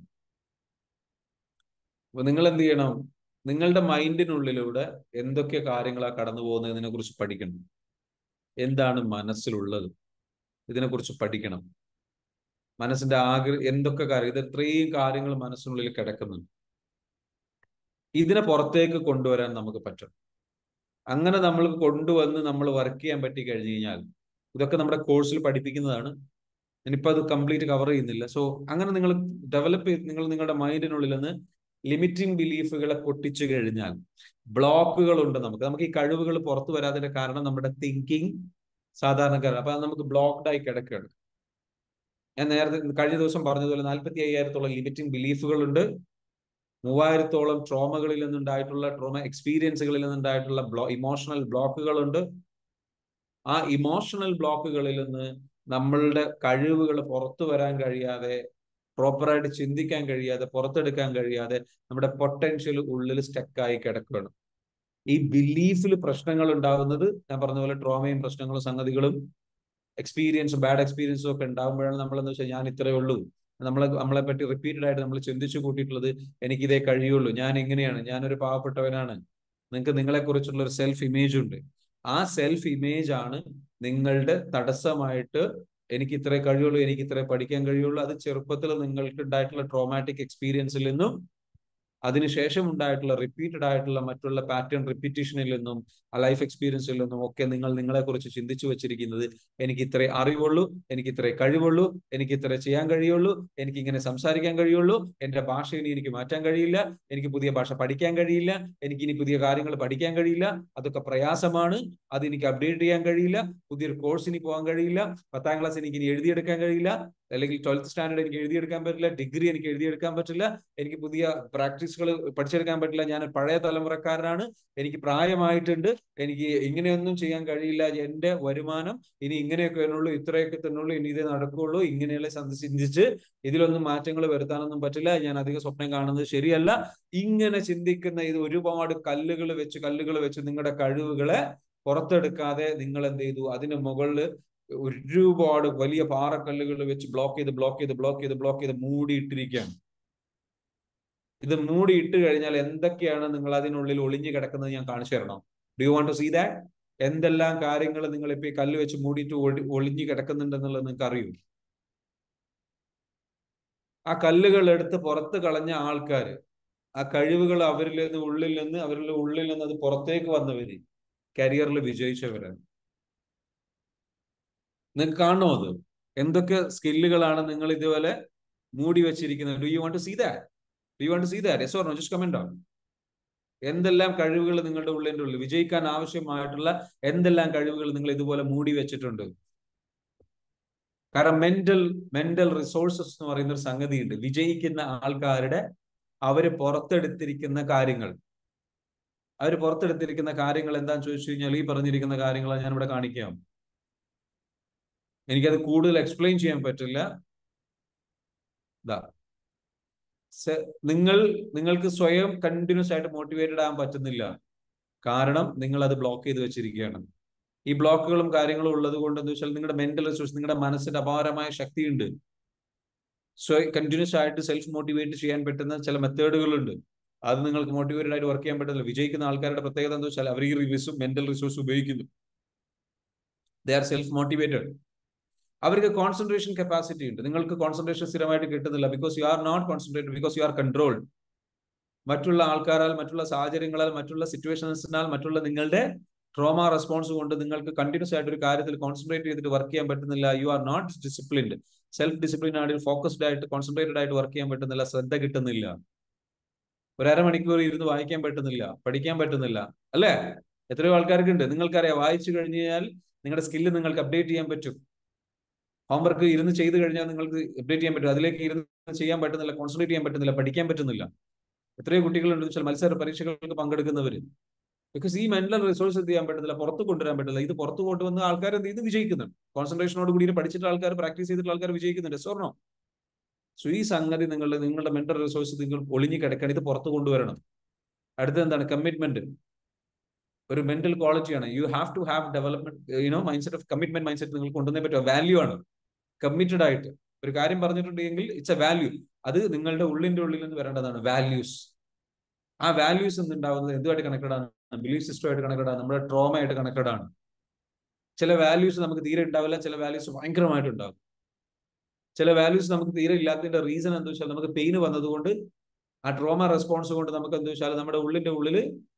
അപ്പൊ നിങ്ങൾ എന്ത് ചെയ്യണം നിങ്ങളുടെ മൈൻഡിനുള്ളിലൂടെ എന്തൊക്കെ കാര്യങ്ങളാണ് കടന്നു പോകുന്നതിനെ കുറിച്ച് പഠിക്കണം എന്താണ് മനസ്സിലുള്ളത് ഇതിനെക്കുറിച്ച് പഠിക്കണം മനസ്സിന്റെ ആഗ്ര എന്തൊക്കെ കാര്യം ഇത് ഇത്രയും കാര്യങ്ങൾ മനസ്സിനുള്ളിൽ കിടക്കുന്നുണ്ട് ഇതിനെ പുറത്തേക്ക് കൊണ്ടുവരാൻ നമുക്ക് പറ്റും അങ്ങനെ നമ്മൾ കൊണ്ടുവന്ന് നമ്മൾ വർക്ക് ചെയ്യാൻ പറ്റി കഴിഞ്ഞു കഴിഞ്ഞാൽ ഇതൊക്കെ നമ്മുടെ കോഴ്സിൽ പഠിപ്പിക്കുന്നതാണ് ഞാനിപ്പോൾ അത് കംപ്ലീറ്റ് കവർ ചെയ്യുന്നില്ല സോ അങ്ങനെ നിങ്ങൾ ഡെവലപ്പ് ചെയ്ത് നിങ്ങൾ നിങ്ങളുടെ മൈൻഡിനുള്ളിൽ നിന്ന് ലിമിറ്റിംഗ് ബിലീഫുകളെ പൊട്ടിച്ചു കഴിഞ്ഞാൽ ബ്ലോക്കുകൾ ഉണ്ട് നമുക്ക് നമുക്ക് ഈ കഴിവുകൾ പുറത്തു വരാതിന്റെ കാരണം നമ്മുടെ തിങ്കിങ് സാധാരണക്കാരൻ അപ്പൊ അത് നമുക്ക് ബ്ലോക്ക്ഡ് ആയി കിടക്കുകയാണ് ഞാൻ നേരത്തെ കഴിഞ്ഞ ദിവസം പറഞ്ഞതുപോലെ നാൽപ്പത്തി അയ്യായിരത്തോളം ലിമിറ്റിംഗ് ബിലീഫുകളുണ്ട് മൂവായിരത്തോളം ട്രോമകളിൽ നിന്നുണ്ടായിട്ടുള്ള ട്രോമ എക്സ്പീരിയൻസുകളിൽ നിന്നുണ്ടായിട്ടുള്ള ബ്ലോ ഇമോഷണൽ ബ്ലോക്കുകളുണ്ട് ആ ഇമോഷണൽ ബ്ലോക്കുകളിൽ നിന്ന് നമ്മളുടെ കഴിവുകൾ പുറത്തു വരാൻ കഴിയാതെ പ്രോപ്പറായിട്ട് ചിന്തിക്കാൻ കഴിയാതെ പുറത്തെടുക്കാൻ കഴിയാതെ നമ്മുടെ പൊട്ടൻഷ്യൽ ഉള്ളിൽ സ്റ്റക്കായി കിടക്കുകയാണ് ഈ ബിലീഫിൽ പ്രശ്നങ്ങൾ ഉണ്ടാകുന്നത് ഞാൻ പറഞ്ഞ പോലെ ട്രോമയും പ്രശ്നങ്ങളും സംഗതികളും എക്സ്പീരിയൻസും ബാഡ് എക്സ്പീരിയൻസും ഒക്കെ ഉണ്ടാകുമ്പോഴാണ് നമ്മൾ എന്ന് വെച്ചാൽ ഞാൻ ഇത്രയേ ഉള്ളൂ നമ്മളെ നമ്മളെ പറ്റി റിപ്പീറ്റഡ് ആയിട്ട് നമ്മൾ ചിന്തിച്ചു കൂട്ടിയിട്ടുള്ളത് എനിക്ക് ഇതേ കഴിയുള്ളൂ ഞാൻ എങ്ങനെയാണ് ഞാനൊരു പാവപ്പെട്ടവനാണ് നിങ്ങൾക്ക് നിങ്ങളെ കുറിച്ചുള്ള ഒരു സെൽഫ് ഇമേജ് ഉണ്ട് ആ സെൽഫ് ഇമേജ് ആണ് നിങ്ങളുടെ തടസ്സമായിട്ട് എനിക്ക് ഇത്രേ കഴിയുള്ളൂ എനിക്ക് ഇത്രേ പഠിക്കാൻ കഴിയുള്ളൂ അത് ചെറുപ്പത്തിൽ നിങ്ങൾക്ക് ഉണ്ടായിട്ടുള്ള ട്രോമാറ്റിക് എക്സ്പീരിയൻസിൽ നിന്നും അതിനുശേഷം ഉണ്ടായിട്ടുള്ള റിപ്പീറ്റഡ് ആയിട്ടുള്ള മറ്റുള്ള പാറ്റേൺ റിപ്പീറ്റേഷനിൽ നിന്നും ആ ലൈഫ് എക്സ്പീരിയൻസിൽ നിന്നും ഒക്കെ നിങ്ങൾ നിങ്ങളെ കുറിച്ച് ചിന്തിച്ചു വെച്ചിരിക്കുന്നത് എനിക്ക് ഇത്രേ അറിവുള്ളൂ എനിക്ക് ഇത്രേ കഴിവുള്ളൂ എനിക്ക് ഇത്രേ ചെയ്യാൻ കഴിയുള്ളൂ എനിക്ക് ഇങ്ങനെ സംസാരിക്കാൻ കഴിയുള്ളൂ എന്റെ ഭാഷ ഇനി എനിക്ക് മാറ്റാൻ കഴിയില്ല എനിക്ക് പുതിയ ഭാഷ പഠിക്കാൻ കഴിയില്ല എനിക്ക് ഇനി പുതിയ കാര്യങ്ങൾ പഠിക്കാൻ കഴിയില്ല അതൊക്കെ പ്രയാസമാണ് അത് എനിക്ക് അപ്ഡേറ്റ് ചെയ്യാൻ കഴിയില്ല പുതിയൊരു കോഴ്സ് ഇനി പോകാൻ കഴിയില്ല പത്താം ക്ലാസ് എനിക്ക് ഇനി എഴുതിയെടുക്കാൻ കഴിയില്ല അല്ലെങ്കിൽ ട്വൽത്ത് സ്റ്റാൻഡേർഡ് എനിക്ക് എഴുതിയെടുക്കാൻ പറ്റില്ല ഡിഗ്രി എനിക്ക് എഴുതിയെടുക്കാൻ പറ്റില്ല എനിക്ക് പുതിയ പ്രാക്ടീസുകൾ പഠിച്ചെടുക്കാൻ പറ്റില്ല ഞാൻ പഴയ തലമുറക്കാരനാണ് എനിക്ക് പ്രായമായിട്ടുണ്ട് എനിക്ക് ഇങ്ങനെയൊന്നും ചെയ്യാൻ കഴിയില്ല എന്റെ വരുമാനം ഇനി ഇങ്ങനെയൊക്കെ വരുന്നുള്ളൂ ഇത്രയൊക്കെ തന്നുള്ളൂ ഇനി ഇതേ നടക്കുകയുള്ളൂ ഇങ്ങനെയുള്ള ചിന്തിച്ച് ഇതിലൊന്നും മാറ്റങ്ങൾ വരുത്താനൊന്നും പറ്റില്ല ഞാൻ അധികം സ്വപ്നം കാണുന്നത് ശരിയല്ല ഇങ്ങനെ ചിന്തിക്കുന്ന ഇത് ഒരുപാട് കല്ലുകൾ വെച്ച് കല്ലുകൾ വെച്ച് നിങ്ങളുടെ കഴിവുകളെ പുറത്തെടുക്കാതെ നിങ്ങൾ എന്ത് ചെയ്തു അതിന് മുകളിൽ ഒരുപാട് വലിയ പാറക്കല്ലുകൾ വെച്ച് ബ്ലോക്ക് ചെയ്ത് ബ്ലോക്ക് ചെയ്ത് ബ്ലോക്ക് ചെയ്ത് ബ്ലോക്ക് ചെയ്ത് മൂടിയിട്ടിരിക്കുകയാണ് ഇത് മൂടിയിട്ട് കഴിഞ്ഞാൽ എന്തൊക്കെയാണ് നിങ്ങൾ അതിനുള്ളിൽ ഒളിഞ്ഞു കിടക്കുന്നത് ഞാൻ കാണിച്ചു തരണം do you want to see that എന്തെല്ലാം കാര്യങ്ങൾ നിങ്ങൾ ഇപ്പൊ ഈ കല്ല് വെച്ച് മൂടിയിട്ട് ഒളിഞ്ഞു കിടക്കുന്നുണ്ടെന്നുള്ളത് നിങ്ങൾക്ക് അറിയൂ ആ കല്ലുകൾ എടുത്ത് പുറത്ത് കളഞ്ഞ ആൾക്കാർ ആ കഴിവുകൾ അവരിൽ നിന്ന് ഉള്ളിൽ നിന്ന് അവരുടെ ഉള്ളിൽ നിന്ന് അത് പുറത്തേക്ക് വന്നവര് കരിയറിൽ വിജയിച്ചവരാണ് നിങ്ങൾക്ക് കാണണോ അത് എന്തൊക്കെ സ്കില്ലുകളാണ് നിങ്ങൾ ഇതുപോലെ മൂടി വെച്ചിരിക്കുന്നത് do you want to see that do you want to see that yes or no just comment on എന്തെല്ലാം കഴിവുകൾ നിങ്ങളുടെ ഉള്ളിൻ്റെ ഉള്ളിൽ വിജയിക്കാൻ ആവശ്യമായിട്ടുള്ള എന്തെല്ലാം കഴിവുകൾ നിങ്ങൾ ഇതുപോലെ മൂടി വെച്ചിട്ടുണ്ട് കാരണം മെന്റൽ മെന്റൽ റിസോഴ്സസ് എന്ന് പറയുന്ന ഒരു സംഗതിയുണ്ട് വിജയിക്കുന്ന ആൾക്കാരുടെ അവര് പുറത്തെടുത്തിരിക്കുന്ന കാര്യങ്ങൾ അവർ പുറത്തെടുത്തിരിക്കുന്ന കാര്യങ്ങൾ എന്താന്ന് ചോദിച്ചു കഴിഞ്ഞാൽ ഈ പറഞ്ഞിരിക്കുന്ന കാര്യങ്ങളാണ് ഞാൻ ഇവിടെ കാണിക്കാം എനിക്കത് കൂടുതൽ എക്സ്പ്ലെയിൻ ചെയ്യാൻ പറ്റില്ല ഇതാ നിങ്ങൾ നിങ്ങൾക്ക് സ്വയം കണ്ടിന്യൂസ് ആയിട്ട് മോട്ടിവേറ്റഡ് ആകാൻ പറ്റുന്നില്ല കാരണം നിങ്ങൾ അത് ബ്ലോക്ക് ചെയ്ത് വെച്ചിരിക്കുകയാണ് ഈ ബ്ലോക്കുകളും കാര്യങ്ങളും ഉള്ളത് കൊണ്ട് എന്താ വെച്ചാൽ നിങ്ങളുടെ മെന്റൽ റിസോഴ്സ് നിങ്ങളുടെ മനസ്സിന്റെ അപാരമായ ശക്തിയുണ്ട് സ്വ കണ്ടിന്യൂസ് ആയിട്ട് സെൽഫ് മോട്ടിവേറ്റ് ചെയ്യാൻ പറ്റുന്ന ചില മെത്തേഡുകളുണ്ട് അത് നിങ്ങൾക്ക് മോട്ടിവേറ്റഡ് ആയിട്ട് വർക്ക് ചെയ്യാൻ പറ്റില്ല വിജയിക്കുന്ന ആൾക്കാരുടെ പ്രത്യേകത എന്താ വെച്ചാൽ അവർ ഈ മെന്റൽ റിസോഴ്സ് ഉപയോഗിക്കുന്നു ദേ ആർ സെൽഫ് മോട്ടിവേറ്റഡ് അവർക്ക് കോൺസെൻട്രേഷൻ കപ്പാസിറ്റി ഉണ്ട് നിങ്ങൾക്ക് കോൺസെൻട്രേഷൻ സ്ഥിരമായിട്ട് കിട്ടുന്നില്ല because you are not concentrated because you are controlled മറ്റുള്ള ആൾക്കാരാൽ മറ്റുള്ള സാഹചര്യങ്ങളാൽ മറ്റുള്ള സിറ്റുവേഷൻസിനാൽ മറ്റുള്ള നിങ്ങളുടെ ട്രോമ റെസ്പോൺസ് കൊണ്ട് നിങ്ങൾക്ക് കണ്ടിന്യൂസ് ആയിട്ട് ഒരു കാര്യത്തിൽ കോൺസെൻട്രേറ്റ് ചെയ്തിട്ട് വർക്ക് ചെയ്യാൻ പറ്റുന്നില്ല you are not disciplined self discipline ആയിട്ട് ഫോക്കസ്ഡ് ആയിട്ട് കോൺസെൻട്രേറ്റഡ് ആയിട്ട് വർക്ക് ചെയ്യാൻ പറ്റുന്നില്ല ശ്രദ്ധ കിട്ടുന്നില്ല ഒരു അരമണിക്കൂർ ഇരുന്ന് വായിക്കാൻ പറ്റുന്നില്ല പഠിക്കാൻ പറ്റുന്നില്ല അല്ലേ എത്രയോ ആൾക്കാർക്ക് ഉണ്ട് നിങ്ങൾക്കറിയാം വായിച്ചു കഴിഞ്ഞു കഴിഞ്ഞാൽ നിങ്ങളുടെ സ്കില്ല് നിങ്ങൾക്ക് അപ്ഡേറ്റ് ചെയ്യാൻ പറ്റും ഹോംവർക്ക് ഇരുന്ന് ചെയ്ത് കഴിഞ്ഞാൽ നിങ്ങൾക്ക് അപ്ഡേറ്റ് ചെയ്യാൻ പറ്റും അതിലേക്ക് ഇരുന്ന് ചെയ്യാൻ പറ്റുന്നില്ല കോൺസെൻട്രേറ്റ് ചെയ്യാൻ പറ്റുന്നില്ല പഠിക്കാൻ പറ്റുന്നില്ല എത്രയോ കുട്ടികളുണ്ട് വെച്ചാൽ മത്സര പരീക്ഷകൾക്ക് പങ്കെടുക്കുന്നവർ ബിക്കോസ് ഈ മെന്റൽ റിസോഴ്സ് എന്ത് ചെയ്യാൻ പറ്റുന്നില്ല പുറത്ത് കൊണ്ടുവരാൻ പറ്റില്ല ഇത് പുറത്ത് കൊണ്ടുവന്ന ആൾക്കാർ എന്ത് ചെയ്ത് വിജയിക്കുന്നുണ്ട് കോൺസെൻട്രേഷനോട് കൂടി പഠിച്ചിട്ട് ആൾക്കാർ പ്രാക്ടീസ് ചെയ്തിട്ടുള്ള ആൾക്കാർ വിജയിക്കുന്നുണ്ട് സ്വർണോ സോ ഈ സംഗതി നിങ്ങളുടെ നിങ്ങളുടെ മെന്റൽ റിസോഴ്സ് നിങ്ങൾ ഒളിഞ്ഞു കിടക്കണം ഇത് പുറത്ത് കൊണ്ടുവരണം അടുത്ത എന്താണ് കമ്മിറ്റ്മെന്റ് ഒരു മെന്റൽ ക്വാളിറ്റിയാണ് you have to have development you know mind set of commitment mind set നിങ്ങൾ കൊണ്ടുവന്നേ പറ്റുമോ വാല്യൂ ആണ് കമ്മിറ്റഡ് ആയിട്ട് ഒരു കാര്യം പറഞ്ഞിട്ടുണ്ടെങ്കിൽ ഇറ്റ്സ് എ വാല്യൂ അത് നിങ്ങളുടെ ഉള്ളിന്റെ ഉള്ളിൽ നിന്ന് വരേണ്ടതാണ് വാല്യൂസ് ആ വാല്യൂസ് എന്തുണ്ടാവുന്നത് എന്തുമായിട്ട് കണക്റ്റഡ് ആണ് ബിലീഫ് സിസ്റ്റമായിട്ട് കണക്റ്റഡ് ആണ് നമ്മുടെ ട്രോമ ആയിട്ട് കണക്റ്റഡ് ആണ് ചില വാല്യൂസ് നമുക്ക് തീരെ ഉണ്ടാവില്ല ചില വാല്യൂസ് ഭയങ്കരമായിട്ട് ഉണ്ടാവും ചില വാല്യൂസ് നമുക്ക് തീരെ ഇല്ലാത്തതിന്റെ റീസൺ എന്താ വെച്ചാൽ നമുക്ക് പെയിന് വന്നതുകൊണ്ട് ആ ട്രോമ റെസ്പോൺസ് കൊണ്ട് നമുക്ക് എന്താ വെച്ചാൽ നമ്മുടെ ഉള്ളിന്റെ ഉള്ളിൽ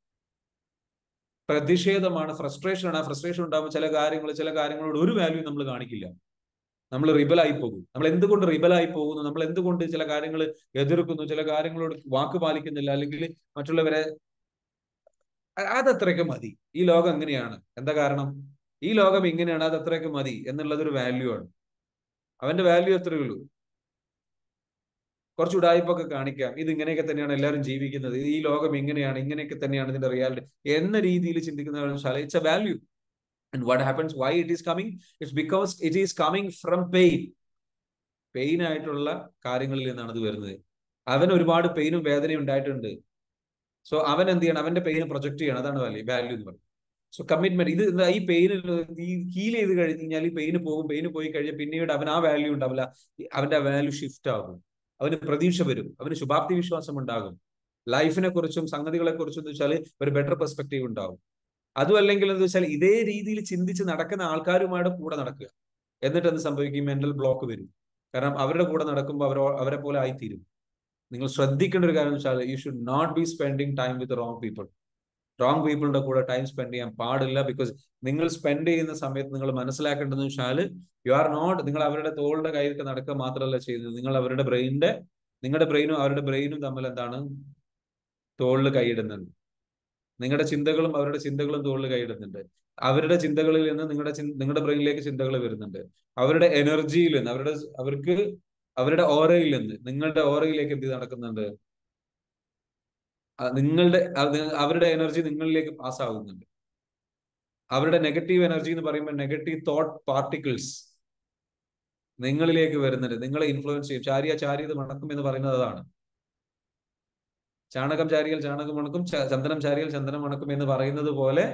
പ്രതിഷേധമാണ് ഫ്രസ്ട്രേഷൻ ആണ് ആ ഫ്രസ്ട്രേഷൻ ഉണ്ടാകുമ്പോൾ ചില കാര്യങ്ങൾ ചില കാര്യങ്ങളോട് ഒരു വാല്യൂ നമ്മൾ കാണിക്കില്ല നമ്മൾ റിബലായി പോകും നമ്മൾ എന്തുകൊണ്ട് റിബലായി പോകുന്നു നമ്മൾ എന്തുകൊണ്ട് ചില കാര്യങ്ങൾ എതിർക്കുന്നു ചില കാര്യങ്ങളോട് വാക്ക് പാലിക്കുന്നില്ല അല്ലെങ്കിൽ മറ്റുള്ളവരെ അതത്രയൊക്കെ മതി ഈ ലോകം എങ്ങനെയാണ് എന്താ കാരണം ഈ ലോകം ഇങ്ങനെയാണ് അത് അത്രയൊക്കെ മതി എന്നുള്ളത് ഒരു വാല്യൂ ആണ് അവന്റെ വാല്യൂ അത്രയേ ഉള്ളൂ കുറച്ച് ഉടായ്പൊക്കെ കാണിക്കാം ഇത് ഇങ്ങനെയൊക്കെ തന്നെയാണ് എല്ലാവരും ജീവിക്കുന്നത് ഈ ലോകം ഇങ്ങനെയാണ് ഇങ്ങനെയൊക്കെ തന്നെയാണ് ഇതിന്റെ റിയാലിറ്റി എന്ന രീതിയിൽ ചിന്തിക്കുന്ന it's a value and what happens why it is coming it's because it is coming from pain pain ആയിട്ടുള്ള കാര്യങ്ങളിൽ നിന്നാണ് ഇത് വരുന്നത് അവൻ ഒരുപാട് പെയിനും വേദനയും ഉണ്ടായിട്ടുണ്ട് സോ അവൻ എന്ത് ചെയ്യണം അവന്റെ പെയിന് പ്രൊജക്ട് ചെയ്യണം അതാണ് വാല്യൂ വാല്യൂ എന്ന് പറയുന്നത് സോ കമ്മിറ്റ്മെന്റ് ഇത് എന്താ ഈ പെയിന് ഈ ഹീൽ ചെയ്ത് കഴിഞ്ഞ് കഴിഞ്ഞാൽ ഈ പെയിന് പോകും പെയിന് പോയി കഴിഞ്ഞാൽ പിന്നീട് അവൻ ആ വാല്യൂ ഉണ്ടാവില്ല അവന്റെ വാല്യൂ ഷിഫ്റ്റ് ആകും അവന് പ്രതീക്ഷ വരും അവന് ശുഭാപ്തി വിശ്വാസം ഉണ്ടാകും ലൈഫിനെ കുറിച്ചും സംഗതികളെ കുറിച്ചും എന്ന് വെച്ചാൽ ഒരു ബെറ്റർ പെർസ്പെക്റ്റീവ് ഉണ്ടാവും അതും അല്ലെങ്കിൽ എന്ന് വെച്ചാൽ ഇതേ രീതിയിൽ ചിന്തിച്ച് നടക്കുന്ന ആൾക്കാരുമായിട്ട് കൂടെ നടക്കുക എന്നിട്ട് എന്ത് സംഭവിക്കും മെന്റൽ ബ്ലോക്ക് വരും കാരണം അവരുടെ കൂടെ നടക്കുമ്പോൾ അവർ അവരെ പോലെ ആയിത്തീരും നിങ്ങൾ ശ്രദ്ധിക്കേണ്ട ഒരു കാര്യം വെച്ചാൽ you should not be spending time with wrong people wrong പീപ്പിളിന്റെ കൂടെ ടൈം സ്പെൻഡ് ചെയ്യാൻ പാടില്ല ബിക്കോസ് നിങ്ങൾ സ്പെൻഡ് ചെയ്യുന്ന സമയത്ത് നിങ്ങൾ മനസ്സിലാക്കേണ്ടതെന്ന് വെച്ചാൽ യു ആർ നോട്ട് നിങ്ങൾ അവരുടെ തോളുടെ കയ്യിലൊക്കെ നടക്കുക മാത്രമല്ല ചെയ്യുന്നത് നിങ്ങൾ അവരുടെ ബ്രെയിനിന്റെ നിങ്ങളുടെ ബ്രെയിനും അവരുടെ ബ്രെയിനും തമ്മിൽ എന്താണ് തോളിൽ കൈയിടുന്നുണ്ട് നിങ്ങളുടെ ചിന്തകളും അവരുടെ ചിന്തകളും തോളിൽ കൈയിടുന്നുണ്ട് അവരുടെ ചിന്തകളിൽ നിന്ന് നിങ്ങളുടെ നിങ്ങളുടെ ബ്രെയിനിലേക്ക് ചിന്തകൾ വരുന്നുണ്ട് അവരുടെ എനർജിയിൽ നിന്ന് അവരുടെ അവർക്ക് അവരുടെ ഓറയിൽ നിന്ന് നിങ്ങളുടെ ഓറയിലേക്ക് എന്ത് നടക്കുന്നുണ്ട് നിങ്ങളുടെ അവരുടെ എനർജി നിങ്ങളിലേക്ക് പാസ് ആകുന്നുണ്ട് അവരുടെ നെഗറ്റീവ് എനർജി എന്ന് പറയുമ്പോൾ നെഗറ്റീവ് തോട്ട് പാർട്ടിക്കിൾസ് നിങ്ങളിലേക്ക് വരുന്നുണ്ട് നിങ്ങളെ ഇൻഫ്ലുവൻസ് ചെയ്യും ചാരിയ ചാരിയത് മണക്കും എന്ന് പറയുന്നത് അതാണ് ചാണകം ചാരിയാൽ ചാണകം മണക്കും ചന്ദനം ചാരിയാൽ ചന്ദനം മണക്കും എന്ന് പറയുന്നത് പോലെ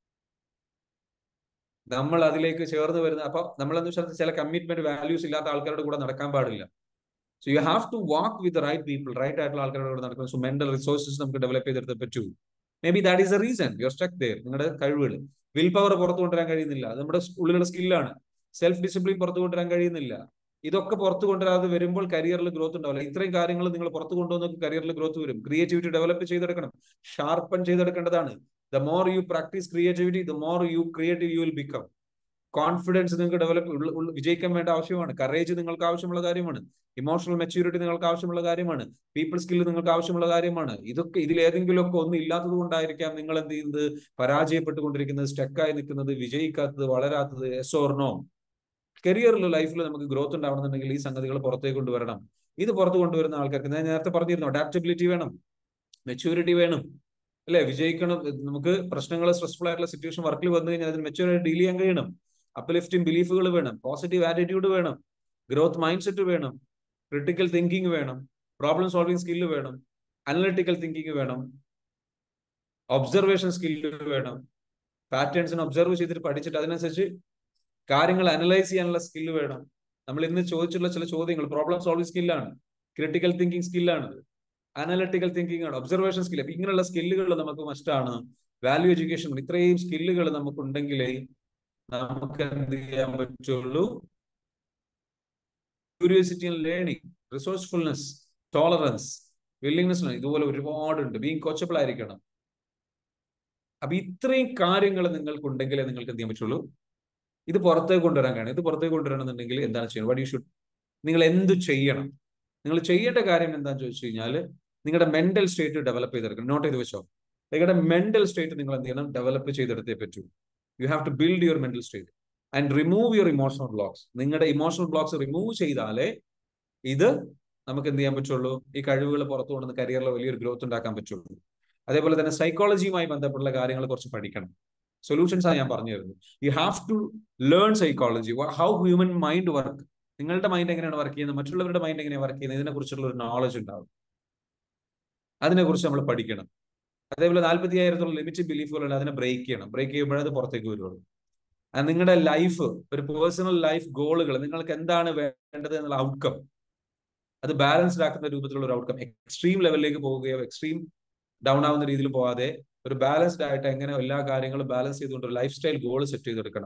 നമ്മൾ അതിലേക്ക് ചേർന്ന് വരുന്ന അപ്പൊ നമ്മളെന്ന് വെച്ചാൽ ചില കമ്മിറ്റ്മെന്റ് വാല്യൂസ് ഇല്ലാത്ത ആൾക്കാരുടെ കൂടെ നടക്കാൻ പാടില്ല so you have to walk with right people right ആയിട്ടുള്ള ആൾക്കാരുടെ കൂടെ നടക്കണം സോ മെന്റൽ റിസോഴ്സസ് നമുക്ക് ഡെവലപ്പ് ചെയ്തെടുത്ത് പറ്റൂ maybe that is a reason your stuck there നിങ്ങളുടെ കഴിവുകൾ വിൽ പവർ പുറത്തു കൊണ്ടുവരാൻ കഴിയുന്നില്ല അത് നമ്മുടെ ഉള്ളിലുള്ള സ്കില്ലാണ് സെൽഫ് ഡിസിപ്ലിൻ പുറത്തു കൊണ്ടുവരാൻ കഴിയുന്നില്ല ഇതൊക്കെ പുറത്തു കൊണ്ടുവരാതെ വരുമ്പോൾ കരിയറിൽ ഗ്രോത്ത് ഉണ്ടാവില്ല ഇത്രയും കാര്യങ്ങൾ നിങ്ങൾ പുറത്തു കൊണ്ടുവന്ന കരിയറിൽ ഗ്രോത്ത് വരും ക്രിയേറ്റിവിറ്റി ഡെവലപ്പ് ചെയ്തെടുക്കണം ഷാർപ്പൺ ചെയ്തെടുക്കേണ്ടതാണ് the more you practice creativity the more you creative you will become confidence നിങ്ങൾക്ക് ഡെവലപ്പ് വിജയിക്കാൻ വേണ്ട ആവശ്യമാണ് കറേജ് നിങ്ങൾക്ക് ആവശ്യമുള്ള കാര്യമാണ് ഇമോഷണൽ മെച്യൂരിറ്റി നിങ്ങൾക്ക് ആവശ്യമുള്ള കാര്യമാണ് പീപ്പിൾ സ്കില്ല് നിങ്ങൾക്ക് ആവശ്യമുള്ള കാര്യമാണ് ഇതൊക്കെ ഇതിൽ ഏതെങ്കിലും ഒക്കെ ഒന്നും ഇല്ലാത്തത് കൊണ്ടായിരിക്കാം നിങ്ങൾ എന്ത് ചെയ്യുന്നത് പരാജയപ്പെട്ടുകൊണ്ടിരിക്കുന്നത് സ്റ്റക്കായി നിൽക്കുന്നത് വിജയിക്കാത്തത് വളരാത്തത് എസ് ഓർണോ കരിയറിൽ ലൈഫിൽ നമുക്ക് ഗ്രോത്ത് ഉണ്ടാവണമെന്നുണ്ടെങ്കിൽ ഈ സംഗതികൾ പുറത്തേക്ക് കൊണ്ടുവരണം ഇത് പുറത്ത് കൊണ്ടുവരുന്ന ആൾക്കാർക്ക് ഞാൻ നേരത്തെ പറഞ്ഞിരുന്നു അഡാപ്റ്റബിലിറ്റി വേണം മെച്യൂരിറ്റി വേണം അല്ലെ വിജയിക്കണം നമുക്ക് പ്രശ്നങ്ങൾ സ്ട്രെസ്ഫുൾ ആയിട്ടുള്ള സിറ്റുവേഷൻ വർക്കിൽ വന്നു കഴിഞ്ഞാൽ അതിന് മെച്യൂരിറ്റി ഡീൽ ചെയ്യാൻ കഴിയണം അപ്ലിഫ്റ്റിംഗ് ബിലീഫുകൾ വേണം പോസിറ്റീവ് ആറ്റിറ്റ്യൂഡ് വേണം ഗ്രോത്ത് മൈൻഡ് സെറ്റ് വേണം ക്രിട്ടിക്കൽ തിങ്കിങ് വേണം പ്രോബ്ലം സോൾവിങ് സ്കില്ല് വേണം അനലിറ്റിക്കൽ തിങ്കിങ് വേണം ഒബ്സർവേഷൻ സ്കില്ല് വേണം പാറ്റേൺസിനെ ഒബ്സർവ് ചെയ്തിട്ട് പഠിച്ചിട്ട് അതിനനുസരിച്ച് കാര്യങ്ങൾ അനലൈസ് ചെയ്യാനുള്ള സ്കില്ല് വേണം നമ്മൾ ഇന്ന് ചോദിച്ചിട്ടുള്ള ചില ചോദ്യങ്ങൾ പ്രോബ്ലം സോൾവിങ് സ്കില്ലാണ് ക്രിട്ടിക്കൽ തിങ്കിങ് സ്കില്ലാണ് അനലിറ്റിക്കൽ തിങ്കിങ് ആണ് ഒബ്സർവേഷൻ സ്കില്ല് അപ്പൊ ഇങ്ങനെയുള്ള സ്കില്ലുകൾ നമുക്ക് മസ്റ്റാണ് വാല്യൂ എഡ്യൂക്കേഷൻ ഇത്രയും സ്കില്ലുകൾ നമുക്കുണ്ടെങ്കിലേ നമുക്ക് എന്ത് ചെയ്യാൻ പറ്റുള്ളൂ curiosity and learning resourcefulness tolerance willingness ഇതുപോലെ ഒരുപാടുണ്ട് ബീങ് കോച്ചബിൾ ആയിരിക്കണം അപ്പൊ ഇത്രയും കാര്യങ്ങൾ നിങ്ങൾക്ക് ഉണ്ടെങ്കിലേ നിങ്ങൾക്ക് എന്ത് ചെയ്യാൻ പറ്റുള്ളൂ ഇത് പുറത്തേക്ക് കൊണ്ടുവരാൻ കഴിയും ഇത് പുറത്തേക്ക് കൊണ്ടുവരണമെന്നുണ്ടെങ്കിൽ എന്താണ് ചെയ്യുന്നത് വട്ട് യു ഷുഡ് നിങ്ങൾ എന്ത് ചെയ്യണം നിങ്ങൾ ചെയ്യേണ്ട കാര്യം എന്താണെന്ന് ചോദിച്ചു കഴിഞ്ഞാൽ നിങ്ങളുടെ മെന്റൽ സ്റ്റേറ്റ് ഡെവലപ്പ് ചെയ്തെടുക്കണം നോട്ട് ചെയ്ത് വെച്ചോ നിങ്ങളുടെ മെന്റൽ സ്റ്റേറ്റ് നിങ്ങൾ എന്ത് ചെയ്യണം ഡെവലപ്പ് ചെയ്തെടുത്തേ പറ്റൂ you have to build your mental state and remove your emotional blocks നിങ്ങളുടെ ഇമോഷണൽ ബ്ലോക്സ് റിമൂവ് ചെയ്താലേ ഇത് നമുക്ക് എന്ത് ചെയ്യാൻ പറ്റുള്ളൂ ഈ കഴിവുകൾ പുറത്തു കൊണ്ടുവന്ന് കരിയറിൽ വലിയൊരു ഗ്രോത്ത് ഉണ്ടാക്കാൻ പറ്റുള്ളൂ അതേപോലെ തന്നെ സൈക്കോളജിയുമായി ബന്ധപ്പെട്ടുള്ള കാര്യങ്ങൾ കുറച്ച് പഠിക്കണം സൊല്യൂഷൻസ് ആണ് ഞാൻ പറഞ്ഞു തരുന്നത് you have to learn psychology how human mind work നിങ്ങളുടെ മൈൻഡ് എങ്ങനെയാണ് വർക്ക് ചെയ്യുന്നത് മറ്റുള്ളവരുടെ മൈൻഡ് എങ്ങനെയാണ് വർക്ക് ചെയ്യുന്നത് ഇതിനെ കുറിച്ചുള്ള ഒരു നോളജ് ഉണ്ടാവും അതിനെക്കുറിച്ച് നമ്മൾ പഠിക്കണം അതേപോലെ നാൽപ്പത്തി അയ്യായിരത്തോളം ലിമിറ്റ് ബിലീഫുകളുണ്ട് അതിനെ ബ്രേക്ക് ചെയ്യണം ബ്രേക്ക് ചെയ്യുമ്പോഴേ അത് പുറത്തേക്ക് വരുള്ളൂ അത് നിങ്ങളുടെ ലൈഫ് ഒരു പേഴ്സണൽ ലൈഫ് ഗോളുകൾ നിങ്ങൾക്ക് എന്താണ് വേണ്ടത് എന്നുള്ള ഔട്ട്കം അത് ബാലൻസ്ഡ് ആക്കുന്ന രൂപത്തിലുള്ള ഒരു ഔട്ട്കം എക്സ്ട്രീം ലെവലിലേക്ക് പോവുകയോ എക്സ്ട്രീം ഡൗൺ ആവുന്ന രീതിയിൽ പോവാതെ ഒരു ബാലൻസ്ഡ് ആയിട്ട് എങ്ങനെ എല്ലാ കാര്യങ്ങളും ബാലൻസ് ചെയ്തുകൊണ്ട് ഒരു ലൈഫ് സ്റ്റൈൽ ഗോൾ സെറ്റ് ചെയ്തെടുക്കണം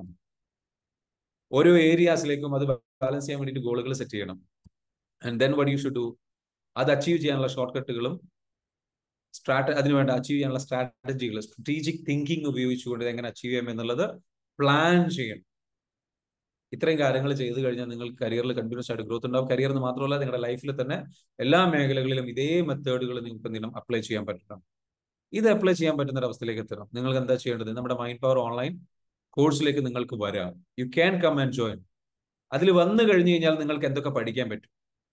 ഓരോ ഏരിയാസിലേക്കും അത് ബാലൻസ് ചെയ്യാൻ വേണ്ടിയിട്ട് ഗോളുകൾ സെറ്റ് ചെയ്യണം and then what you should do അത് അച്ചീവ് ചെയ്യാനുള്ള ഷോർട്ട് കട്ടുകളും സ്ട്രാറ്റ അതിനുവേണ്ട അച്ചീവ് ചെയ്യാനുള്ള സ്ട്രാറ്റജികൾ സ്ട്രാറ്റജിക് തിങ്കിങ് ഉപയോഗിച്ചുകൊണ്ട് എങ്ങനെ അച്ചീവ് ചെയ്യാം എന്നുള്ളത് പ്ലാൻ ചെയ്യണം ഇത്രയും കാര്യങ്ങൾ ചെയ്തു കഴിഞ്ഞാൽ നിങ്ങൾക്ക് കരിയറിൽ കണ്ടിന്യൂസ് ആയിട്ട് ഗ്രോത്ത് ഉണ്ടാവും കരിയർ എന്ന് മാത്രമല്ല നിങ്ങളുടെ ലൈഫിൽ തന്നെ എല്ലാ മേഖലകളിലും ഇതേ മെത്തേഡുകൾ നിങ്ങൾക്ക് എന്തെങ്കിലും അപ്ലൈ ചെയ്യാൻ പറ്റണം ഇത് അപ്ലൈ ചെയ്യാൻ പറ്റുന്ന ഒരു അവസ്ഥയിലേക്ക് എത്തണം നിങ്ങൾക്ക് എന്താ ചെയ്യേണ്ടത് നമ്മുടെ മൈൻഡ് പവർ ഓൺലൈൻ കോഴ്സിലേക്ക് നിങ്ങൾക്ക് വരാം you can come and join അതിൽ വന്നു കഴിഞ്ഞു കഴിഞ്ഞാൽ നിങ്ങൾക്ക് എന്തൊക്കെ പഠിക്കാൻ പറ്റും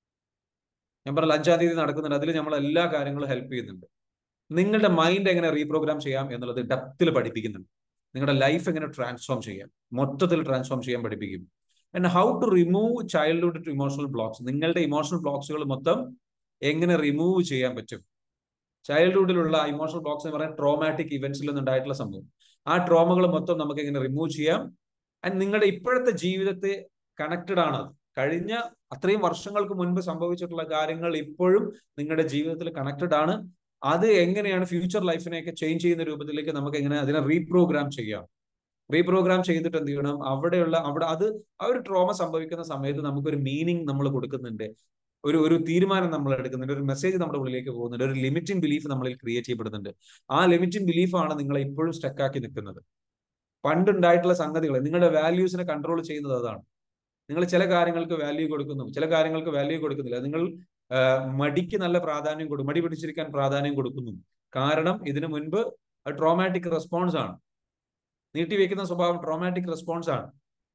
ഞാൻ പറഞ്ഞ അഞ്ചാം തീയതി നടക്കുന്നുണ്ട് അതിൽ നമ്മൾ എല്ലാ കാര്യങ്ങളും ഹെൽപ്പ് ചെയ്യുന്നുണ്ട് നിങ്ങളുടെ മൈൻഡ് എങ്ങനെ റീപ്രോഗ്രാം ചെയ്യാം എന്നുള്ളത് ഡെപ്തിൽ പഠിപ്പിക്കുന്നുണ്ട് നിങ്ങളുടെ ലൈഫ് എങ്ങനെ ട്രാൻസ്ഫോം ചെയ്യാം മൊത്തത്തിൽ ട്രാൻസ്ഫോം ചെയ്യാൻ പഠിപ്പിക്കും and how to remove childhood to emotional blocks നിങ്ങളുടെ ഇമോഷണൽ ബ്ലോക്സുകൾ മൊത്തം എങ്ങനെ റിമൂവ് ചെയ്യാൻ പറ്റും ചൈൽഡ്ഹുഡിലുള്ള ഇമോഷണൽ ബ്ലോക്സ് എന്ന് പറയുന്നത് ട്രോമാറ്റിക് ഇവന്റ്സിൽ നിന്നുണ്ടായിട്ടുള്ള സംഭവം ആ ട്രോമകൾ മൊത്തം നമുക്ക് എങ്ങനെ റിമൂവ് ചെയ്യാം ആൻഡ് നിങ്ങളുടെ ഇപ്പോഴത്തെ ജീവിതത്തെ കണക്റ്റഡ് ആണ് അത് കഴിഞ്ഞ അത്രയും വർഷങ്ങൾക്ക് മുൻപ് സംഭവിച്ചിട്ടുള്ള കാര്യങ്ങൾ ഇപ്പോഴും നിങ്ങളുടെ ജീവിതത്തിൽ കണക്റ്റഡ് ആണ് അത് എങ്ങനെയാണ് ഫ്യൂച്ചർ ലൈഫിനെയൊക്കെ ചേഞ്ച് ചെയ്യുന്ന രൂപത്തിലേക്ക് നമുക്ക് എങ്ങനെ അതിനെ റീപ്രോഗ്രാം ചെയ്യാം റീപ്രോഗ്രാം ചെയ്തിട്ട് എന്ത് ചെയ്യണം അവിടെയുള്ള അവിടെ അത് ആ ഒരു ട്രോമ സംഭവിക്കുന്ന സമയത്ത് നമുക്കൊരു മീനിങ് നമ്മൾ കൊടുക്കുന്നുണ്ട് ഒരു ഒരു തീരുമാനം നമ്മൾ എടുക്കുന്നുണ്ട് ഒരു മെസ്സേജ് നമ്മുടെ ഉള്ളിലേക്ക് പോകുന്നുണ്ട് ഒരു ലിമിറ്റിംഗ് ബിലീഫ് നമ്മളിൽ ക്രിയേറ്റ് ചെയ്യപ്പെടുന്നുണ്ട് ആ ലിമിറ്റിംഗ് ബിലീഫാണ് നിങ്ങളെ ഇപ്പോഴും സ്റ്റക്കാക്കി നിൽക്കുന്നത് പണ്ടുണ്ടായിട്ടുള്ള സംഗതികൾ നിങ്ങളുടെ വാല്യൂസിനെ കൺട്രോൾ ചെയ്യുന്നത് അതാണ് നിങ്ങൾ ചില കാര്യങ്ങൾക്ക് വാല്യൂ കൊടുക്കുന്നു ചില കാര്യങ്ങൾക്ക് വാല്യൂ കൊടുക്കുന്നില്ല നിങ്ങൾ മടിക്ക് നല്ല പ്രാധാന്യം കൊടുക്കും മടി പിടിച്ചിരിക്കാൻ പ്രാധാന്യം കൊടുക്കുന്നു കാരണം ഇതിനു മുൻപ് ട്രോമാറ്റിക് റെസ്പോൺസ് ആണ് നീട്ടിവെക്കുന്ന സ്വഭാവം ട്രോമാറ്റിക് റെസ്പോൺസ് ആണ്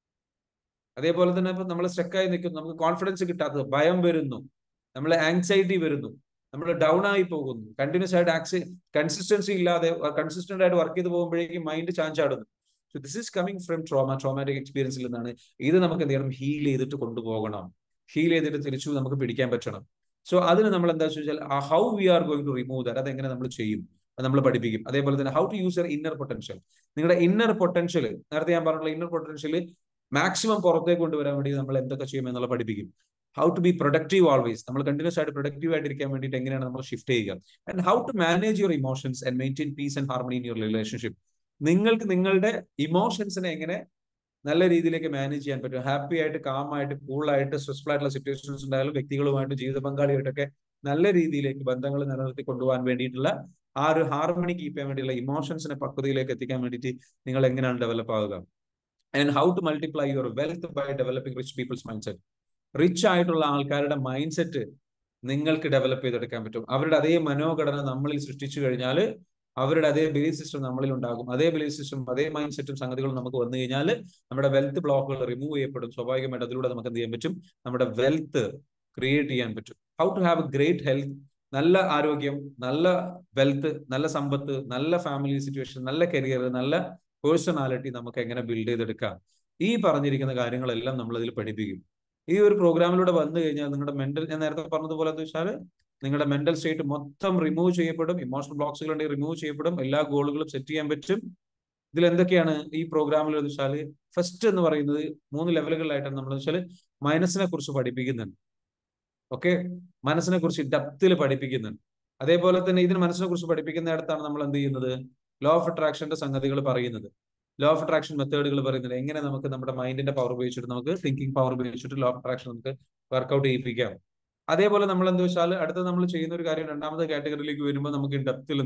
അതേപോലെ തന്നെ ഇപ്പൊ നമ്മൾ സ്റ്റക്കായി നിൽക്കുന്നു നമുക്ക് കോൺഫിഡൻസ് കിട്ടാത്തത് ഭയം വരുന്നു നമ്മൾ ആങ്സൈറ്റി വരുന്നു നമ്മൾ ഡൗൺ ആയി പോകുന്നു കണ്ടിന്യൂസ് ആയിട്ട് ആക്സി കൺസിസ്റ്റൻസി ഇല്ലാതെ കൺസിസ്റ്റന്റ് ആയിട്ട് വർക്ക് ചെയ്ത് പോകുമ്പോഴേക്കും മൈൻഡ് ചാഞ്ചാടുന്നു so this is coming from trauma traumatic എക്സ്പീരിയൻസിൽ നിന്നാണ് ഇത് നമുക്ക് എന്ത് ചെയ്യണം ഹീൽ ചെയ്തിട്ട് കൊണ്ടുപോകണം ഹീൽ ചെയ്തിട്ട് തിരിച്ചു നമുക്ക് പിടിക്കാൻ പറ്റണം സോ അതിന് നമ്മൾ എന്താ വെച്ചാൽ how we are going to remove that അതെങ്ങനെ നമ്മൾ ചെയ്യും അത് നമ്മൾ പഠിപ്പിക്കും അതേപോലെ തന്നെ how to use your inner potential നിങ്ങളുടെ ഇന്നർ പൊട്ടൻഷ്യൽ നേരത്തെ ഞാൻ പറഞ്ഞിട്ടുള്ള ഇന്നർ പൊട്ടൻഷ്യൽ മാക്സിമം പുറത്തേക്ക് കൊണ്ടുവരാൻ വേണ്ടി നമ്മൾ എന്തൊക്കെ ചെയ്യും എന്നുള്ള പഠിപ്പിക്കും how to be productive always നമ്മൾ കണ്ടിന്യൂസ് ആയിട്ട് പ്രൊഡക്റ്റീവ് ആയിട്ടിരിക്കാൻ വേണ്ടിയിട്ട് എങ്ങനെയാണ് നമ്മൾ ഷിഫ്റ്റ് ചെയ്യുക and how to manage your emotions and maintain peace and harmony in your relationship നിങ്ങൾക്ക് നിങ്ങളുടെ ഇമോഷൻസിനെ എങ്ങനെ നല്ല രീതിയിലേക്ക് മാനേജ് ചെയ്യാൻ പറ്റും ഹാപ്പി ആയിട്ട് കാം ആയിട്ട് കൂൾ ആയിട്ട് സ്ട്രെസ്ഫുൾ ആയിട്ടുള്ള സിറ്റുവേഷൻസ് ഉണ്ടായാലും വ്യക്തികളുമായിട്ട് ജീവിത പങ്കാളിയായിട്ടൊക്കെ നല്ല രീതിയിലേക്ക് ബന്ധങ്ങൾ നിലനിർത്തി കൊണ്ടുപോകാൻ വേണ്ടിയിട്ടുള്ള ആ ഒരു ഹാർമണി കീപ്പ് ചെയ്യാൻ വേണ്ടിയുള്ള ഇമോഷൻസിനെ പക്വതയിലേക്ക് എത്തിക്കാൻ വേണ്ടിയിട്ട് നിങ്ങൾ എങ്ങനെയാണ് ഡെവലപ്പ് ആവുക and how to multiply your wealth by developing rich people's mindset rich ആയിട്ടുള്ള ആൾക്കാരുടെ മൈൻഡ് സെറ്റ് നിങ്ങൾക്ക് ഡെവലപ്പ് ചെയ്തെടുക്കാൻ പറ്റും അവരുടെ അതേ മനോഘടന നമ്മളിൽ സൃഷ്ടിച്ചു കഴിഞ്ഞാൽ അവരുടെ അതേ ബിലീഫ് സിസ്റ്റം നമ്മളിൽ ഉണ്ടാകും അതേ ബിലീഫ് സിസ്റ്റം അതേ മൈൻഡ് സെറ്റും സംഗതികളും നമുക്ക് വന്നു കഴിഞ്ഞാൽ നമ്മുടെ വെൽത്ത് ബ്ലോക്കുകൾ റിമൂവ് ചെയ്യപ്പെടും സ്വാഭാവികമായിട്ട് അതിലൂടെ നമുക്ക് എന്ത് ചെയ്യാൻ പറ്റും നമ്മുടെ വെൽത്ത് ക്രിയേറ്റ് ചെയ്യാൻ പറ്റും how to have a great health നല്ല ആരോഗ്യം നല്ല വെൽത്ത് നല്ല സമ്പത്ത് നല്ല ഫാമിലി സിറ്റുവേഷൻ നല്ല കരിയർ നല്ല പേഴ്സണാലിറ്റി നമുക്ക് എങ്ങനെ ബിൽഡ് ചെയ്തെടുക്കാം ഈ പറഞ്ഞിരിക്കുന്ന കാര്യങ്ങളെല്ലാം നമ്മൾ ഇതിൽ പഠിപ്പിക്കും ഈ ഒരു പ്രോഗ്രാമിലൂടെ വന്നു കഴിഞ്ഞാൽ നിങ്ങളുടെ മെന്റൽ ഞാൻ നേരത്തെ പറഞ്ഞതുപോലെ എന്താ വെച്ചാൽ നിങ്ങളുടെ മെന്റൽ സ്റ്റേറ്റ് മൊത്തം റിമൂവ് ചെയ്യപ്പെടും ഇമോഷണൽ ബ്ലോക്സുകൾ ഉണ്ടെങ്കിൽ റിമൂവ് ചെയ്യപ്പെടും എല്ലാ ഗോളുകളും സെറ്റ് ചെയ്യാൻ പറ്റും ഇതിൽ എന്തൊക്കെയാണ് ഈ പ്രോഗ്രാമിൽ വെച്ചാൽ ഫസ്റ്റ് എന്ന് പറയുന്നത് മൂന്ന് ലെവലുകളിലായിട്ടാണ് നമ്മൾ വെച്ചാൽ മനസ്സിനെ കുറിച്ച് പഠിപ്പിക്കുന്നുണ്ട് ഓക്കെ മനസ്സിനെ കുറിച്ച് ഡെപ്തിൽ പഠിപ്പിക്കുന്നുണ്ട് അതേപോലെ തന്നെ ഇതിന് മനസ്സിനെ കുറിച്ച് പഠിപ്പിക്കുന്നിടത്താണ് നമ്മൾ എന്ത് ചെയ്യുന്നത് ലോ ഓഫ് അട്രാക്ഷന്റെ സംഗതികൾ പറയുന്നത് ലോ ഓഫ് അട്രാക്ഷൻ മെത്തേഡുകൾ പറയുന്നത് എങ്ങനെ നമുക്ക് നമ്മുടെ മൈൻഡിന്റെ പവർ ഉപയോഗിച്ചിട്ട് നമുക്ക് തിങ്കിങ് പവർ ഉപയോഗിച്ചിട്ട് ലോ ഓഫ് അട്രാക്ഷൻ നമുക്ക് വർക്ക്ഔട്ട് ചെയ്യിപ്പിക്കാം അതേപോലെ നമ്മൾ എന്താ വെച്ചാൽ അടുത്ത നമ്മൾ ചെയ്യുന്ന ഒരു കാര്യം രണ്ടാമത്തെ കാറ്റഗറിയിലേക്ക് വരുമ്പോൾ നമുക്ക് ഡെപ്തിലും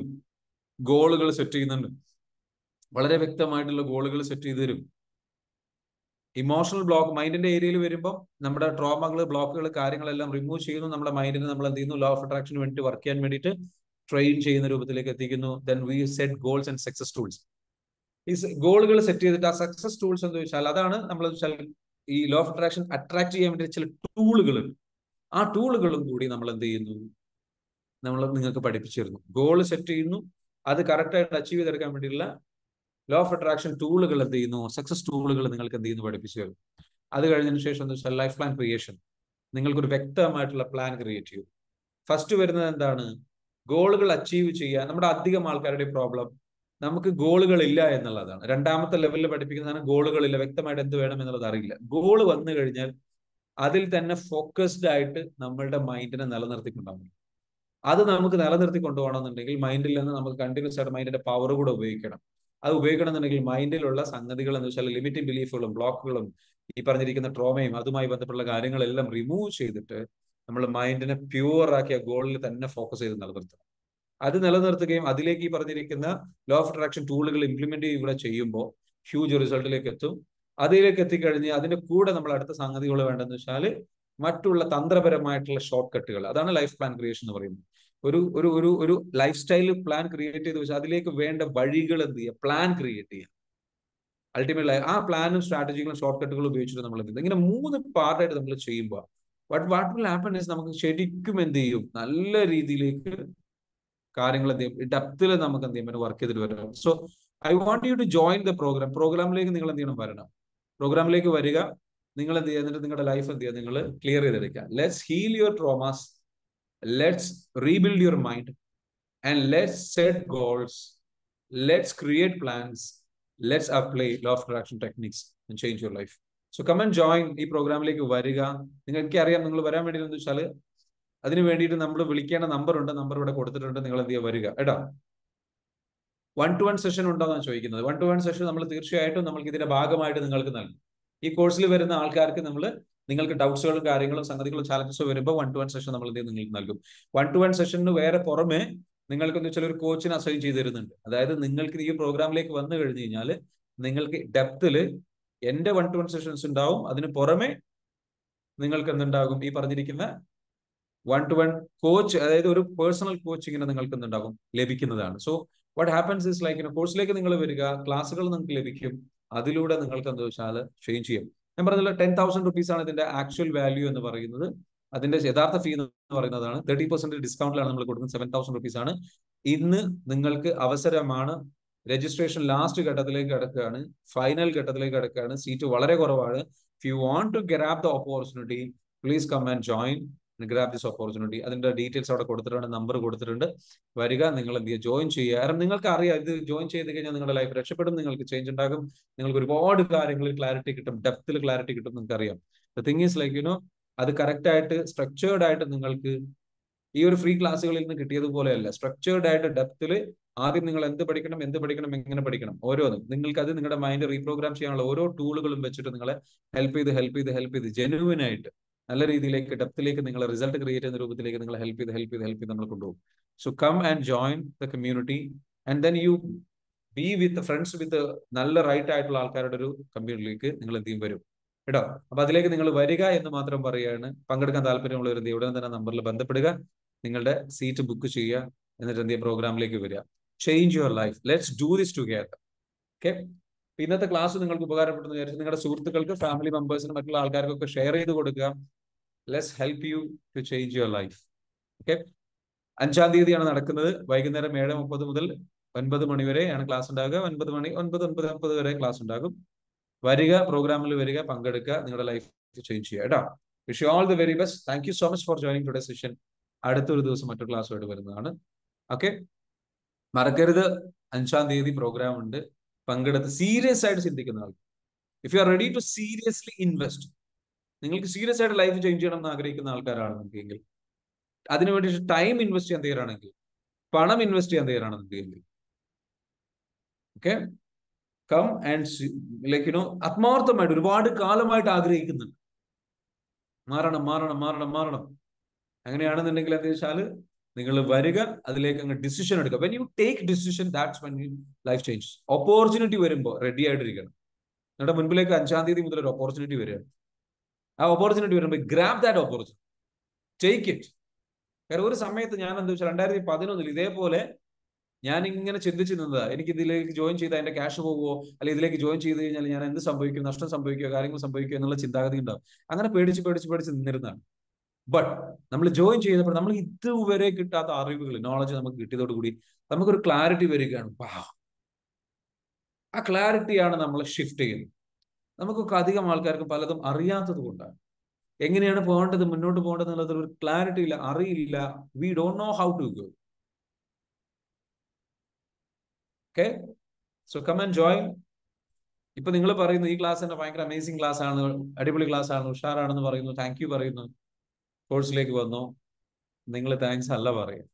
ഗോളുകൾ സെറ്റ് ചെയ്യുന്നുണ്ട് വളരെ വ്യക്തമായിട്ടുള്ള ഗോളുകൾ സെറ്റ് ചെയ്ത് തരും ഇമോഷണൽ ബ്ലോക്ക് മൈൻഡിന്റെ ഏരിയയിൽ വരുമ്പോൾ നമ്മുടെ ട്രോമകൾ ബ്ലോക്കുകൾ കാര്യങ്ങളെല്ലാം റിമൂവ് ചെയ്യുന്നു നമ്മുടെ മൈൻഡിനെ നമ്മൾ എന്ത് ചെയ്യുന്നു ലോ ഓഫ് അട്രാക്ഷന് വേണ്ടി വർക്ക് ചെയ്യാൻ വേണ്ടിയിട്ട് ട്രെയിൻ ചെയ്യുന്ന രൂപത്തിലേക്ക് എത്തിക്കുന്നു then we set goals and success tools ഈ ഗോളുകൾ സെറ്റ് ചെയ്തിട്ട് ആ സക്സസ് ടൂൾസ് എന്ന് വെച്ചാൽ അതാണ് നമ്മൾ വെച്ചാൽ ഈ ലോ ഓഫ് അട്രാക്ഷൻ അട്രാക്ട് ചെയ്യാൻ വേണ്ടി ചില ടൂളുകൾ ആ ടൂളുകളും കൂടി നമ്മൾ എന്ത് ചെയ്യുന്നു നമ്മൾ നിങ്ങൾക്ക് പഠിപ്പിച്ചു തരുന്നു ഗോൾ സെറ്റ് ചെയ്യുന്നു അത് കറക്റ്റായിട്ട് അച്ചീവ് ചെയ്തെടുക്കാൻ വേണ്ടിയുള്ള ലോ ഓഫ് അട്രാക്ഷൻ ടൂളുകൾ എന്ത് ചെയ്യുന്നു സക്സസ് ടൂളുകൾ നിങ്ങൾക്ക് എന്ത് ചെയ്യുന്നു പഠിപ്പിച്ചു തരും അത് കഴിഞ്ഞതിന് ശേഷം എന്താ വെച്ചാൽ ലൈഫ് പ്ലാൻ ക്രിയേഷൻ നിങ്ങൾക്കൊരു വ്യക്തമായിട്ടുള്ള പ്ലാൻ ക്രിയേറ്റ് ചെയ്യും ഫസ്റ്റ് വരുന്നത് എന്താണ് ഗോളുകൾ അച്ചീവ് ചെയ്യാൻ നമ്മുടെ അധികം ആൾക്കാരുടെ പ്രോബ്ലം നമുക്ക് ഗോളുകൾ ഇല്ല എന്നുള്ളതാണ് രണ്ടാമത്തെ ലെവലിൽ പഠിപ്പിക്കുന്നതാണ് ഗോളുകളില്ല വ്യക്തമായിട്ട് എന്ത് വേണം എന്നുള്ളത് അറിയില്ല ഗോള് വന്നു കഴിഞ്ഞാൽ അതിൽ തന്നെ ഫോക്കസ്ഡ് ആയിട്ട് നമ്മളുടെ മൈൻഡിനെ നിലനിർത്തിക്കൊണ്ടാകും അത് നമുക്ക് നിലനിർത്തി കൊണ്ടുപോകണമെന്നുണ്ടെങ്കിൽ മൈൻഡിൽ നിന്ന് നമുക്ക് കണ്ടിന്യൂസ് ആയിട്ട് മൈൻഡിന്റെ പവർ കൂടെ ഉപയോഗിക്കണം അത് ഉപയോഗിക്കണമെന്നുണ്ടെങ്കിൽ മൈൻഡിലുള്ള സംഗതികൾ എന്ന് വെച്ചാൽ ലിമിറ്റിംഗ് ബിലീഫുകളും ബ്ലോക്കുകളും ഈ പറഞ്ഞിരിക്കുന്ന ട്രോമയും അതുമായി ബന്ധപ്പെട്ടുള്ള കാര്യങ്ങളെല്ലാം റിമൂവ് ചെയ്തിട്ട് നമ്മൾ മൈൻഡിനെ പ്യുവർ ആക്കിയ ഗോളിൽ തന്നെ ഫോക്കസ് ചെയ്ത് നിലനിർത്തണം അത് നിലനിർത്തുകയും അതിലേക്ക് ഈ പറഞ്ഞിരിക്കുന്ന ലോ ഓഫ് അട്രാക്ഷൻ ടൂളുകൾ ഇംപ്ലിമെന്റ് ചെയ്യുക കൂടെ ചെയ്യുമ്പോൾ ഹ്യൂജ് റിസൾട്ടിലേക്ക് എത്തും അതിലേക്ക് എത്തിക്കഴിഞ്ഞ് അതിന്റെ കൂടെ നമ്മൾ അടുത്ത സംഗതികൾ വേണ്ടെന്ന് വെച്ചാൽ മറ്റുള്ള തന്ത്രപരമായിട്ടുള്ള ഷോർട്ട് കട്ടുകൾ അതാണ് ലൈഫ് പ്ലാൻ ക്രിയേഷൻ എന്ന് പറയുന്നത് ഒരു ഒരു ഒരു ഒരു ലൈഫ് സ്റ്റൈൽ പ്ലാൻ ക്രിയേറ്റ് ചെയ്ത് വെച്ചാൽ അതിലേക്ക് വേണ്ട വഴികൾ എന്ത് ചെയ്യുക പ്ലാൻ ക്രിയേറ്റ് ചെയ്യുക അൾട്ടിമേറ്റ്ലി ആ പ്ലാനും സ്ട്രാറ്റജികളും ഷോർട്ട് കട്ടുകളും ഉപയോഗിച്ചിട്ട് നമ്മൾ എന്ത് ചെയ്യും ഇങ്ങനെ മൂന്ന് പാർട്ടായിട്ട് നമ്മൾ ചെയ്യുമ്പോൾ but what will happen is നമുക്ക് ശരിക്കും എന്ത് ചെയ്യും നല്ല രീതിയിലേക്ക് കാര്യങ്ങൾ എന്ത് ചെയ്യും ഡെപ്തിൽ നമുക്ക് എന്ത് ചെയ്യും വർക്ക് ചെയ്തിട്ട് വരാം so I want you to join the program പ്രോഗ്രാമിലേക്ക് നിങ്ങൾ എന്ത് ചെയ്യണം വരണം പ്രോഗ്രാമിലേക്ക് വരിക നിങ്ങൾ എന്ത് ചെയ്യുക എന്നിട്ട് നിങ്ങളുടെ ലൈഫ് എന്ത് ചെയ്യുക നിങ്ങൾ ക്ലിയർ ചെയ്തെടുക്കുക let's heal your traumas let's rebuild your mind and let's set goals let's create plans let's apply law of attraction techniques and change your life so come and join ഈ പ്രോഗ്രാമിലേക്ക് വരിക നിങ്ങൾക്ക് അറിയാം നിങ്ങൾ വരാൻ വേണ്ടി എന്ന് വെച്ചാൽ അതിന് വേണ്ടിയിട്ട് നമ്മൾ വിളിക്കേണ്ട നമ്പർ ഉണ്ട് നമ്പർ ഇവിടെ കൊടുത്തിട്ടുണ്ട് നിങ്ങൾ എന്ത് ചെയ്യുക വരിക കേട്ടോ വൺ ടു വൺ സെഷൻ ഉണ്ടോന്നാണ് ചോദിക്കുന്നത് വൺ ടു വൺ സെഷൻ നമ്മൾ തീർച്ചയായിട്ടും നമ്മൾക്ക് ഇതിന്റെ ഭാഗമായിട്ട് നിങ്ങൾക്ക് നൽകും ഈ കോഴ്സിൽ വരുന്ന ആൾക്കാർക്ക് നമ്മൾ നിങ്ങൾക്ക് ഡൗട്ട്സുകളും കാര്യങ്ങളും സംഗതികളും ചാലഞ്ചസും വരുമ്പോൾ വൺ ടു വൺ സെഷൻ നമ്മൾ എന്ത് ചെയ്യും നിങ്ങൾക്ക് നൽകും വൺ ടു വൺ സെഷന് വേറെ പുറമെ നിങ്ങൾക്ക് എന്ന് വെച്ചാൽ ഒരു കോച്ചിനെ അസൈൻ ചെയ്ത് തരുന്നുണ്ട് അതായത് നിങ്ങൾക്ക് ഈ പ്രോഗ്രാമിലേക്ക് വന്നു കഴിഞ്ഞു കഴിഞ്ഞാൽ നിങ്ങൾക്ക് ഡെപ്തിൽ എന്റെ വൺ ടു വൺ സെഷൻസ് ഉണ്ടാവും അതിന് പുറമെ നിങ്ങൾക്ക് എന്തുണ്ടാകും ഈ പറഞ്ഞിരിക്കുന്ന വൺ ടു വൺ കോച്ച് അതായത് ഒരു പേഴ്സണൽ കോച്ചിങ്ങിന് നിങ്ങൾക്ക് എന്തുണ്ടാകും ലഭിക്കുന്നതാണ് so what happens is like കോഴ്സിലേക്ക് നിങ്ങൾ വരിക ക്ലാസ്സുകൾ നിങ്ങൾക്ക് ലഭിക്കും അതിലൂടെ നിങ്ങൾക്ക് എന്താ വെച്ചാൽ ചേഞ്ച് ചെയ്യും ഞാൻ പറഞ്ഞല്ലോ ടെൻ തൗസൻഡ് റുപ്പീസ് ആണ് ഇതിന്റെ ആക്ച്വൽ വാല്യൂ എന്ന് പറയുന്നത് അതിന്റെ യഥാർത്ഥ ഫീ എന്ന് പറയുന്നതാണ് തേർട്ടി പെർസെന്റ് ഡിസ്കൗണ്ടിലാണ് നമ്മൾ കൊടുക്കുന്നത് സെവൻ തൗസൻഡ് റുപ്പീസ് ആണ് ഇന്ന് നിങ്ങൾക്ക് അവസരമാണ് രജിസ്ട്രേഷൻ ലാസ്റ്റ് ഘട്ടത്തിലേക്ക് കിടക്കുകയാണ് ഫൈനൽ ഘട്ടത്തിലേക്ക് കിടക്കുകയാണ് സീറ്റ് വളരെ കുറവാണ് if you want to grab the opportunity please come and join grab this opportunity അതിന്റെ ഡീറ്റെയിൽസ് അവിടെ കൊടുത്തിട്ടുണ്ട് നമ്പർ കൊടുത്തിട്ടുണ്ട് വരിക നിങ്ങൾ എന്ത് ചെയ്യുക ജോയിൻ ചെയ്യുക കാരണം നിങ്ങൾക്ക് അറിയാം ഇത് ജോയിൻ ചെയ്ത് കഴിഞ്ഞാൽ നിങ്ങളുടെ ലൈഫ് രക്ഷപ്പെടും നിങ്ങൾക്ക് ചേഞ്ച് ഉണ്ടാകും നിങ്ങൾക്ക് ഒരുപാട് കാര്യങ്ങളിൽ ക്ലാരിറ്റി കിട്ടും ഡെപ്തിൽ ക്ലാരിറ്റി കിട്ടും നിങ്ങൾക്ക് അറിയാം the thing is like you know അത് കറക്റ്റ് ആയിട്ട് സ്ട്രക്ചേർഡ് ആയിട്ട് നിങ്ങൾക്ക് ഈ ഒരു ഫ്രീ ക്ലാസ്സുകളിൽ നിന്ന് കിട്ടിയതുപോലെയല്ല സ്ട്രക്ചേർഡ് ആയിട്ട് ഡെപ്തിൽ ആദ്യം നിങ്ങൾ എന്ത് പഠിക്കണം എന്ത് പഠിക്കണം എങ്ങനെ പഠിക്കണം ഓരോന്നും നിങ്ങൾക്ക് അത് നിങ്ങളുടെ മൈൻഡ് റീപ്രോഗ്രാം ചെയ്യാനുള്ള ഓരോ ടൂളുകളും വെച്ചിട്ട് നിങ്ങളെ ഹെൽപ്പ് ചെയ്ത് ഹെൽപ്പ് ചെയ്ത് ഹെൽപ്പ് ചെയ്ത് ജെനുവിൻ ആയിട്ട് നല്ല രീതിയിലേക്ക് ഡെപ്തിലേക്ക് നിങ്ങൾ റിസൾട്ട് ക്രിയേറ്റ് ചെയ്യുന്ന രൂപത്തിലേക്ക് നിങ്ങൾ ഹെൽപ്പ് ചെയ്ത് ഹെൽപ്പ് ചെയ്ത് ഹെൽപ്പ് ചെയ്ത് നമ്മൾ കൊണ്ടുപോകും so come and join the community and then you be with friends with നല്ല റൈറ്റ് ആയിട്ടുള്ള ആൾക്കാരുടെ ഒരു കമ്മ്യൂണിറ്റിയിലേക്ക് നിങ്ങൾ എന്ത് ചെയ്യും വരും കേട്ടോ അപ്പൊ അതിലേക്ക് നിങ്ങൾ വരിക എന്ന് മാത്രം പറയുകയാണ് പങ്കെടുക്കാൻ താല്പര്യമുള്ളവർ എന്ത് ഉടനെ തന്നെ നമ്പറിൽ ബന്ധപ്പെടുക നിങ്ങളുടെ സീറ്റ് ബുക്ക് ചെയ്യുക എന്നിട്ട് എന്ത് പ്രോഗ്രാമിലേക്ക് വരിക change your life let's do this together okay ഇന്നത്തെ ക്ലാസ് നിങ്ങൾക്ക് ഉപകാരപ്പെട്ടെന്ന് വിചാരിച്ചു നിങ്ങളുടെ സുഹൃത്തുക്കൾക്ക് ഫാമിലി മെമ്പേഴ്സിനും മറ്റുള്ള ആൾക്കാർക്കൊക്കെ ഷെയർ ചെയ്ത് കൊടുക്കുക let's help you to change your life okay അഞ്ചാം തീയതിയാണ് നടക്കുന്നത് വൈകുന്നേരം ഏഴ് മുപ്പത് മുതൽ ഒൻപത് മണി വരെയാണ് ക്ലാസ് ഉണ്ടാകുക ഒൻപത് മണി ഒൻപത് ഒൻപത് മുപ്പത് വരെ ക്ലാസ് ഉണ്ടാകും വരിക പ്രോഗ്രാമിൽ വരിക പങ്കെടുക്കുക നിങ്ങളുടെ ലൈഫ് ചേഞ്ച് ചെയ്യുക കേട്ടോ wish you all the very best thank you so much for joining today session അടുത്തൊരു ദിവസം മറ്റൊരു ക്ലാസ്സുമായിട്ട് വരുന്നതാണ് ഓക്കെ മറക്കരുത് അഞ്ചാം തീയതി പ്രോഗ്രാം ഉണ്ട് പങ്കെടുത്ത് സീരിയസ് ആയിട്ട് ചിന്തിക്കുന്ന ആൾ if you are ready to seriously invest നിങ്ങൾക്ക് സീരിയസ് ആയിട്ട് ലൈഫ് ചേഞ്ച് ചെയ്യണം എന്ന് ആഗ്രഹിക്കുന്ന ആൾക്കാരാണെന്നെങ്കിൽ അതിനു വേണ്ടി ടൈം ഇൻവെസ്റ്റ് ചെയ്യാൻ തയ്യാറാണെങ്കിൽ പണം ഇൻവെസ്റ്റ് ചെയ്യാൻ തയ്യാറാണെന്നെങ്കിൽ okay come and like you know ആത്മാർത്ഥമായിട്ട് ഒരുപാട് കാലമായിട്ട് ആഗ്രഹിക്കുന്നുണ്ട് മാറണം മാറണം മാറണം മാറണം അങ്ങനെയാണെന്നുണ്ടെങ്കിൽ എന്താ വെച്ചാൽ നിങ്ങൾ വരിക അതിലേക്ക് അങ്ങ് ഡിസിഷൻ എടുക്കുക when you take decision that's when you life change opportunity വരുമ്പോൾ റെഡി ആയിട്ടിരിക്കണം നിങ്ങളുടെ മുൻപിലേക്ക് അഞ്ചാം തീയതി മുതൽ ഒരു ഓപ്പർച്യൂണിറ്റി വരികയാണ് ആ ഓപ്പർച്യൂണിറ്റി വരുമ്പോൾ grab that opportunity take it കാരണം ഒരു സമയത്ത് ഞാൻ എന്താ വെച്ചാൽ രണ്ടായിരത്തി പതിനൊന്നിൽ ഇതേപോലെ ഞാൻ ഇങ്ങനെ ചിന്തിച്ചു നിന്നതാ എനിക്ക് ഇതിലേക്ക് ജോയിൻ ചെയ്താൽ എന്റെ ക്യാഷ് പോകുമോ അല്ലെങ്കിൽ ഇതിലേക്ക് ജോയിൻ ചെയ്ത് കഴിഞ്ഞാൽ ഞാൻ എന്ത് സംഭവിക്കും നഷ്ടം സംഭവിക്കുമോ കാര്യങ്ങൾ സംഭവിക്കുമോ എന്നുള്ള ചിന്താഗതി ഉണ്ടാവും അങ്ങനെ പേടിച്ച് പേടിച്ച് പേടിച്ച് നിന്നിരുന്നതാണ് ബട്ട് നമ്മൾ ജോയിൻ ചെയ്തപ്പോൾ നമ്മൾ ഇതുവരെ കിട്ടാത്ത അറിവുകൾ നോളജ് നമുക്ക് കിട്ടിയതോടുകൂടി നമുക്കൊരു ക്ലാരിറ്റി വരികയാണ് ആ ക്ലാരിറ്റിയാണ് നമ്മളെ ഷിഫ്റ്റ് ചെയ്യുന്നത് നമുക്കൊക്കെ അധികം ആൾക്കാർക്ക് പലതും അറിയാത്തത് കൊണ്ടാണ് എങ്ങനെയാണ് പോകേണ്ടത് മുന്നോട്ട് പോകേണ്ടത് എന്നുള്ളത് ഒരു ക്ലാരിറ്റി ഇല്ല അറിയില്ല we don't know how to go okay so come and join ഇപ്പൊ നിങ്ങൾ പറയുന്നു ഈ ക്ലാസ് തന്നെ ഭയങ്കര അമേസിംഗ് ക്ലാസ് ആണ് അടിപൊളി ക്ലാസ് ആണ് ഉഷാറാണെന്ന് പറയുന്നു താങ്ക് യു പറയുന്നു കോഴ്സിലേക്ക് വന്നു നിങ്ങൾ താങ്ക്സ് അല്ല പറയും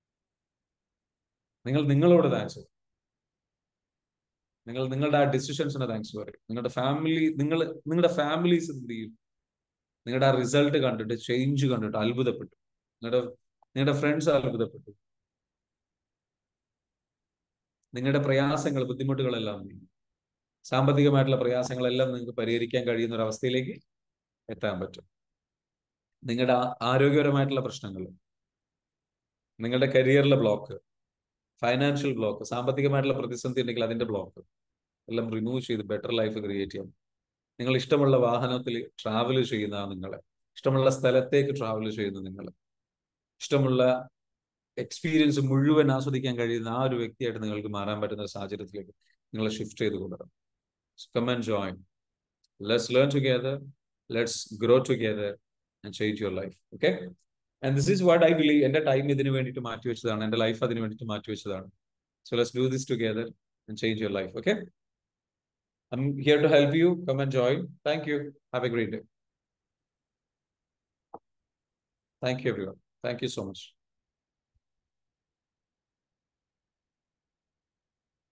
നിങ്ങൾ നിങ്ങളോട് താങ്ക്സ് നിങ്ങൾ നിങ്ങളുടെ ആ ഡിസിഷൻസിന് താങ്ക്സ് പറയും നിങ്ങളുടെ ഫാമിലി നിങ്ങൾ നിങ്ങളുടെ ഫാമിലീസ് എന്ത് ചെയ്യും നിങ്ങളുടെ ആ റിസൾട്ട് കണ്ടിട്ട് ചേഞ്ച് കണ്ടിട്ട് അത്ഭുതപ്പെട്ടു നിങ്ങളുടെ നിങ്ങളുടെ ഫ്രണ്ട്സ് അത്ഭുതപ്പെട്ടു നിങ്ങളുടെ പ്രയാസങ്ങൾ ബുദ്ധിമുട്ടുകളെല്ലാം നീങ്ങി സാമ്പത്തികമായിട്ടുള്ള പ്രയാസങ്ങളെല്ലാം നിങ്ങൾക്ക് പരിഹരിക്കാൻ കഴിയുന്ന ഒരു അവസ്ഥയിലേക്ക് എത്താൻ പറ്റും നിങ്ങളുടെ ആരോഗ്യപരമായിട്ടുള്ള പ്രശ്നങ്ങൾ നിങ്ങളുടെ കരിയറിലെ ബ്ലോക്ക് ഫൈനാൻഷ്യൽ ബ്ലോക്ക് സാമ്പത്തികമായിട്ടുള്ള പ്രതിസന്ധി ഉണ്ടെങ്കിൽ അതിന്റെ ബ്ലോക്ക് എല്ലാം റിമൂവ് ചെയ്ത് ബെറ്റർ ലൈഫ് ക്രിയേറ്റ് ചെയ്യാം നിങ്ങൾ ഇഷ്ടമുള്ള വാഹനത്തിൽ ട്രാവൽ ചെയ്യുന്ന നിങ്ങളെ ഇഷ്ടമുള്ള സ്ഥലത്തേക്ക് ട്രാവൽ ചെയ്യുന്ന നിങ്ങൾ ഇഷ്ടമുള്ള എക്സ്പീരിയൻസ് മുഴുവൻ ആസ്വദിക്കാൻ കഴിയുന്ന ആ ഒരു വ്യക്തിയായിട്ട് നിങ്ങൾക്ക് മാറാൻ പറ്റുന്ന ഒരു സാഹചര്യത്തിലേക്ക് നിങ്ങളെ ഷിഫ്റ്റ് ചെയ്ത് കൊണ്ടുവരണം come and join let's learn together let's grow together and change your life okay and this is what I believe എന്റെ ടൈം ഇതിന് വേണ്ടിയിട്ട് മാറ്റി വെച്ചതാണ് എന്റെ ലൈഫ് അതിന് വേണ്ടിയിട്ട് മാറ്റി വെച്ചതാണ് so let's do this together and change your life okay I'm here to help you. Come and join. Thank you. Have a great day. Thank you, everyone. Thank you so much.